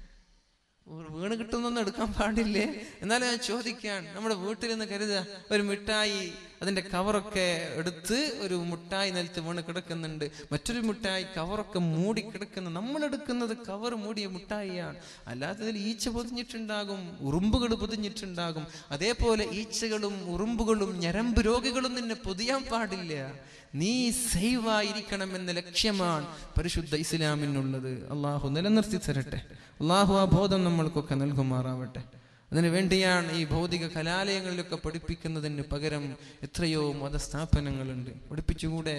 വീണ് കിട്ടുന്നൊന്നും എടുക്കാൻ പാടില്ലേ എന്നാലും ഞാൻ ചോദിക്കാൻ നമ്മുടെ വീട്ടിൽ നിന്ന് കരുതുക ഒരു മിഠായി അതിന്റെ കവറൊക്കെ എടുത്ത് ഒരു മിഠായി നിലത്ത് വീണ് കിടക്കുന്നുണ്ട് മറ്റൊരു മിഠായി കവറൊക്കെ മൂടി കിടക്കുന്നു നമ്മൾ എടുക്കുന്നത് കവർ മൂടിയ മിഠായിയാണ് അല്ലാതെ ഇതിൽ ഈച്ച പൊതിഞ്ഞിട്ടുണ്ടാകും ഉറുമ്പുകൾ പൊതിഞ്ഞിട്ടുണ്ടാകും അതേപോലെ ഈച്ചകളും ഉറുമ്പുകളും ഞരമ്പ് രോഗികളും നിന്നെ പൊതിയാൻ പാടില്ല നീ സേവായിരിക്കണം എന്ന ലക്ഷ്യമാണ് പരിശുദ്ധ ഇസ്ലാമിനുള്ളത് അള്ളാഹു നിലനിർത്തി തരട്ടെ അള്ളാഹു ആ ബോധം നമ്മൾക്കൊക്കെ നൽകുമാറാവട്ടെ അതിനു വേണ്ടിയാണ് ഈ ഭൗതിക കലാലയങ്ങളിലൊക്കെ പഠിപ്പിക്കുന്നതിന് പകരം എത്രയോ മതസ്ഥാപനങ്ങളുണ്ട് പഠിപ്പിച്ചുകൂടെ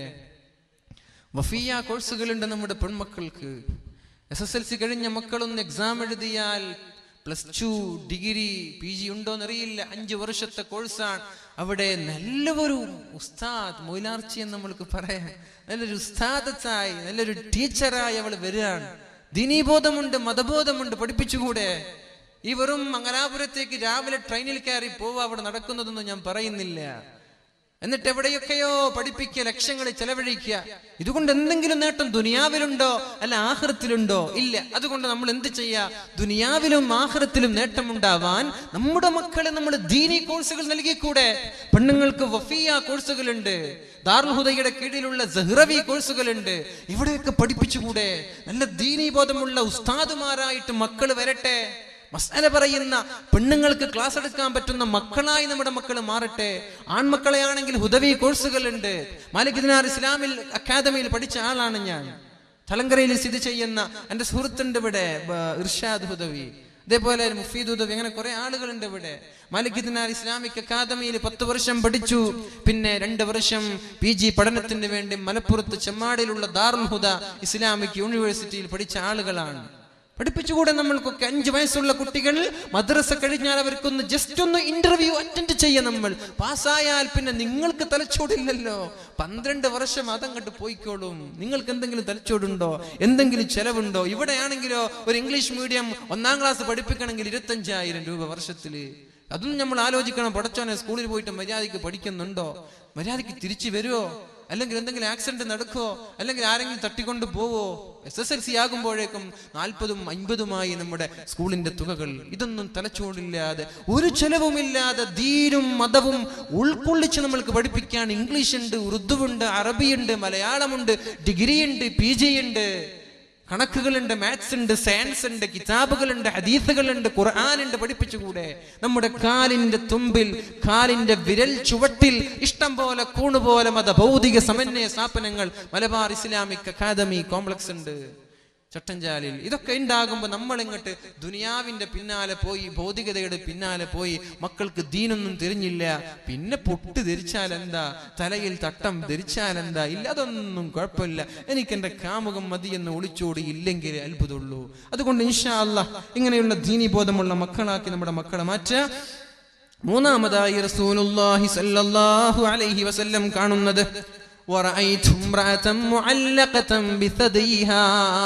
വഫിയ കോഴ്സുകളുണ്ട് നമ്മുടെ പെൺമക്കൾക്ക് എസ് എസ് എൽ സി കഴിഞ്ഞ മക്കളൊന്ന് എക്സാം എഴുതിയാൽ plus two degree P G ഉണ്ടോന്നറിയില്ല അഞ്ചു വർഷത്തെ കോഴ്സാണ് അവിടെ നല്ലൊരു ഉസ്താദ് മൊയിലാർച്ചി എന്ന് നമ്മൾക്ക് പറയാം നല്ലൊരു ഉസ്താദത്തായി നല്ലൊരു ടീച്ചറായി അവൾ വരികയാണ് ദിനീബോധമുണ്ട് മതബോധമുണ്ട് പഠിപ്പിച്ചുകൂടെ ഈ വെറും മംഗലാപുരത്തേക്ക് രാവിലെ ട്രെയിനിൽ കയറി പോവുക അവിടെ നടക്കുന്നതൊന്നും ഞാൻ പറയുന്നില്ല എന്നിട്ട് എവിടെയൊക്കെയോ പഠിപ്പിക്കുക ലക്ഷങ്ങൾ ചെലവഴിക്കുക ഇതുകൊണ്ട് എന്തെങ്കിലും നേട്ടം ദുനിയാവിലുണ്ടോ അല്ല ആഹൃത്തിലുണ്ടോ ഇല്ല അതുകൊണ്ട് നമ്മൾ എന്ത് ചെയ്യാ ദുനിയാവിലും ആഹൃത്തിലും നേട്ടമുണ്ടാവാൻ നമ്മുടെ മക്കളെ നമ്മൾ ദീനി കോഴ്സുകൾ നൽകിക്കൂടെ പെണ്ണുങ്ങൾക്ക് വഫിയ കോഴ്സുകളുണ്ട് ദാർഹുദയുടെ കീഴിലുള്ള സഹ്റവി കോഴ്സുകളുണ്ട് ഇവിടെയൊക്കെ പഠിപ്പിച്ചുകൂടെ നല്ല ദീനീ ബോധമുള്ള ഉസ്താദുമാരായിട്ട് മക്കൾ വരട്ടെ മസാല പറയുന്ന പെണ്ണുങ്ങൾക്ക് ക്ലാസ് എടുക്കാൻ പറ്റുന്ന മക്കളായി നമ്മുടെ മക്കൾ മാറട്ടെ ആൺമക്കളെയാണെങ്കിൽ ഹുദവി കോഴ്സുകളുണ്ട് മാലിക് ദിനാർ ഇസ്ലാമിൽ അക്കാദമിയിൽ പഠിച്ച ആളാണ് ഞാൻ തലങ്കരയിൽ സ്ഥിതി ചെയ്യുന്ന എൻ്റെ സുഹൃത്തുണ്ട് ഇവിടെ ബ- ഇർഷാദ് ഹുദവി അതേപോലെ മുഫീദ് ഹുദവി അങ്ങനെ കുറെ ആളുകളുണ്ട് ഇവിടെ മാലിക് ദിനാർ ഇസ്ലാമിക് അക്കാദമിയിൽ പത്ത് വർഷം പഠിച്ചു പിന്നെ രണ്ട് വർഷം പി ജി പഠനത്തിന് വേണ്ടി മലപ്പുറത്ത് ചെമ്മാടിയിലുള്ള ദാറുൽ ഹുദ ഇസ്ലാമിക് യൂണിവേഴ്സിറ്റിയിൽ പഠിച്ച ആളുകളാണ് പഠിപ്പിച്ചുകൂടെ നമ്മൾക്കൊക്കെ അഞ്ചു വയസ്സുള്ള കുട്ടികൾ മദ്രസ കഴിഞ്ഞാൽ അവർക്കൊന്ന് ജസ്റ്റ് ഒന്ന് ഇന്റർവ്യൂ അറ്റൻഡ് ചെയ്യാം നമ്മൾ പാസ്സായാൽ പിന്നെ നിങ്ങൾക്ക് തലച്ചോടില്ലല്ലോ പന്ത്രണ്ട് വർഷം അതങ്ങോട്ട് പോയിക്കോളും നിങ്ങൾക്ക് എന്തെങ്കിലും തലച്ചോടുണ്ടോ എന്തെങ്കിലും ചെലവുണ്ടോ ഇവിടെയാണെങ്കിലോ ഒരു ഇംഗ്ലീഷ് മീഡിയം ഒന്നാം ക്ലാസ് പഠിപ്പിക്കണമെങ്കിൽ ഇരുപത്തഞ്ചായിരം രൂപ വർഷത്തില് അതും നമ്മൾ ആലോചിക്കണം പടച്ചോനെ സ്കൂളിൽ പോയിട്ട് മര്യാദയ്ക്ക് പഠിക്കുന്നുണ്ടോ മര്യാദയ്ക്ക് തിരിച്ചു വരുമോ അല്ലെങ്കിൽ എന്തെങ്കിലും ആക്സിഡന്റ് നടക്കുവോ അല്ലെങ്കിൽ ആരെങ്കിലും തട്ടിക്കൊണ്ട് പോവോ എസ് എസ് എൽ സി ആകുമ്പോഴേക്കും നാൽപ്പതും അൻപതുമായി നമ്മുടെ സ്കൂളിന്റെ തുകകൾ ഇതൊന്നും തലച്ചോടില്ലാതെ ഒരു ചെലവുമില്ലാതെ ധീരും മതവും ഉൾക്കൊള്ളിച്ച് നമ്മൾക്ക് പഠിപ്പിക്കാൻ ഇംഗ്ലീഷ് ഉണ്ട് ഉറുദുവുണ്ട് അറബിയുണ്ട് മലയാളമുണ്ട് ഡിഗ്രി ഉണ്ട് പി ജി ഉണ്ട് കണക്കുകളുണ്ട് മാത്സ് ഉണ്ട് സയൻസ് ഉണ്ട് കിതാബുകളുണ്ട് ഹദീസുകളുണ്ട് ഖുർആാനുണ്ട് പഠിപ്പിച്ചുകൂടെ നമ്മുടെ കാലിന്റെ തുമ്പിൽ കാലിന്റെ വിരൽ ചുവട്ടിൽ ഇഷ്ടം പോലെ കൂണുപോലെ മത ഭൗതിക സമന്വയ സ്ഥാപനങ്ങൾ മലബാർ ഇസ്ലാമിക് അക്കാദമി കോംപ്ലക്സ് ഉണ്ട് ചട്ടഞ്ചാലിൽ ഇതൊക്കെ ഉണ്ടാകുമ്പോൾ നമ്മൾ ഇങ്ങോട്ട് ദുനിയാവിന്റെ പിന്നാലെ പോയി ഭൗതികതയുടെ പിന്നാലെ പോയി മക്കൾക്ക് ദീനൊന്നും തിരിഞ്ഞില്ല പിന്നെ പൊട്ട് ധരിച്ചാൽ എന്താ തലയിൽ തട്ടം ധരിച്ചാൽ എന്താ ഇല്ല അതൊന്നും കുഴപ്പമില്ല എനിക്ക് എന്റെ കാമുകം മതി എന്ന് ഒളിച്ചോടി ഇല്ലെങ്കിൽ അത്ഭുതമുള്ളൂ അതുകൊണ്ട് ഇൻഷാ അല്ല ഇങ്ങനെയുള്ള ദീനി ബോധമുള്ള മക്കളാക്കി നമ്മുടെ മക്കളെ മാറ്റുക മൂന്നാമതായി റസൂലുള്ളാഹി സല്ലല്ലാഹു അലൈഹി വസല്ലം കാണുന്നത് ورأيت امرأة معلقة بثديها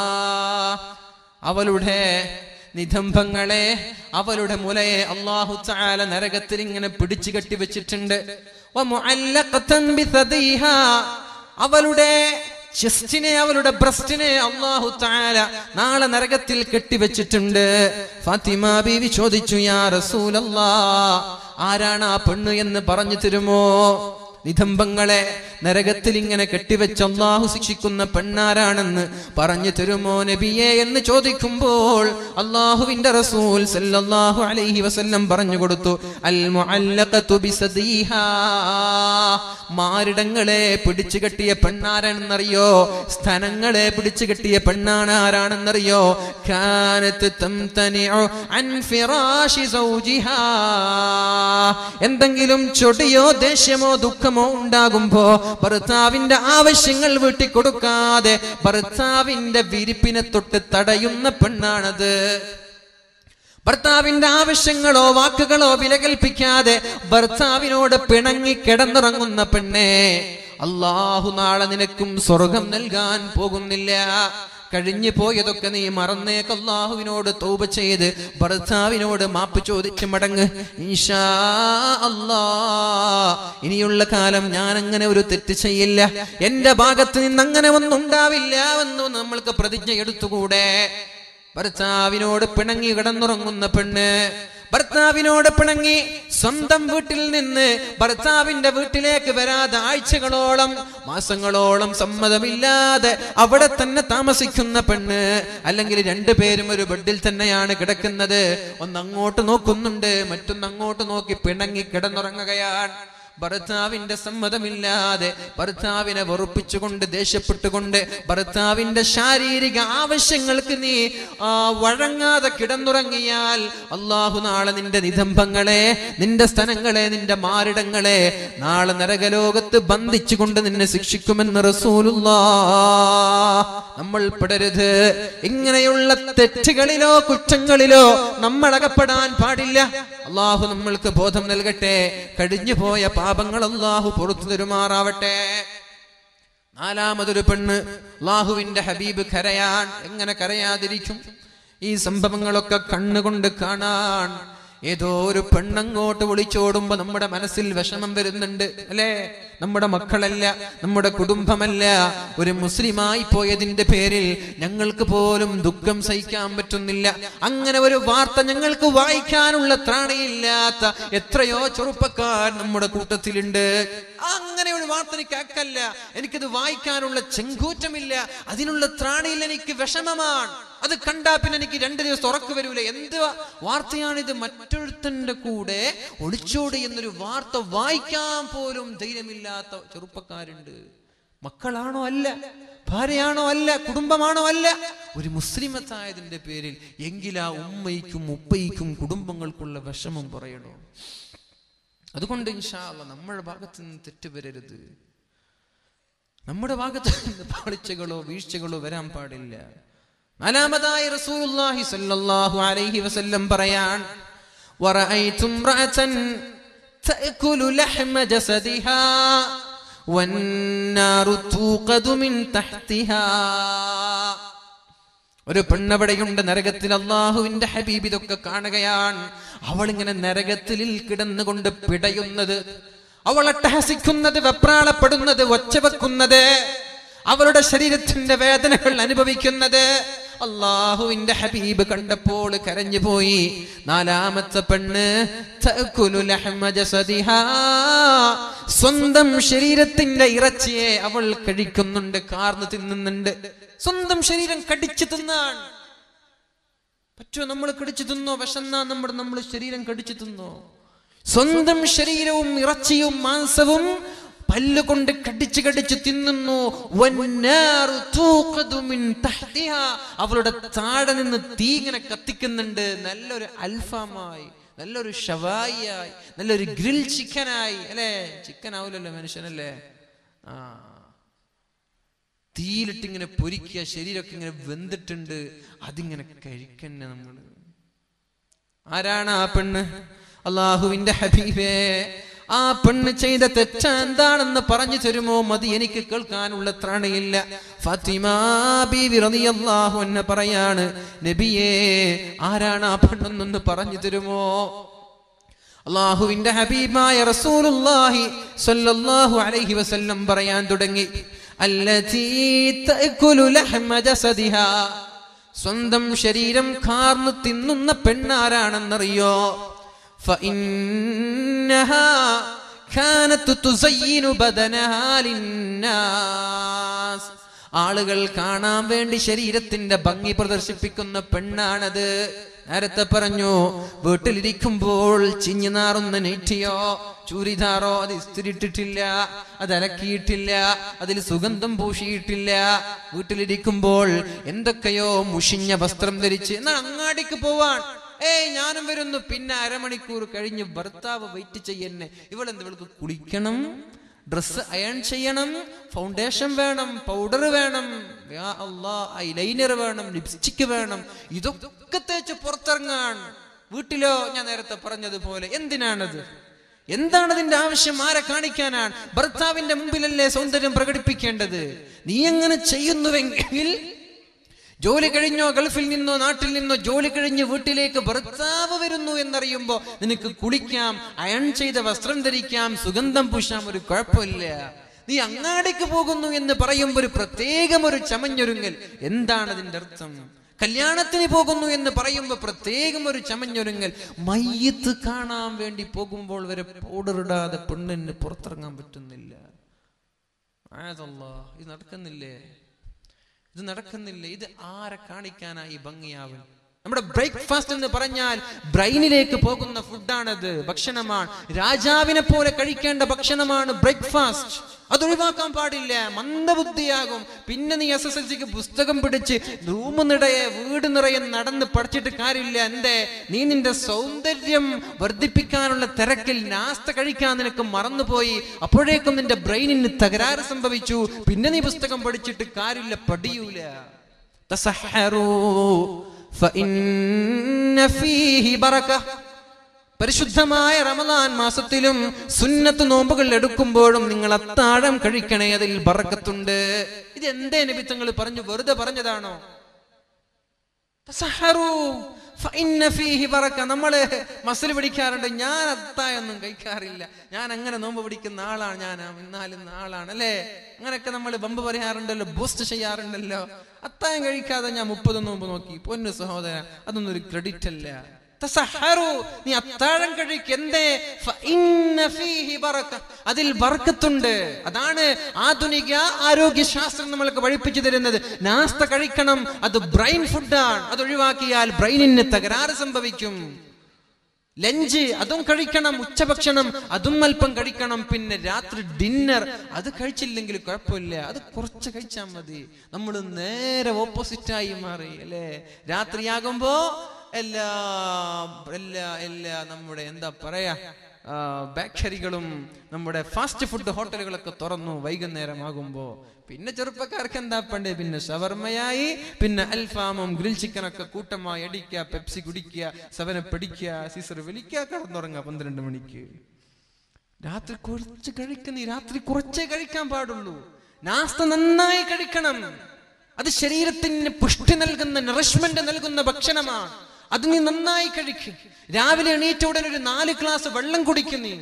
അവളുടെ നിതംബങ്ങളെ അവളുടെ മുലയെ അള്ളാഹു ചാല നരകത്തിൽ ഇങ്ങനെ പിടിച്ചു കെട്ടി വെച്ചിട്ടുണ്ട് ومعلقة بثديها അവളുടെ ചെസ്റ്റിനെ അവളുടെ ബ്രസ്റ്റിനെ അള്ളാഹു താല നാളെ നരകത്തിൽ കെട്ടിവെച്ചിട്ടുണ്ട് ഫാത്തിമ ബീവി ചോദിച്ചു യാ റസൂലല്ലാ ആരാണ് ആ പെണ്ണ് എന്ന് പറഞ്ഞു തരുമോ നിതംബങ്ങളെ നരകത്തിൽ ഇങ്ങനെ കെട്ടിവെച്ച് അള്ളാഹു ശിക്ഷിക്കുന്ന പെണ്ണാരാണെന്ന് പറഞ്ഞു തരുമോ നബിയെ എന്ന് ചോദിക്കുമ്പോൾ അള്ളാഹുവിന്റെ റസൂൽ സല്ലല്ലാഹു അലൈഹി വസല്ലം പറഞ്ഞു കൊടുത്തു അൽ മുഅല്ലഖതു ബിസദീഹാ മാരിടങ്ങളെ പിടിച്ചു കെട്ടിയ പെണ്ണാരാണെന്നറിയോ സ്ഥലങ്ങളെ പിടിച്ചു കെട്ടിയ പെണ്ണാണ് ആരാണെന്നറിയോ കാനത്ത് തംതനിഉ അൻ ഫിറാശി സൗജിഹാ എന്തെങ്കിലും ചൊടിയോ ദേഷ്യമോ ദുഃഖമോ ഉണ്ടാകുമ്പോ ഭർത്താവിന്റെ ആവശ്യങ്ങൾ വീട്ടി കൊടുക്കാതെ ഭർത്താവിന്റെ വിരിപ്പിനെ തൊട്ട് തടയുന്ന പെണ്ണാണത് ഭർത്താവിന്റെ ആവശ്യങ്ങളോ വാക്കുകളോ വിലകൽപ്പിക്കാതെ ഭർത്താവിനോട് പിണങ്ങി കിടന്നുറങ്ങുന്ന പെണ്ണെ അള്ളാഹു നാളെ നിനക്കും സ്വർഗം നൽകാൻ പോകുന്നില്ല കഴിഞ്ഞു പോയതൊക്കെ നീ മറന്നേക്ക് അള്ളാഹുവിനോട് തൗബ ചെയ്ത് ഭർത്താവിനോട് മാപ്പ് ചോദിച്ച് മടങ്ങ് ഈശാ അല്ലാ ഇനിയുള്ള കാലം ഞാൻ അങ്ങനെ ഒരു തെറ്റ് ചെയ്യില്ല എന്റെ ഭാഗത്ത് നിന്ന് അങ്ങനെ ഒന്നും ഉണ്ടാവില്ല എന്ന് നമ്മൾക്ക് പ്രതിജ്ഞ എടുത്തുകൂടെ ഭർത്താവിനോട് പിണങ്ങി കിടന്നുറങ്ങുന്ന പെണ്ണ് ഭർത്താവിനോട് പിണങ്ങി സ്വന്തം വീട്ടിൽ നിന്ന് ഭർത്താവിന്റെ വീട്ടിലേക്ക് വരാതെ ആഴ്ചകളോളം മാസങ്ങളോളം സമ്മതമില്ലാതെ അവിടെ തന്നെ താമസിക്കുന്ന പെണ്ണ് അല്ലെങ്കിൽ രണ്ടുപേരും ഒരു ബെഡിൽ തന്നെയാണ് കിടക്കുന്നത് ഒന്ന് അങ്ങോട്ട് നോക്കുന്നുണ്ട് മറ്റൊന്ന് അങ്ങോട്ട് നോക്കി പിണങ്ങി കിടന്നുറങ്ങുകയാണ് ഭർത്താവിന്റെ സമ്മതമില്ലാതെ ഭർത്താവിനെ വെറുപ്പിച്ചുകൊണ്ട് ദേഷ്യപ്പെട്ടുകൊണ്ട് ഭർത്താവിന്റെ ശാരീരിക ആവശ്യങ്ങൾക്ക് നീ ആ, വഴങ്ങാതെ കിടന്നുറങ്ങിയാൽ അള്ളാഹു നാളെ നിന്റെ നിതംബങ്ങളെ നിന്റെ സ്ഥലങ്ങളെ നിന്റെ മാരിടങ്ങളെ നാളെ നരകലോകത്ത് ബന്ധിച്ചുകൊണ്ട് നിന്നെ ശിക്ഷിക്കുമെന്ന് റസൂലുള്ളാ നമ്മൾ പെടരുത് ഇങ്ങനെയുള്ള തെറ്റുകളിലോ കുറ്റങ്ങളിലോ നമ്മൾ അകപ്പെടാൻ പാടില്ല അള്ളാഹു നമ്മൾക്ക് ബോധം നൽകട്ടെ കഴിഞ്ഞു പോയ പാപങ്ങൾ അള്ളാഹു പുറത്തു തരുമാറാവട്ടെ നാലാമതൊരു പെണ്ണ് അള്ളാഹുവിന്റെ ഹബീബ് കരയാൻ എങ്ങനെ കരയാതിരിക്കും ഈ സംഭവങ്ങളൊക്കെ കണ്ണുകൊണ്ട് കാണാൻ ഏതോ ഒരു പെണ്ണങ്ങോട്ട് വിളിച്ചോടുമ്പോ നമ്മുടെ മനസ്സിൽ വിഷമം വരുന്നുണ്ട് അല്ലേ നമ്മുടെ മക്കളല്ല നമ്മുടെ കുടുംബമല്ല ഒരു മുസ്ലിമായി പോയതിന്റെ പേരിൽ ഞങ്ങൾക്ക് പോലും ദുഃഖം സഹിക്കാൻ പറ്റുന്നില്ല അങ്ങനെ ഒരു വാർത്ത ഞങ്ങൾക്ക് വായിക്കാനുള്ള ത്രാണിയില്ലാത്ത എത്രയോ ചെറുപ്പക്കാർ നമ്മുടെ കൂട്ടത്തിലുണ്ട് അങ്ങനെ ഒരു വാർത്ത എനിക്ക് അക്കല്ല എനിക്കത് വായിക്കാനുള്ള ചെങ്കൂറ്റമില്ല അതിനുള്ള ത്രാണിയിൽ എനിക്ക് വിഷമമാണ് അത് കണ്ടാ പിന്നെ എനിക്ക് രണ്ട് ദിവസം ഉറക്ക് വരൂല എന്ത് വാർത്തയാണിത് മറ്റൊരുത്തന്റെ കൂടെ ഒളിച്ചോടി എന്നൊരു വാർത്ത വായിക്കാൻ പോലും ധൈര്യമില്ലാത്ത ചെറുപ്പക്കാരുണ്ട് മക്കളാണോ അല്ല ഭാര്യയാണോ അല്ല കുടുംബമാണോ അല്ല ഒരു മുസ്ലിമത്തായതിന്റെ പേരിൽ എങ്കിലാ ഉമ്മയ്ക്കും ഉപ്പയ്ക്കും കുടുംബങ്ങൾക്കുള്ള വിഷമം പറയണോ അതുകൊണ്ട് ഇൻഷാല്ല നമ്മുടെ ഭാഗത്ത് നിന്ന് തെറ്റ് വരരുത് നമ്മുടെ ഭാഗത്ത് നിന്ന് പാളിച്ചകളോ വീഴ്ചകളോ വരാൻ പാടില്ല നാലാമതായി റസൂലുള്ളാഹി സ്വല്ലല്ലാഹു അലൈഹി വസല്ലം പറയാൻ ورأيت امرأة تأكل لحم جسدها والنار توقد من تحتها ഒരു പെണ്ണവിടെയുണ്ട് നരകത്തിൽ അള്ളാഹുവിന്റെ ഹബീബ് ഇതൊക്കെ കാണുകയാണ് അവൾ ഇങ്ങനെ നരകത്തിൽ കിടന്നുകൊണ്ട് പിടയുന്നത് അവൾ അട്ടഹസിക്കുന്നത് വെപ്രാളപ്പെടുന്നത് ഒച്ചവെക്കുന്നത് അവളുടെ ശരീരത്തിന്റെ വേദനകൾ അനുഭവിക്കുന്നത് അള്ളാഹുവിന്റെ ഹബീബ് കണ്ടപ്പോൾ കരഞ്ഞുപോയി നാലാമത്തെ പെണ്ണ് തഅക്കുലു ലഹ്മ ജസദിഹാ. സ്വന്തം ശരീരത്തിന്റെ ഇറച്ചിയെ അവൾ കഴിക്കുന്നുണ്ട് കാർന്ന് തിന്നുന്നുണ്ട് സ്വന്തം ശരീരം കടിച്ചു തിന്നാൻ പറ്റുമോ നമ്മൾ കടിച്ചു തിന്നോ വിശന്നാ നമ്മുടെ നമ്മൾ ശരീരം കടിച്ചു തിന്നോ സ്വന്തം ശരീരവും ഇറച്ചിയും മാംസവും പല്ലുകൊണ്ട് കടിച്ച് കടിച്ച് തിന്നുന്നു വന്നാറു തൂഖദു മിൻ തഹ്തിഹാ. അവളുടെ താഴെ നിന്ന് തീ ഇങ്ങനെ കത്തിക്കുന്നുണ്ട് നല്ലൊരു അൽഫാമായി നല്ലൊരു ഷവായിയായി നല്ലൊരു ഗ്രിൽ ചിക്കനായി അല്ലേ ചിക്കൻ ആവില്ലല്ലോ മനുഷ്യനല്ലേ ആ തീയിലിട്ട് ഇങ്ങനെ പൊരിക്കുക ശരീരമൊക്കെ ഇങ്ങനെ വെന്തിട്ടുണ്ട് അതിങ്ങനെ കഴിക്കന്നെ നമ്മൾ ആരാണ് ആ പെണ്ണ് അള്ളാഹുവിന്റെ ഹബീബേ ആ പെണ്ണ് ചെയ്ത തെറ്റ എന്താണെന്ന് പറഞ്ഞു തരുമോ മതി എനിക്ക് കേൾക്കാനുള്ള ത്രാണിയില്ല ഫാത്തിമ ബീവി റളിയല്ലാഹു അൻഹ പറയാണ് നബിയേ ആരാണ് ആ പെണ്ണെന്നൊന്ന് പറഞ്ഞു തരുമോ അള്ളാഹുവിന്റെ ഹബീബായ റസൂലുള്ളാഹി സ്വല്ലല്ലാഹു അലൈഹി വസല്ലം പറയാൻ തുടങ്ങി അല്ലതീ തഅക്കുലു ലഹ്മ ജസദിഹാ സ്വന്തം ശരീരം കാർന്ന് തിന്നുന്ന പെണ്ണാരാണെന്നറിയോ فإنها كانت تزين بدنها للناس ആളുകൾ കാണാൻ വേണ്ടി ശരീരത്തിന്റെ ഭംഗി പ്രദർശിപ്പിക്കുന്ന പെണ്ണാണത് നേരത്തെ പറഞ്ഞു വീട്ടിലിരിക്കുമ്പോൾ ചിഞ്ഞു നാറുന്ന നെറ്റിയോ ചൂരിദാറോ അത് ഇസ്തിരിട്ടിട്ടില്ല അത് അലക്കിയിട്ടില്ല അതിൽ സുഗന്ധം പൂശിയിട്ടില്ല വീട്ടിലിരിക്കുമ്പോൾ എന്തൊക്കെയോ മുഷിഞ്ഞ വസ്ത്രം ധരിച്ച് എന്നാൽ അങ്ങാടിക്ക് പോവാൻ ഏയ് ഞാനും വരുന്നു പിന്നെ അരമണിക്കൂർ കഴിഞ്ഞ് ഭർത്താവ് വെയിറ്റ് ചെയ്യന്നെ ഇവളെന്ത് ഇവൾക്ക് കുളിക്കണം ഡ്രസ്സ് അയൺ ചെയ്യണം ഫൗണ്ടേഷൻ വേണം പൗഡർ വേണം ഐലൈനർ വേണം ലിപ്സ്റ്റിക് വേണം ഇതൊക്കെ തേച്ച് പുറത്തിറങ്ങാൻ വീട്ടിലോ ഞാൻ നേരത്തെ പറഞ്ഞതുപോലെ എന്തിനാണത് എന്താണ് അതിന്റെ ആവശ്യം ആരെ കാണിക്കാനാണ് ഭർത്താവിന്റെ മുമ്പിലല്ലേ സൗന്ദര്യം പ്രകടിപ്പിക്കേണ്ടത് നീ എങ്ങനെ ചെയ്യുന്നുവെങ്കിൽ ജോലി കഴിഞ്ഞോ ഗൾഫിൽ നിന്നോ നാട്ടിൽ നിന്നോ ജോലി കഴിഞ്ഞ് വീട്ടിലേക്ക് ഭർത്താവ് വരുന്നു എന്നറിയുമ്പോ നിനക്ക് കുളിക്കാം അയൺ ചെയ്ത വസ്ത്രം ധരിക്കാം സുഗന്ധം പൂശാം ഒരു കുഴപ്പമില്ല നീ അങ്ങാടിക്ക് പോകുന്നു എന്ന് പറയുമ്പോൾ ഒരു പ്രത്യേകം ഒരു ചമഞ്ഞൊരുങ്ങൽ എന്താണ് അതിന്റെ അർത്ഥം കല്യാണത്തിന് പോകുന്നു എന്ന് പറയുമ്പോൾ പ്രത്യേകം ഒരു ചമഞ്ഞൊരുങ്ങൽ മയ്യത്ത് കാണാൻ വേണ്ടി പോകുമ്പോൾ വരെ പൗഡർ ഇടാതെ പെണ്ണിന് പുറത്തിറങ്ങാൻ പറ്റുന്നില്ല ആയതല്ലാ ഇത് നടക്കുന്നില്ലേ ഇത് നടക്കുന്നില്ല ഇത് ആരെ കാണിക്കാനായി ഭംഗിയാവും നമ്മുടെ ബ്രേക്ക്ഫാസ്റ്റ് എന്ന് പറഞ്ഞാൽ ബ്രെയിനിലേക്ക് പോകുന്ന ഫുഡാണത് ഭക്ഷണമാണ് രാജാവിനെ പോലെ കഴിക്കേണ്ട ഭക്ഷണമാണ് ബ്രേക്ക്ഫാസ്റ്റ് അത് ഒഴിവാക്കാൻ പാടില്ല മന്ദബുദ്ധിയാകും പിന്നെ നീ എസ് എസ് എൽ സിക്ക് പുസ്തകം പിടിച്ച് റൂം നിറയെ വീട് നിറയെ നടന്ന് പഠിച്ചിട്ട് കാര്യമില്ല എന്തേ നീ നിന്റെ സൗന്ദര്യം വർദ്ധിപ്പിക്കാനുള്ള തിരക്കിൽ നാസ്ത കഴിക്കാൻ നിനക്ക് മറന്നുപോയി അപ്പോഴേക്കും നിന്റെ ബ്രെയിനിന് തകരാറ് സംഭവിച്ചു പിന്നെ നീ പുസ്തകം പഠിച്ചിട്ട് കാര്യമില്ല പഠിയൂല തസഹറൂ فإن فيه بركة പരിശുദ്ധമായ റമദാൻ മാസത്തിലും സുന്നത്ത് നോമ്പുകൾ എടുക്കുമ്പോഴും നിങ്ങൾ അത്താഴം കഴിക്കണേ അതിൽ ബറക്കത്തുണ്ട് ഇത് എന്തേ നിമിത്തങ്ങൾ പറഞ്ഞു വെറുതെ പറഞ്ഞതാണോ തസഹറൂ ഫഇന്ന ഫീഹി ബറക്ക. നമ്മള് മസിൽ പിടിക്കാറുണ്ട് ഞാൻ അത്തായൊന്നും കഴിക്കാറില്ല ഞാൻ അങ്ങനെ നോമ്പ് പിടിക്കുന്ന ആളാണ് ഞാൻ ഇന്നാലും ആളാണ് അല്ലേ അങ്ങനെയൊക്കെ നമ്മൾ ബമ്പ് പറയാറുണ്ടല്ലോ ബൂസ്റ്റ് ചെയ്യാറുണ്ടല്ലോ അത്തായം കഴിക്കാതെ ഞാൻ മുപ്പത് നോമ്പ് നോക്കി പൊന്നു സഹോദര അതൊന്നും ഒരു ക്രെഡിറ്റ് അല്ല തസഹറു. നീ അത്താഴം കഴിക്ക് എന്തേ ഫഇന്ന ഫീഹി ബറക്ക. അതിൽ ബർക്കത്തുണ്ട് അതാണ് ആധുനിക ആരോഗ്യശാസ്ത്രം നമ്മൾക്ക് പഠിപ്പിച്ചു തരുന്നത് നാസ്ത കഴിക്കണം അത് ബ്രെയിൻ ഫുഡാണ് അത് ഒഴിവാക്കിയാൽ ബ്രെയിനിന് തകരാറ് സംഭവിക്കും ലഞ്ച് അതും കഴിക്കണം ഉച്ചഭക്ഷണം അതും അല്പം കഴിക്കണം പിന്നെ രാത്രി ഡിന്നർ അത് കഴിച്ചില്ലെങ്കിൽ കുഴപ്പമില്ല അത് കുറച്ച് കഴിച്ചാൽ മതി നമ്മൾ നേരെ ഓപ്പോസിറ്റായി മാറി അല്ലേ രാത്രിയാകുമ്പോ എല്ലാ എല്ലാ എല്ലാ നമ്മുടെ എന്താ പറയാ ആ, ബേക്കറികളും നമ്മുടെ ഫാസ്റ്റ് ഫുഡ് ഹോട്ടലുകളൊക്കെ തുറന്നു വൈകുന്നേരമാകുമ്പോ പിന്നെ ചെറുപ്പക്കാർക്ക് എന്താ പണ്ടേ പിന്നെ ഷവർമയായി പിന്നെ അൽഫാമും ഗ്രിൽ ചിക്കനൊക്കെ കൂട്ടമായി അടിക്കുക പെപ്സി കുടിക്കുക സവന പിടിക്കുക സീസർ വലിക്കുക കടന്നുറങ്ങുക പന്ത്രണ്ട് മണിക്ക് രാത്രി കുറച്ച് കഴിക്കുന്ന ഈ രാത്രി കുറച്ചേ കഴിക്കാൻ പാടുള്ളൂ നാസ്ത നന്നായി കഴിക്കണം അത് ശരീരത്തിന് പുഷ്ടി നൽകുന്ന നറിഷ്മെന്റ് നൽകുന്ന ഭക്ഷണമാണ് അത് നീ നന്നായി കഴിക്കും രാവിലെ എണീറ്റ ഉടനെ ഒരു നാല് ഗ്ലാസ് വെള്ളം കുടിക്കും നീ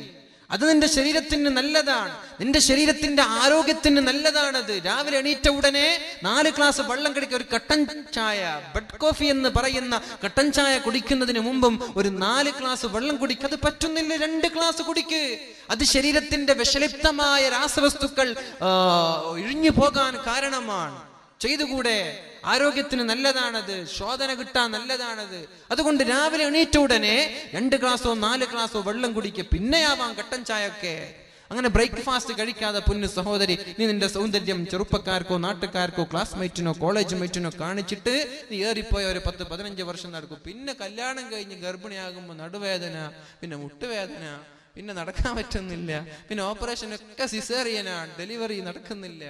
അത് നിന്റെ ശരീരത്തിന് നല്ലതാണ് നിന്റെ ശരീരത്തിന്റെ ആരോഗ്യത്തിന് നല്ലതാണത് രാവിലെ എണീറ്റ ഉടനെ നാല് ഗ്ലാസ് വെള്ളം കുടിക്കുക ഒരു കട്ടൻ ചായ ബെഡ് കോഫി എന്ന് പറയുന്ന കട്ടൻ ചായ കുടിക്കുന്നതിന് മുമ്പും ഒരു നാല് ഗ്ലാസ് വെള്ളം കുടിക്കുക അത് പറ്റുന്നില്ല രണ്ട് ഗ്ലാസ് കുടിക്ക് അത് ശരീരത്തിന്റെ വിഷലിപ്തമായ രാസവസ്തുക്കൾ ആ, ഇഴിഞ്ഞു പോകാൻ കാരണമാണ് ചെയ്തുകൂടെ ആരോഗ്യത്തിന് നല്ലതാണത് ശോധന കിട്ടാൻ നല്ലതാണത് അതുകൊണ്ട് രാവിലെ എണീറ്റ ഉടനെ രണ്ട് ഗ്ലാസോ നാല് ഗ്ലാസോ വെള്ളം കുടിക്കുക പിന്നെയാവാം കട്ടൻ ചായ ഒക്കെ അങ്ങനെ ബ്രേക്ക്ഫാസ്റ്റ് കഴിക്കാതെ പൊന്നു സഹോദരി നീ നിന്റെ സൗന്ദര്യം ചെറുപ്പക്കാർക്കോ നാട്ടുകാർക്കോ ക്ലാസ്മേറ്റിനോ കോളേജ് മേറ്റിനോ കാണിച്ചിട്ട് നീ ഏറിപ്പോയ ഒരു പത്ത് പതിനഞ്ച് വർഷം നടക്കും പിന്നെ കല്യാണം കഴിഞ്ഞ് ഗർഭിണിയാകുമ്പോൾ നടുവേദന പിന്നെ മുട്ടുവേദന പിന്നെ നടക്കാൻ പറ്റുന്നില്ല പിന്നെ ഓപ്പറേഷൻ ഒക്കെ സിസേറിയനാണ് ഡെലിവറി നടക്കുന്നില്ല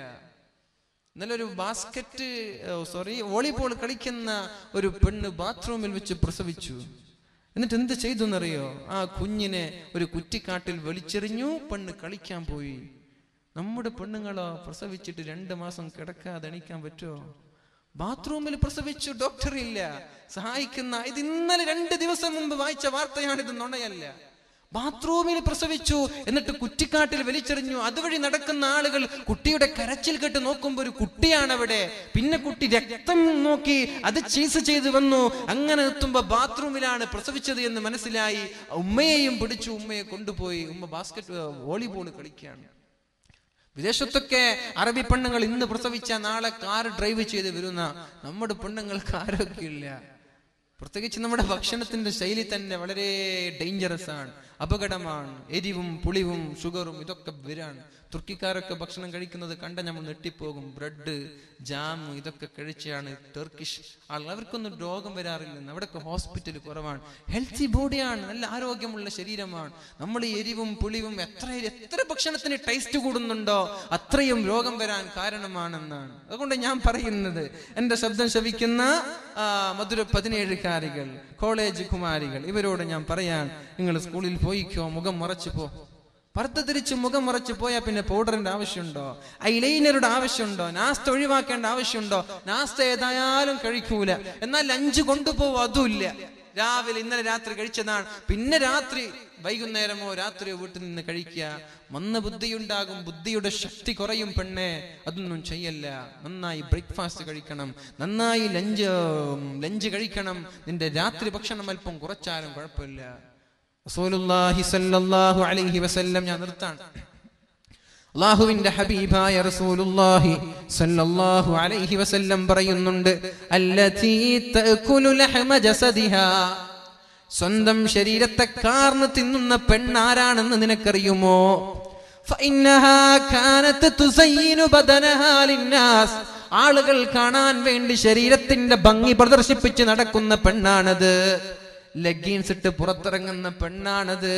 ഇന്നലെ ഒരു ബാസ്കറ്റ് സോറി വോളിബോൾ കളിക്കുന്ന ഒരു പെണ്ണ് ബാത്റൂമിൽ വെച്ച് പ്രസവിച്ചു എന്നിട്ട് എന്ത് ചെയ്തു എന്നറിയോ ആ കുഞ്ഞിനെ ഒരു കുറ്റിക്കാട്ടിൽ വലിച്ചെറിഞ്ഞു പെണ്ണ് കളിക്കാൻ പോയി നമ്മുടെ പെണ്ണുങ്ങളോ പ്രസവിച്ചിട്ട് രണ്ട് മാസം കിടക്കാതെ എണീക്കാൻ പറ്റുമോ ബാത്റൂമിൽ പ്രസവിച്ചു ഡോക്ടർ ഇല്ല സഹായിക്കുന്ന ഇത് ഇന്നലെ രണ്ട് ദിവസം മുമ്പ് വായിച്ച വാർത്തയാണ് ഇത് നുണയല്ല ബാത്റൂമിൽ പ്രസവിച്ചു എന്നിട്ട് കുറ്റിക്കാട്ടിൽ വലിച്ചെറിഞ്ഞു അതുവഴി നടക്കുന്ന ആളുകൾ കുട്ടിയുടെ കരച്ചിൽ കേട്ട് നോക്കുമ്പോൾ ഒരു കുട്ടിയാണ് അവിടെ പിന്നെ കുട്ടി രക്തം നോക്കി അത് ചീസ് ചെയ്ത് വന്നു അങ്ങനെ എത്തുമ്പോ ബാത്റൂമിലാണ് പ്രസവിച്ചത് എന്ന് മനസ്സിലായി ഉമ്മയെയും പിടിച്ചു ഉമ്മയെ കൊണ്ടുപോയി ഉമ്മ ബാസ്കറ്റ് വോളിബോൾ കളിക്കുകയാണ് വിദേശത്തൊക്കെ അറബി പെണ്ണുങ്ങൾ ഇന്ന് പ്രസവിച്ച നാളെ കാർ ഡ്രൈവ് ചെയ്ത് വരുന്ന നമ്മുടെ പെണ്ണുങ്ങൾക്ക് ആരോഗ്യമില്ല പ്രത്യേകിച്ച് നമ്മുടെ ഭക്ഷണത്തിന്റെ ശൈലി തന്നെ വളരെ ഡേഞ്ചറസ് ആണ് അപകടമാണ് എരിവും പുളിവും ഷുഗറും ഇതൊക്കെ വരാണ് തുർക്കിക്കാരൊക്കെ ഭക്ഷണം കഴിക്കുന്നത് കണ്ട നമ്മൾ നെട്ടിപ്പോകും ബ്രെഡ് ജാം ഇതൊക്കെ കഴിച്ചാണ് ടർക്കിഷ് ആളുകൾ അവർക്കൊന്നും രോഗം വരാറില്ലെന്ന് അവിടെയൊക്കെ ഹോസ്പിറ്റൽ കുറവാണ് ഹെൽത്തി ബോഡിയാണ് നല്ല ആരോഗ്യമുള്ള ശരീരമാണ് നമ്മൾ ഈ എരിവും പുളിവും എത്ര എത്ര ഭക്ഷണത്തിന് ടേസ്റ്റ് കൂടുന്നുണ്ടോ അത്രയും രോഗം വരാൻ കാരണമാണെന്നാണ് അതുകൊണ്ട് ഞാൻ പറയുന്നത് എന്റെ ശബ്ദം ശവിക്കുന്ന ആ, മധുര പതിനേഴുകാരികൾ കോളേജ് കുമാരികൾ ഇവരോട് ഞാൻ പറയാൻ നിങ്ങൾ സ്കൂളിൽ പോയിക്കോ മുഖം മറച്ചു പോ പർദ്ദ തിരിച്ച് മുഖം മറച്ച് പോയാൽ പിന്നെ പൗഡറിന്റെ ആവശ്യമുണ്ടോ ഐലൈനറുടെ ആവശ്യമുണ്ടോ നാസ്ത ഒഴിവാക്കേണ്ട ആവശ്യമുണ്ടോ നാസ്ത ഏതായാലും കഴിക്കൂല എന്നാൽ ലഞ്ച് കൊണ്ടുപോകും അതുമില്ല രാവിലെ ഇന്നലെ രാത്രി കഴിച്ചതാണ് പിന്നെ രാത്രി വൈകുന്നേരമോ രാത്രിയോ വീട്ടിൽ നിന്ന് കഴിക്കുക മന്ന ബുദ്ധിയുണ്ടാകും ബുദ്ധിയുടെ ശക്തി കുറയും പെണ്ണെ അതൊന്നും ചെയ്യല്ല നന്നായി ബ്രേക്ക്ഫാസ്റ്റ് കഴിക്കണം നന്നായി ലഞ്ച് ലഞ്ച് കഴിക്കണം നിന്റെ രാത്രി ഭക്ഷണം അല്പം കുറച്ചാലും കുഴപ്പമില്ല റസൂലുള്ളാഹി സ്വല്ലല്ലാഹു അലൈഹി വസല്ലം ഞാൻ നിർത്താണ് അള്ളാഹുവിന്റെ ഹബീബായ റസൂലുള്ളാഹി സ്വല്ലല്ലാഹു അലൈഹി വസല്ലം പറയുന്നുണ്ട് അല്ലതീ തഅകുലു ലഹമ ജസദിഹാ സ്വന്തം ശരീരത്തെ കാർന്ന് തിന്നുന്ന പെണ്ണാരാണെന്ന് നിനക്കറിയുമോ ഫഇന്നഹാ കാനത്ത് തുസയ്യിനു ബദനഹാ ലിന്നാസ് ആളുകൾ കാണാൻ വേണ്ടി ശരീരത്തിന്റെ ഭംഗി പ്രദർശിപ്പിച്ച് നടക്കുന്ന പെണ്ണാണത് ലെഗിൻസ് ഇട്ട് പുറത്തിറങ്ങുന്ന പെണ്ണാണത്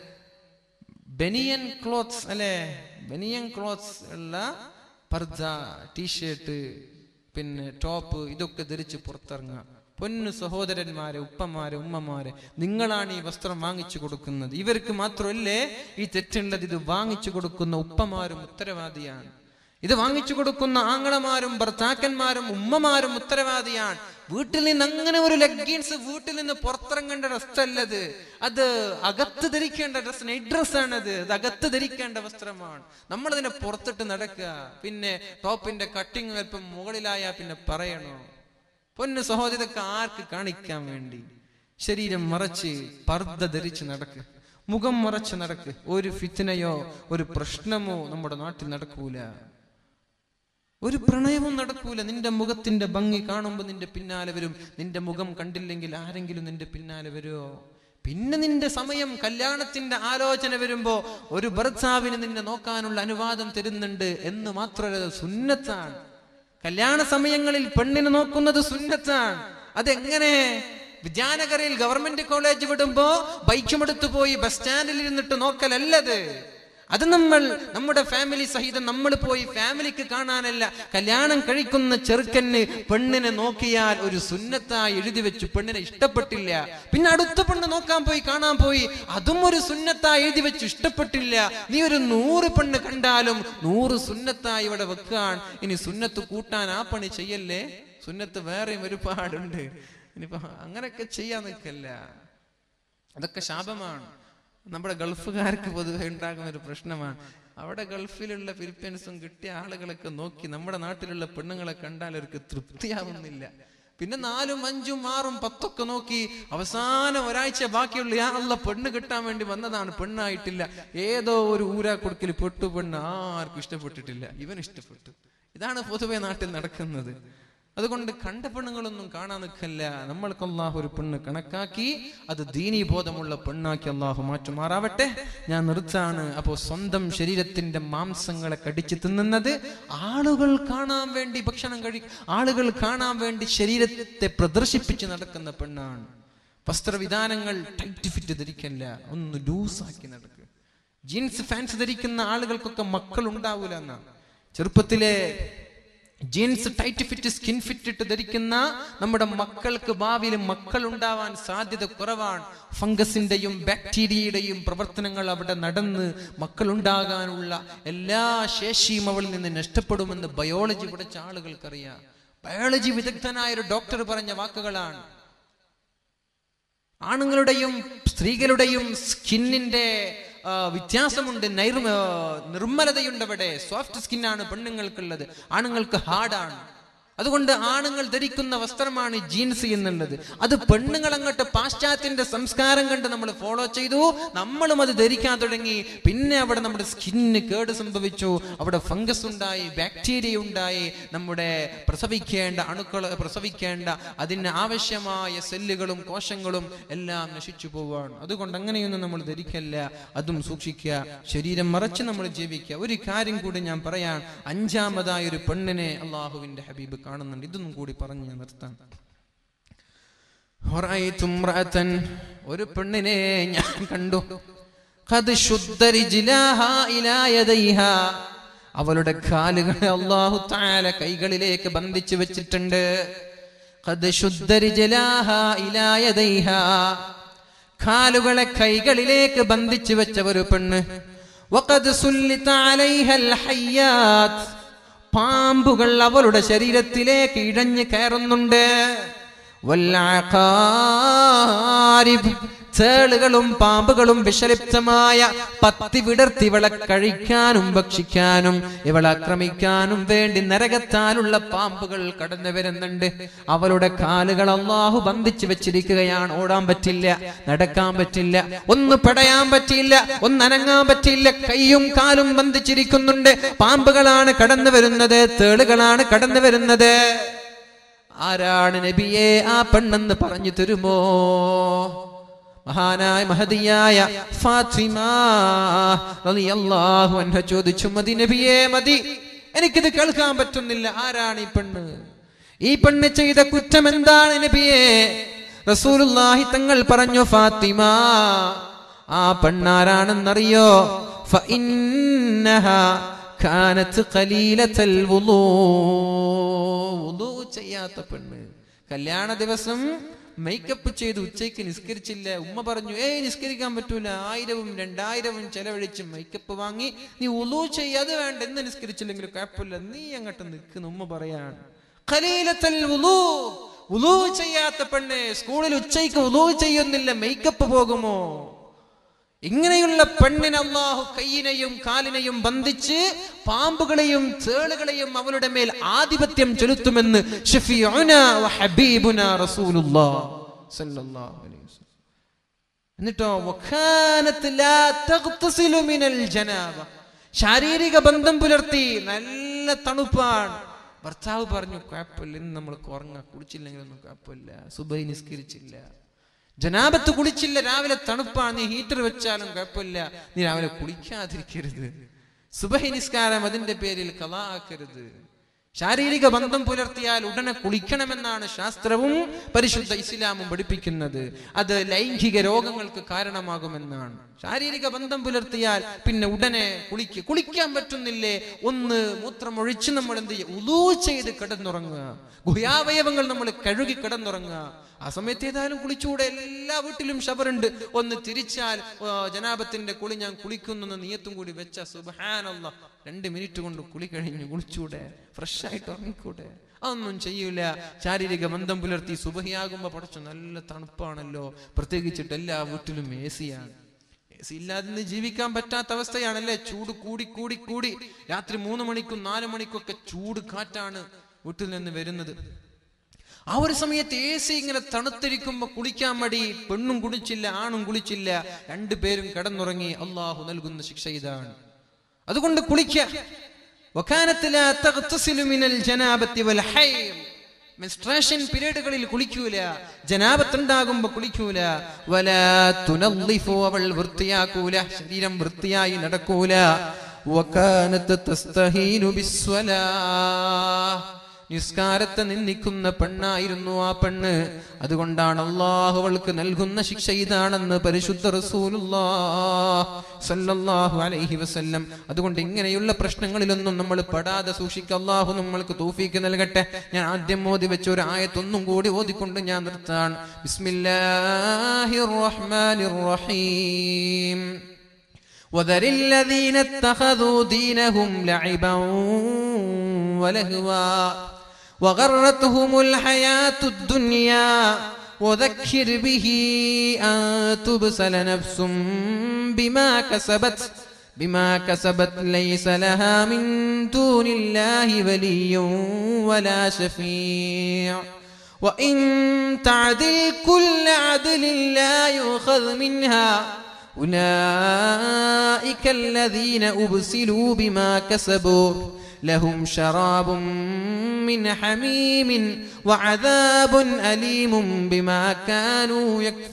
ബനിയൻ ക്ലോത്ത്സ് അല്ലെ ബനിയൻ ക്ലോത്ത്സ് ഉള്ള പർദ്ദ ടീഷർട്ട് പിന്നെ ടോപ്പ് ഇതൊക്കെ ധരിച്ച് പുറത്തിറങ്ങുക പൊന്നു സഹോദരന്മാരെ ഉപ്പമാരെ ഉമ്മമാരെ നിങ്ങളാണ് ഈ വസ്ത്രം വാങ്ങിച്ചു കൊടുക്കുന്നത് ഇവർക്ക് മാത്രമല്ലേ ഈ തെറ്റുള്ളത് ഇത് വാങ്ങിച്ചു കൊടുക്കുന്ന ഉപ്പമാരും ഉത്തരവാദിയാണ് ഇത് വാങ്ങിച്ചു കൊടുക്കുന്ന ആങ്ങളമാരും ഭർത്താക്കന്മാരും ഉമ്മമാരും ഉത്തരവാദിയാണ് വീട്ടിൽ നിന്ന് അങ്ങനെ ഒരു ലെഗിൻസ് വീട്ടിൽ നിന്ന് പുറത്തിറങ്ങേണ്ട ഡ്രസ് അല്ലത് അത് അകത്ത് ധരിക്കേണ്ട ഡ്രസ് നൈറ്റ് ഡ്രസ് ആണത് അത് അകത്ത് ധരിക്കേണ്ട വസ്ത്രമാണ് നമ്മൾ അതിനെ പുറത്തിട്ട് നടക്കുക പിന്നെ ടോപ്പിന്റെ കട്ടിങ് അല്പം മുകളിലായാ പിന്നെ പറയണോ പൊന്ന് സഹോദരക്ക് ആർക്ക് കാണിക്കാൻ വേണ്ടി ശരീരം മറച്ച് പർദ്ദ ധരിച്ച് നടക്ക് മുഖം മറച്ച് നടക്ക് ഒരു ഫിത്തിനയോ ഒരു പ്രശ്നമോ നമ്മുടെ നാട്ടിൽ നടക്കൂല ഒരു പ്രണയവും നടക്കൂല നിന്റെ മുഖത്തിന്റെ ഭംഗി കാണുമ്പോൾ നിന്റെ പിന്നാലെ വരും നിന്റെ മുഖം കണ്ടില്ലെങ്കിൽ ആരെങ്കിലും നിന്റെ പിന്നാലെ വരുമോ പിന്നെ നിന്റെ സമയം കല്യാണത്തിന്റെ ആലോചന വരുമ്പോ ഒരു ഭർത്താവിന് നിന്നെ നോക്കാനുള്ള അനുവാദം തരുന്നുണ്ട് എന്ന് മാത്രമല്ല സുന്നത്താണ് കല്യാണ സമയങ്ങളിൽ പെണ്ണിനെ നോക്കുന്നത് സുന്നത്താണ് അതെങ്ങനെ വിദ്യാനഗരയിൽ ഗവൺമെന്റ് കോളേജ് വിടുമ്പോ ബൈക്കുമെടുത്തു പോയി ബസ് സ്റ്റാൻഡിൽ ഇരുന്നിട്ട് നോക്കലല്ലത് അത് നമ്മൾ നമ്മുടെ ഫാമിലി സഹിതം നമ്മൾ പോയി ഫാമിലിക്ക് കാണാനല്ല കല്യാണം കഴിക്കുന്ന ചെറുക്കന് പെണ്ണിനെ നോക്കിയാൽ ഒരു സുന്നത്തായി എഴുതി വെച്ചു പെണ്ണിനെ ഇഷ്ടപ്പെട്ടില്ല പിന്നെ അടുത്ത പെണ്ണ് നോക്കാൻ പോയി കാണാൻ പോയി അതും ഒരു സുന്നത്തായി എഴുതി വെച്ചു ഇഷ്ടപ്പെട്ടില്ല നീ ഒരു നൂറ് പെണ്ണ് കണ്ടാലും നൂറ് സുന്നത്തായി ഇവിടെ വെക്കാൻ ഇനി സുന്നത്ത് കൂട്ടാൻ ആ പണി ചെയ്യല്ലേ സുന്നത്ത് വേറെയും ഒരുപാടുണ്ട് ഇനിയിപ്പോ അങ്ങനെയൊക്കെ ചെയ്യാൻ നിൽക്കല്ല അതൊക്കെ ശാപമാണ് നമ്മുടെ ഗൾഫുകാർക്ക് പൊതുവെ ഉണ്ടാകുന്ന ഒരു പ്രശ്നമാണ് അവിടെ ഗൾഫിലുള്ള ഫിലിപ്പീൻസും കിട്ടിയ ആളുകളൊക്കെ നോക്കി നമ്മുടെ നാട്ടിലുള്ള പെണ്ണുങ്ങളെ കണ്ടാൽ അവർക്ക് തൃപ്തിയാവുന്നില്ല പിന്നെ നാലും അഞ്ചും ആറും പത്തൊക്കെ നോക്കി അവസാനം ഒരാഴ്ച ബാക്കിയുള്ള ആ ഉള്ള പെണ്ണ് കിട്ടാൻ വേണ്ടി വന്നതാണ് പെണ്ണായിട്ടില്ല ഏതോ ഒരു ഊരാ കൊടുക്കൽ പെട്ടു പെണ്ണ് ആർക്കും ഇഷ്ടപ്പെട്ടിട്ടില്ല ഇവൻ ഇഷ്ടപ്പെട്ടു ഇതാണ് പൊതുവെ നാട്ടിൽ നടക്കുന്നത് അതുകൊണ്ട് കണ്ട പെണ്ണുങ്ങളൊന്നും കാണാൻ നിൽക്കല്ല നമ്മൾക്ക് അള്ളാഹു ഒരു പെണ്ണ് കണക്കാക്കി അത് ദീനീ ബോധമുള്ള പെണ്ണാക്കി അള്ളാഹു മാറ്റുമാറാവട്ടെ ഞാൻ നിർത്താണ് അപ്പോൾ സ്വന്തം ശരീരത്തിന്റെ മാംസങ്ങളെ കടിച്ചു തിന്നുന്നത് ആളുകൾ കാണാൻ വേണ്ടി ഭക്ഷണം കഴി ആളുകൾ കാണാൻ വേണ്ടി ശരീരത്തെ പ്രദർശിപ്പിച്ച് നടക്കുന്ന പെണ്ണാണ് വസ്ത്രവിധാനങ്ങൾ ടൈറ്റ് ഫിറ്റ് ധരിക്കല്ല ഒന്ന് ലൂസാക്കി നടക്കുക ജീൻസ് ഫാൻസ് ധരിക്കുന്ന ആളുകൾക്കൊക്കെ മക്കൾ ഉണ്ടാവൂല എന്നാണ് ചെറുപ്പത്തിലെ jeans tight fit skin fit ഇട്ട് ധരിക്കുന്ന നമ്മുടെ മക്കൾക്ക് ഭാവിയിൽ മക്കൾ ഉണ്ടാവാൻ സാധ്യത കുറവാണ് ഫംഗസിന്റെയും ബാക്ടീരിയയുടെയും പ്രവർത്തനങ്ങൾ അവിടെ നടന്ന് മക്കൾ ഉണ്ടാകാനുള്ള എല്ലാ ശേഷിയും അവളിൽ നിന്ന് നഷ്ടപ്പെടുമെന്ന് ബയോളജി പഠിച്ച ആളുകൾക്കറിയാം ബയോളജി വിദഗ്ധനായ ഒരു ഡോക്ടർ പറഞ്ഞ വാക്കുകളാണ് ആണുങ്ങളുടെയും സ്ത്രീകളുടെയും സ്കിന്നിന്റെ ആ, വ്യത്യാസമുണ്ട് നൈർ ആ, നിർമ്മലതയുണ്ട് അവിടെ സോഫ്റ്റ് സ്കിന്നാണ് പെണ്ണുങ്ങൾക്കുള്ളത് ആണുങ്ങൾക്ക് ഹാർഡാണ് അതുകൊണ്ട് ആണുങ്ങൾ ധരിക്കുന്ന വസ്ത്രമാണ് ജീൻസ് എന്നുള്ളത് അത് പെണ്ണുങ്ങൾ അങ്ങോട്ട് പാശ്ചാത്യന്റെ സംസ്കാരം കണ്ട് നമ്മൾ ഫോളോ ചെയ്തു നമ്മളും അത് ധരിക്കാൻ തുടങ്ങി പിന്നെ അവിടെ നമ്മുടെ സ്കിന്നിന് കേട് സംഭവിച്ചു അവിടെ ഫംഗസ് ഉണ്ടായി ബാക്ടീരിയ ഉണ്ടായി നമ്മുടെ പ്രസവിക്കേണ്ട അണുക്കൾ പ്രസവിക്കേണ്ട അതിന് ആവശ്യമായ സെല്ലുകളും കോശങ്ങളും എല്ലാം നശിച്ചു പോവുകയാണ് അതുകൊണ്ട് അങ്ങനെയൊന്നും നമ്മൾ ധരിക്കല്ല അതും സൂക്ഷിക്കുക ശരീരം മറച്ച് നമ്മൾ ജീവിക്കുക ഒരു കാര്യം കൂടി ഞാൻ പറയാൻ അഞ്ചാമതായ ഒരു പെണ്ണിനെ അള്ളാഹുവിന്റെ ഹബീബ് കാണുന്നുണ്ട് ഇതൊന്നും കൂടി പറഞ്ഞ് ഞാൻ നിർത്താം ഹൊറായിത്തു ഇമ്രഅത്തൻ, ഒരു പെണ്ണിനെ ഞാൻ കണ്ടു ഖദ് ശുദ്ധ റിജ്ലാഹാ ഇലാ യദൈഹാ. അവളുടെ കാലുകളെ അള്ളാഹു താല കൈകളിലേക്ക് ബന്ധിച്ചു വെച്ചിട്ടുണ്ട് ഖദ് ശുദ്ധ റിജ്ലാഹാ ഇലാ യദൈഹാ. കാലുകളെ കൈകളിലേക്ക് ബന്ധിച്ചു വെച്ച ഒരു പെണ്ണ് വഖദ് സുല്ലിത അലൈഹൽ ഹയ്യാത്ത്. പാമ്പുകൾ അവളുടെ ശരീരത്തിലേക്ക് ഇഴഞ്ഞു കയറുന്നുണ്ട് വല്ലാഖാരിബ്. തേളുകളും പാമ്പുകളും വിഷലിപ്തമായ പത്തി വിടർത്തി ഇവളെ കഴിക്കാനും ഭക്ഷിക്കാനും ഇവളെ ആക്രമിക്കാനും വേണ്ടി നരകത്താലുള്ള പാമ്പുകൾ കടന്നു വരുന്നുണ്ട് അവളുടെ കാലുകൾ അള്ളാഹു ബന്ധിച്ചു വെച്ചിരിക്കുകയാണ് ഓടാൻ പറ്റില്ല നടക്കാൻ പറ്റില്ല ഒന്ന് പെടയാൻ പറ്റില്ല ഒന്ന് അനങ്ങാൻ പറ്റില്ല കൈയും കാലും ബന്ധിച്ചിരിക്കുന്നുണ്ട് പാമ്പുകളാണ് കടന്നു വരുന്നത് തേളുകളാണ് കടന്നു വരുന്നത് ആരാണ് നബിയെ ആ പെണ്ണെന്ന് പറഞ്ഞു തരുമോ മഹാനായ മഹതിയായ ഫാത്തിമ റളിയല്ലാഹു അൻഹ ചോദിച്ചു മതി നബിയെ മതി എനിക്കിത് കേൾക്കാൻ പറ്റുന്നില്ല ആരാണ് ഈ പെണ്ണ് ഈ പെണ്ണ് ചെയ്ത കുറ്റം എന്താണ് നബിയെ റസൂലുള്ളാഹി തങ്ങൾ പറഞ്ഞു ഫാത്തിമ ആ പെണ്ണാരാണെന്നറിയോ ഫഇന്നഹ കാനത്ത് ഖലീലത്തൽ വുളൂ വുളൂ ചെയ്യാത്ത പെണ്ണ് കല്യാണ ദിവസം മേക്കപ്പ് ചെയ്ത് ഉച്ചയ്ക്ക് നിസ്കരിച്ചില്ല ഉമ്മ പറഞ്ഞു ഏയ് നിസ്കരിക്കാൻ പറ്റൂല ആയിരവും രണ്ടായിരവും ചെലവഴിച്ച് മേക്കപ്പ് വാങ്ങി നീ ഉളു ചെയ്യാതെ വേണ്ട എന്ന് നിസ്കരിച്ചില്ലെങ്കിൽ കുഴപ്പമില്ല നീ അങ്ങോട്ട് നിൽക്കുന്ന ഉമ്മ പറയാണ് ഖലീലത്തൽ വുളൂ ഉളു ചെയ്യാത്ത പെണ്ണ് സ്കൂളിൽ ഉച്ചയ്ക്ക് ഉളു ചെയ്യുന്നില്ല മേക്കപ്പ് പോകുമോ ഇങ്ങനെയുള്ള പെണ്ണിന് അള്ളാഹു കയ്യിനെയും കാലിനെയും ബന്ധിച്ച് പാമ്പുകളെയും തേളുകളെയും അവളുടെ മേൽ ആധിപത്യം ചെലുത്തുമെന്ന് ഷഫീഉന വ ഹബീബുന റസൂലുള്ളാഹ് സല്ലല്ലാഹു അലൈഹി വസല്ലം. എന്നിട്ടോ വഖാനത്ത് ലാ തഗ്തസിലു മിനൽ ജനാബ ശാരീരിക ബന്ധം പുലർത്തി നല്ല തണുപ്പാണ് ഭർത്താവ് പറഞ്ഞു കുഴപ്പമില്ല ഇന്ന് നമ്മൾ ഉറങ്ങാം കുളിച്ചില്ലെങ്കിലൊന്നും കുഴപ്പമില്ല സുബൈ നിസ്കരിച്ചില്ല ജനാബത്ത് കുളിച്ചില്ല രാവിലെ തണുപ്പാണ് നീ ഹീറ്റർ വെച്ചാലും കുഴപ്പമില്ല നീ രാവിലെ കുളിക്കാതിരിക്കരുത് സുബഹി നിസ്കാരം അതിന്റെ പേരിൽ കലാക്കരുത് ശാരീരിക ബന്ധം പുലർത്തിയാൽ ഉടനെ കുളിക്കണമെന്നാണ് ശാസ്ത്രവും പരിശുദ്ധ ഇസ്ലാമും പഠിപ്പിക്കുന്നത് അത് ലൈംഗിക രോഗങ്ങൾക്ക് കാരണമാകുമെന്നാണ് ശാരീരിക ബന്ധം പുലർത്തിയാൽ പിന്നെ ഉടനെ കുളിക്ക് കുളിക്കാൻ പറ്റുന്നില്ലേ ഒന്ന് മൂത്രമൊഴിച്ച് നമ്മൾ എന്ത് ചെയ്യും ഉലൂ ചെയ്ത് കിടന്നുറങ്ങുക ഗുഹാവയവങ്ങൾ നമ്മൾ കഴുകി കിടന്നുറങ്ങുക ആ സമയത്ത് ഏതായാലും കുളിച്ചുകൂടെ എല്ലാ വീട്ടിലും ഷവറുണ്ട് ഒന്ന് തിരിച്ചാൽ ആ, ജനാബത്തിന്റെ കുളി ഞാൻ കുളിക്കുന്നു നീയത്തും കൂടി വെച്ച സുബഹാനല്ല രണ്ട് മിനിറ്റ് കൊണ്ട് കുളി കഴിഞ്ഞ് കുളിച്ചൂടെ ഫ്രഷ് ആയിട്ട് ഉറങ്ങിക്കൂടെ അതൊന്നും ചെയ്യൂല ശാരീരിക ബന്ധം പുലർത്തി സുബഹിയാകുമ്പോ പഠിച്ചു നല്ല തണുപ്പാണല്ലോ പ്രത്യേകിച്ചിട്ട് എല്ലാ വീട്ടിലും എ സിയാണ് എ സി ഇല്ലാതെ ഇന്ന് ജീവിക്കാൻ പറ്റാത്ത അവസ്ഥയാണല്ലേ ചൂട് കൂടി കൂടി കൂടി രാത്രി മൂന്ന് മണിക്കും നാല് മണിക്കും ഒക്കെ ചൂട് കാറ്റാണ് വീട്ടിൽ നിന്ന് വരുന്നത് ആ ഒരു സമയത്ത് എ സി ഇങ്ങനെ തണുത്തിരിക്കുമ്പോ കുളിക്കാൻ മടി പെണ്ണും കുളിച്ചില്ല ആണും കുളിച്ചില്ല രണ്ടുപേരും കിടന്നുറങ്ങി അള്ളാഹു നൽകുന്ന ശിക്ഷ ഇതാണ് അതുകൊണ്ട് കുളിക്ക വക്കാനത്ത് ലാ തഗ്തസിലു മിനൽ ജനാബത്തി വൽ ഹൈർ മെൻസ്ട്രേഷൻ പീരീഡുകളിൽ കുളിക്കൂല ജനാപത്തുണ്ടാകുമ്പോ കുളിക്കൂല വല തുനല്ലിഫു അവൾ വൃത്തിയാക്കൂല ശരീരം വൃത്തിയായി നടക്കൂല വക്കാനത്ത് തസ്തഹീനു ബിസ്വലാ നിസ്കാരത്തെ നിന്ദിക്കുന്ന പെണ്ണായിരുന്നു ആ പെണ്ണ് അതുകൊണ്ടാണ് അള്ളാഹു അവൾക്ക് നൽകുന്ന ശിക്ഷ ഇതാണെന്ന് പരിശുദ്ധ റസൂലുള്ളാഹു അലൈഹി വസല്ലം അതുകൊണ്ട് ഇങ്ങനെയുള്ള പ്രശ്നങ്ങളിലൊന്നും നമ്മൾ പെടാതെ സൂക്ഷിക്കുക അള്ളാഹു നമ്മൾക്ക് തൗഫീക്ക് നൽകട്ടെ ഞാൻ ആദ്യം ഓതി വെച്ച ഒരു ആയത്തൊന്നും കൂടി ഓതിക്കൊണ്ട് ഞാൻ നിർത്താൻ ബിസ്മില്ലാഹിർ റഹ്മാനിർ റഹീം وذر الذين اتخذوا دينهم لعبا ولهوا وغرتهم الحياة الدنيا وذكر به أن تبسل نفس بما كسبت بما كسبت ليس لها من دون الله ولي ولا شفيع وإن تعدل كل عدل لا يؤخذ منها أولئك الذين أبسلوا بما كسبوا لهم شراب من حميم وعذاب أليم بما كانوا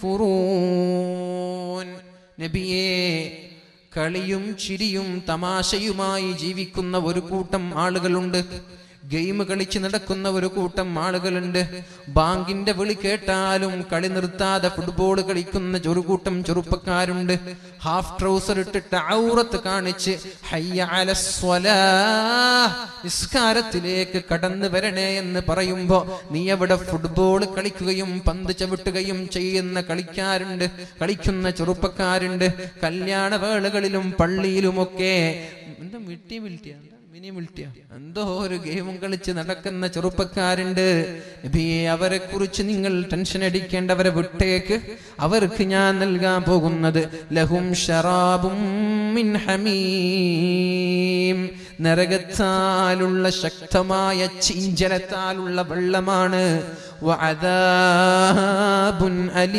يكفرون നബിയേ കളിയും ചിരിയും തമാശയുമായി ജീവിക്കുന്ന ഒരു കൂട്ടം ആളുകളുണ്ട് ഗെയിം കളിച്ച് നടക്കുന്ന ഒരു കൂട്ടം ആളുകളുണ്ട് ബാങ്കിന്റെ വിളി കേട്ടാലും കളി നിർത്താതെ ഫുട്ബോൾ കളിക്കുന്ന ഒരു കൂട്ടം ചെറുപ്പക്കാരുണ്ട് ഹാഫ് ട്രൗസർ ഇട്ടിട്ട് ഔറത്ത് കാണിച്ച് ഹയ്യ അലസ്വലാ നിസ്കാരത്തിലേക്ക് കടന്നു വരണേ എന്ന് പറയുമ്പോ നീ അവിടെ ഫുട്ബോൾ കളിക്കുകയും പന്ത് ചവിട്ടുകയും ചെയ്യുന്ന കളിക്കാരുണ്ട് കളിക്കുന്ന ചെറുപ്പക്കാരുണ്ട് കല്യാണ വേളകളിലും പള്ളിയിലുമൊക്കെ എന്താ മിട്ടി മിൽറ്റിയാ മിനി മിൽറ്റിയ എന്തോ ഒരു ഗെയിമും കളിച്ച് നടക്കുന്ന ചെറുപ്പക്കാരുണ്ട് നബിയെ അവരെ കുറിച്ച് നിങ്ങൾ ടെൻഷൻ അടിക്കേണ്ടവരെ വിട്ടേക്ക് അവർക്ക് ഞാൻ നൽകാൻ പോകുന്നത് ലഹും ഷറാബും മിൻ ഹമീം നരകത്താലുള്ള ശക്തമായ ചീഞ്ചലത്താലുള്ള വെള്ളമാണ് വഅദാബുൻ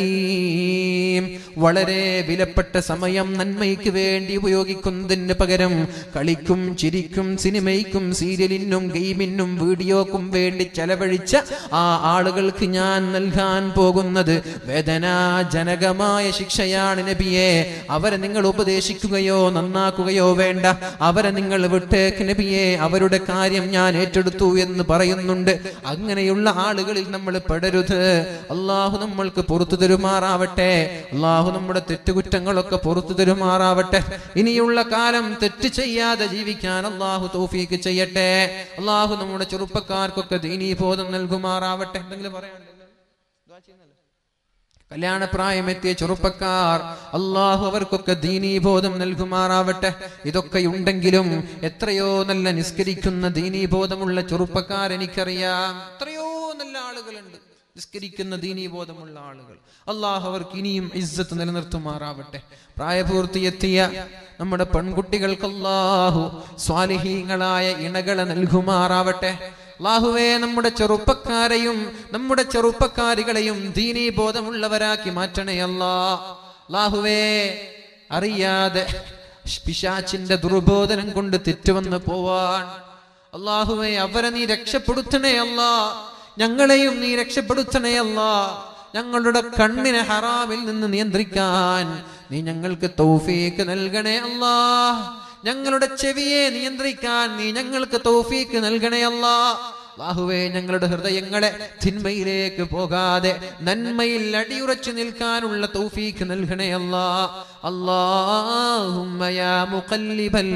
അലീം വളരെ വിലപ്പെട്ട സമയം നന്മയ്ക്ക് വേണ്ടി ഉപയോഗിക്കുന്നതിന് പകരം കളിക്കും ചിരിക്കും സിനിമയ്ക്കും സീരിയലിനും ഗെയിമിനും വീഡിയോക്കും വേണ്ടി ചെലവഴിച്ച ആ ആളുകൾക്ക് ഞാൻ നൽകാൻ പോകുന്നത് വേദനാജനകമായ ശിക്ഷയാണ് നബിയെ അവരെ നിങ്ങൾ ഉപദേശിക്കുകയോ നന്നാക്കുകയോ വേണ്ട അവരെ നിങ്ങൾ വിട്ടേക്ക് നബിയെ അവരുടെ കാര്യം ഞാൻ ഏറ്റെടുത്തു എന്ന് പറയുന്നുണ്ട് അങ്ങനെയുള്ള ആളുകളിൽ നമ്മൾ പെടരുത് അള്ളാഹു നമ്മൾക്ക് പുറത്തു തരുമാറാവട്ടെ അള്ളാഹു നമ്മുടെ തെറ്റുകുറ്റങ്ങളൊക്കെ പുറത്തു തരുമാറാവട്ടെ ഇനിയുള്ള കാലം തെറ്റ് ചെയ്യാതെ ജീവിക്കാൻ അള്ളാഹു തൗഫീക്ക് ചെയ്യട്ടെ അള്ളാഹു നമ്മുടെ ചെറുപ്പക്കാർക്കൊക്കെ ദീനീബോധം നൽകുമാറാവട്ടെ എന്തെങ്കിലും പറയാനുണ്ടല്ലോ ദുആ ചെയ്യുന്നല്ലോ കല്യാണപ്രായമെത്തിയ ചെറുപ്പക്കാർ അള്ളാഹു അവർക്കൊക്കെ ദീനീബോധം നൽകുമാറാവട്ടെ ഇതൊക്കെ ഉണ്ടെങ്കിലും എത്രയോ നല്ല നിസ്കരിക്കുന്ന ദീനീബോധമുള്ള ചെറുപ്പക്കാർ എനിക്കറിയാം എത്രയോ നല്ല ആളുകളുണ്ട് നിസ്കരിക്കുന്ന ദീനീബോധമുള്ള ആളുകൾ അള്ളാഹു അവർക്ക് ഇനിയും ഇസ്സത്ത് നിലനിർത്തുമാറാവട്ടെ പ്രായപൂർത്തിയെത്തിയ നമ്മുടെ പെൺകുട്ടികൾക്ക് അള്ളാഹു സ്വാലിഹീങ്ങളായ ഇണകളെ നൽകുമാറാവട്ടെ അള്ളാഹുവേ നമ്മുടെ ചെറുപ്പക്കാരെയും നമ്മുടെ ചെറുപ്പക്കാരികളെയും ദീനീ ബോധമുള്ളവരാക്കി മാറ്റണേ അല്ലാ അള്ളാഹുവേ അറിയാതെ പിശാച്ചിന്റെ ദുർബോധനം കൊണ്ട് തെറ്റുവന്ന് പോവാൻ അള്ളാഹുവേ അവരെ നീ രക്ഷപ്പെടുത്തണേ അല്ലാ ഞങ്ങളെയും നീ രക്ഷപ്പെടുത്തണേ അല്ലാ ഞങ്ങളുടെ കണ്ണിനെ ഹറാമിൽ നിന്ന് നിയന്ത്രിക്കാൻ നീ ഞങ്ങൾക്ക് തൗഫീക്ക് നൽകണേ അല്ലാ ഞങ്ങളുടെ ചെവിയെ നിയന്ത്രിക്കാൻ നീ ഞങ്ങൾക്ക് തൗഫീക്ക് നൽകണേ അല്ലാ അല്ലാഹുവേ ഞങ്ങളുടെ ഹൃദയങ്ങളെ തിന്മയിലേക്ക് പോകാതെ നന്മയിൽ അടിയുറച്ചു നിൽക്കാനുള്ള തൗഫീക്ക് നൽകണേ അല്ലാ അല്ലാഹുമ്മ യാ മുഖല്ലിബൽ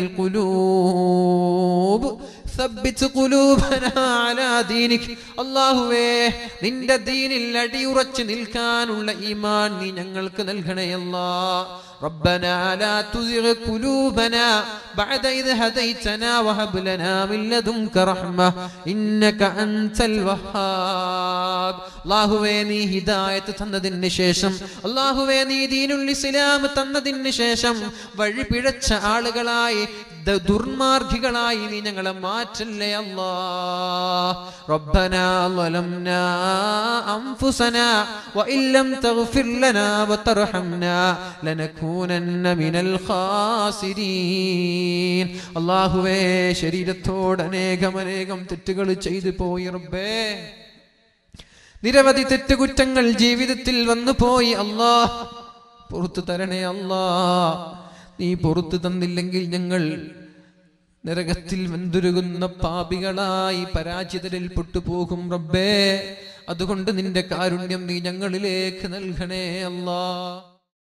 ഖുലൂബ് ثبت قلوبنا على دينك അല്ലാഹുവേ നിന്റെ ദീനിൽ അടിയുറച്ചു നിൽക്കാനുള്ള ഈമാൻ നീ ഞങ്ങൾക്ക് നൽകണേ അല്ലാ ربنا لا تزغ قلوبنا بعد إذ هديتنا وهب لنا من لدنك رحمة إنك أنت الوهاب അള്ളാഹുവേ നീ ഹിദായത്ത് തന്നതിന് ശേഷം അള്ളാഹുവേ നീ ദീനുൽ ഇസ്ലാം തന്നതിന് ശേഷം വഴി പിഴച്ച ആളുകളായി ദ- ദുർമാർഗികളായി നീ ഞങ്ങളെ മാറ്റല്ലേ അല്ലാ ربنا ظلمنا أنفسنا وإن لم تغفر لنا وترحمنا لنكونن من الخاسرين അള്ളാഹുവേ ശരീരത്തോട് അനേകം അനേകം തെറ്റുകൾ ചെയ്തു പോയി റബ്ബേ നിരവധി തെറ്റുകുറ്റങ്ങൾ ജീവിതത്തിൽ വന്നു പോയി അല്ലാ പുറത്തു തരണേ അല്ലാ നീ പുറത്തു തന്നില്ലെങ്കിൽ ഞങ്ങൾ നരകത്തിൽ വെന്തുരുകുന്ന പാപികളായി പരാജിതരിൽ പെട്ടുപോകും റബ്ബേ അതുകൊണ്ട് നിന്റെ കാരുണ്യം നീ ഞങ്ങളിലേക്ക് നൽകണേ അല്ലാ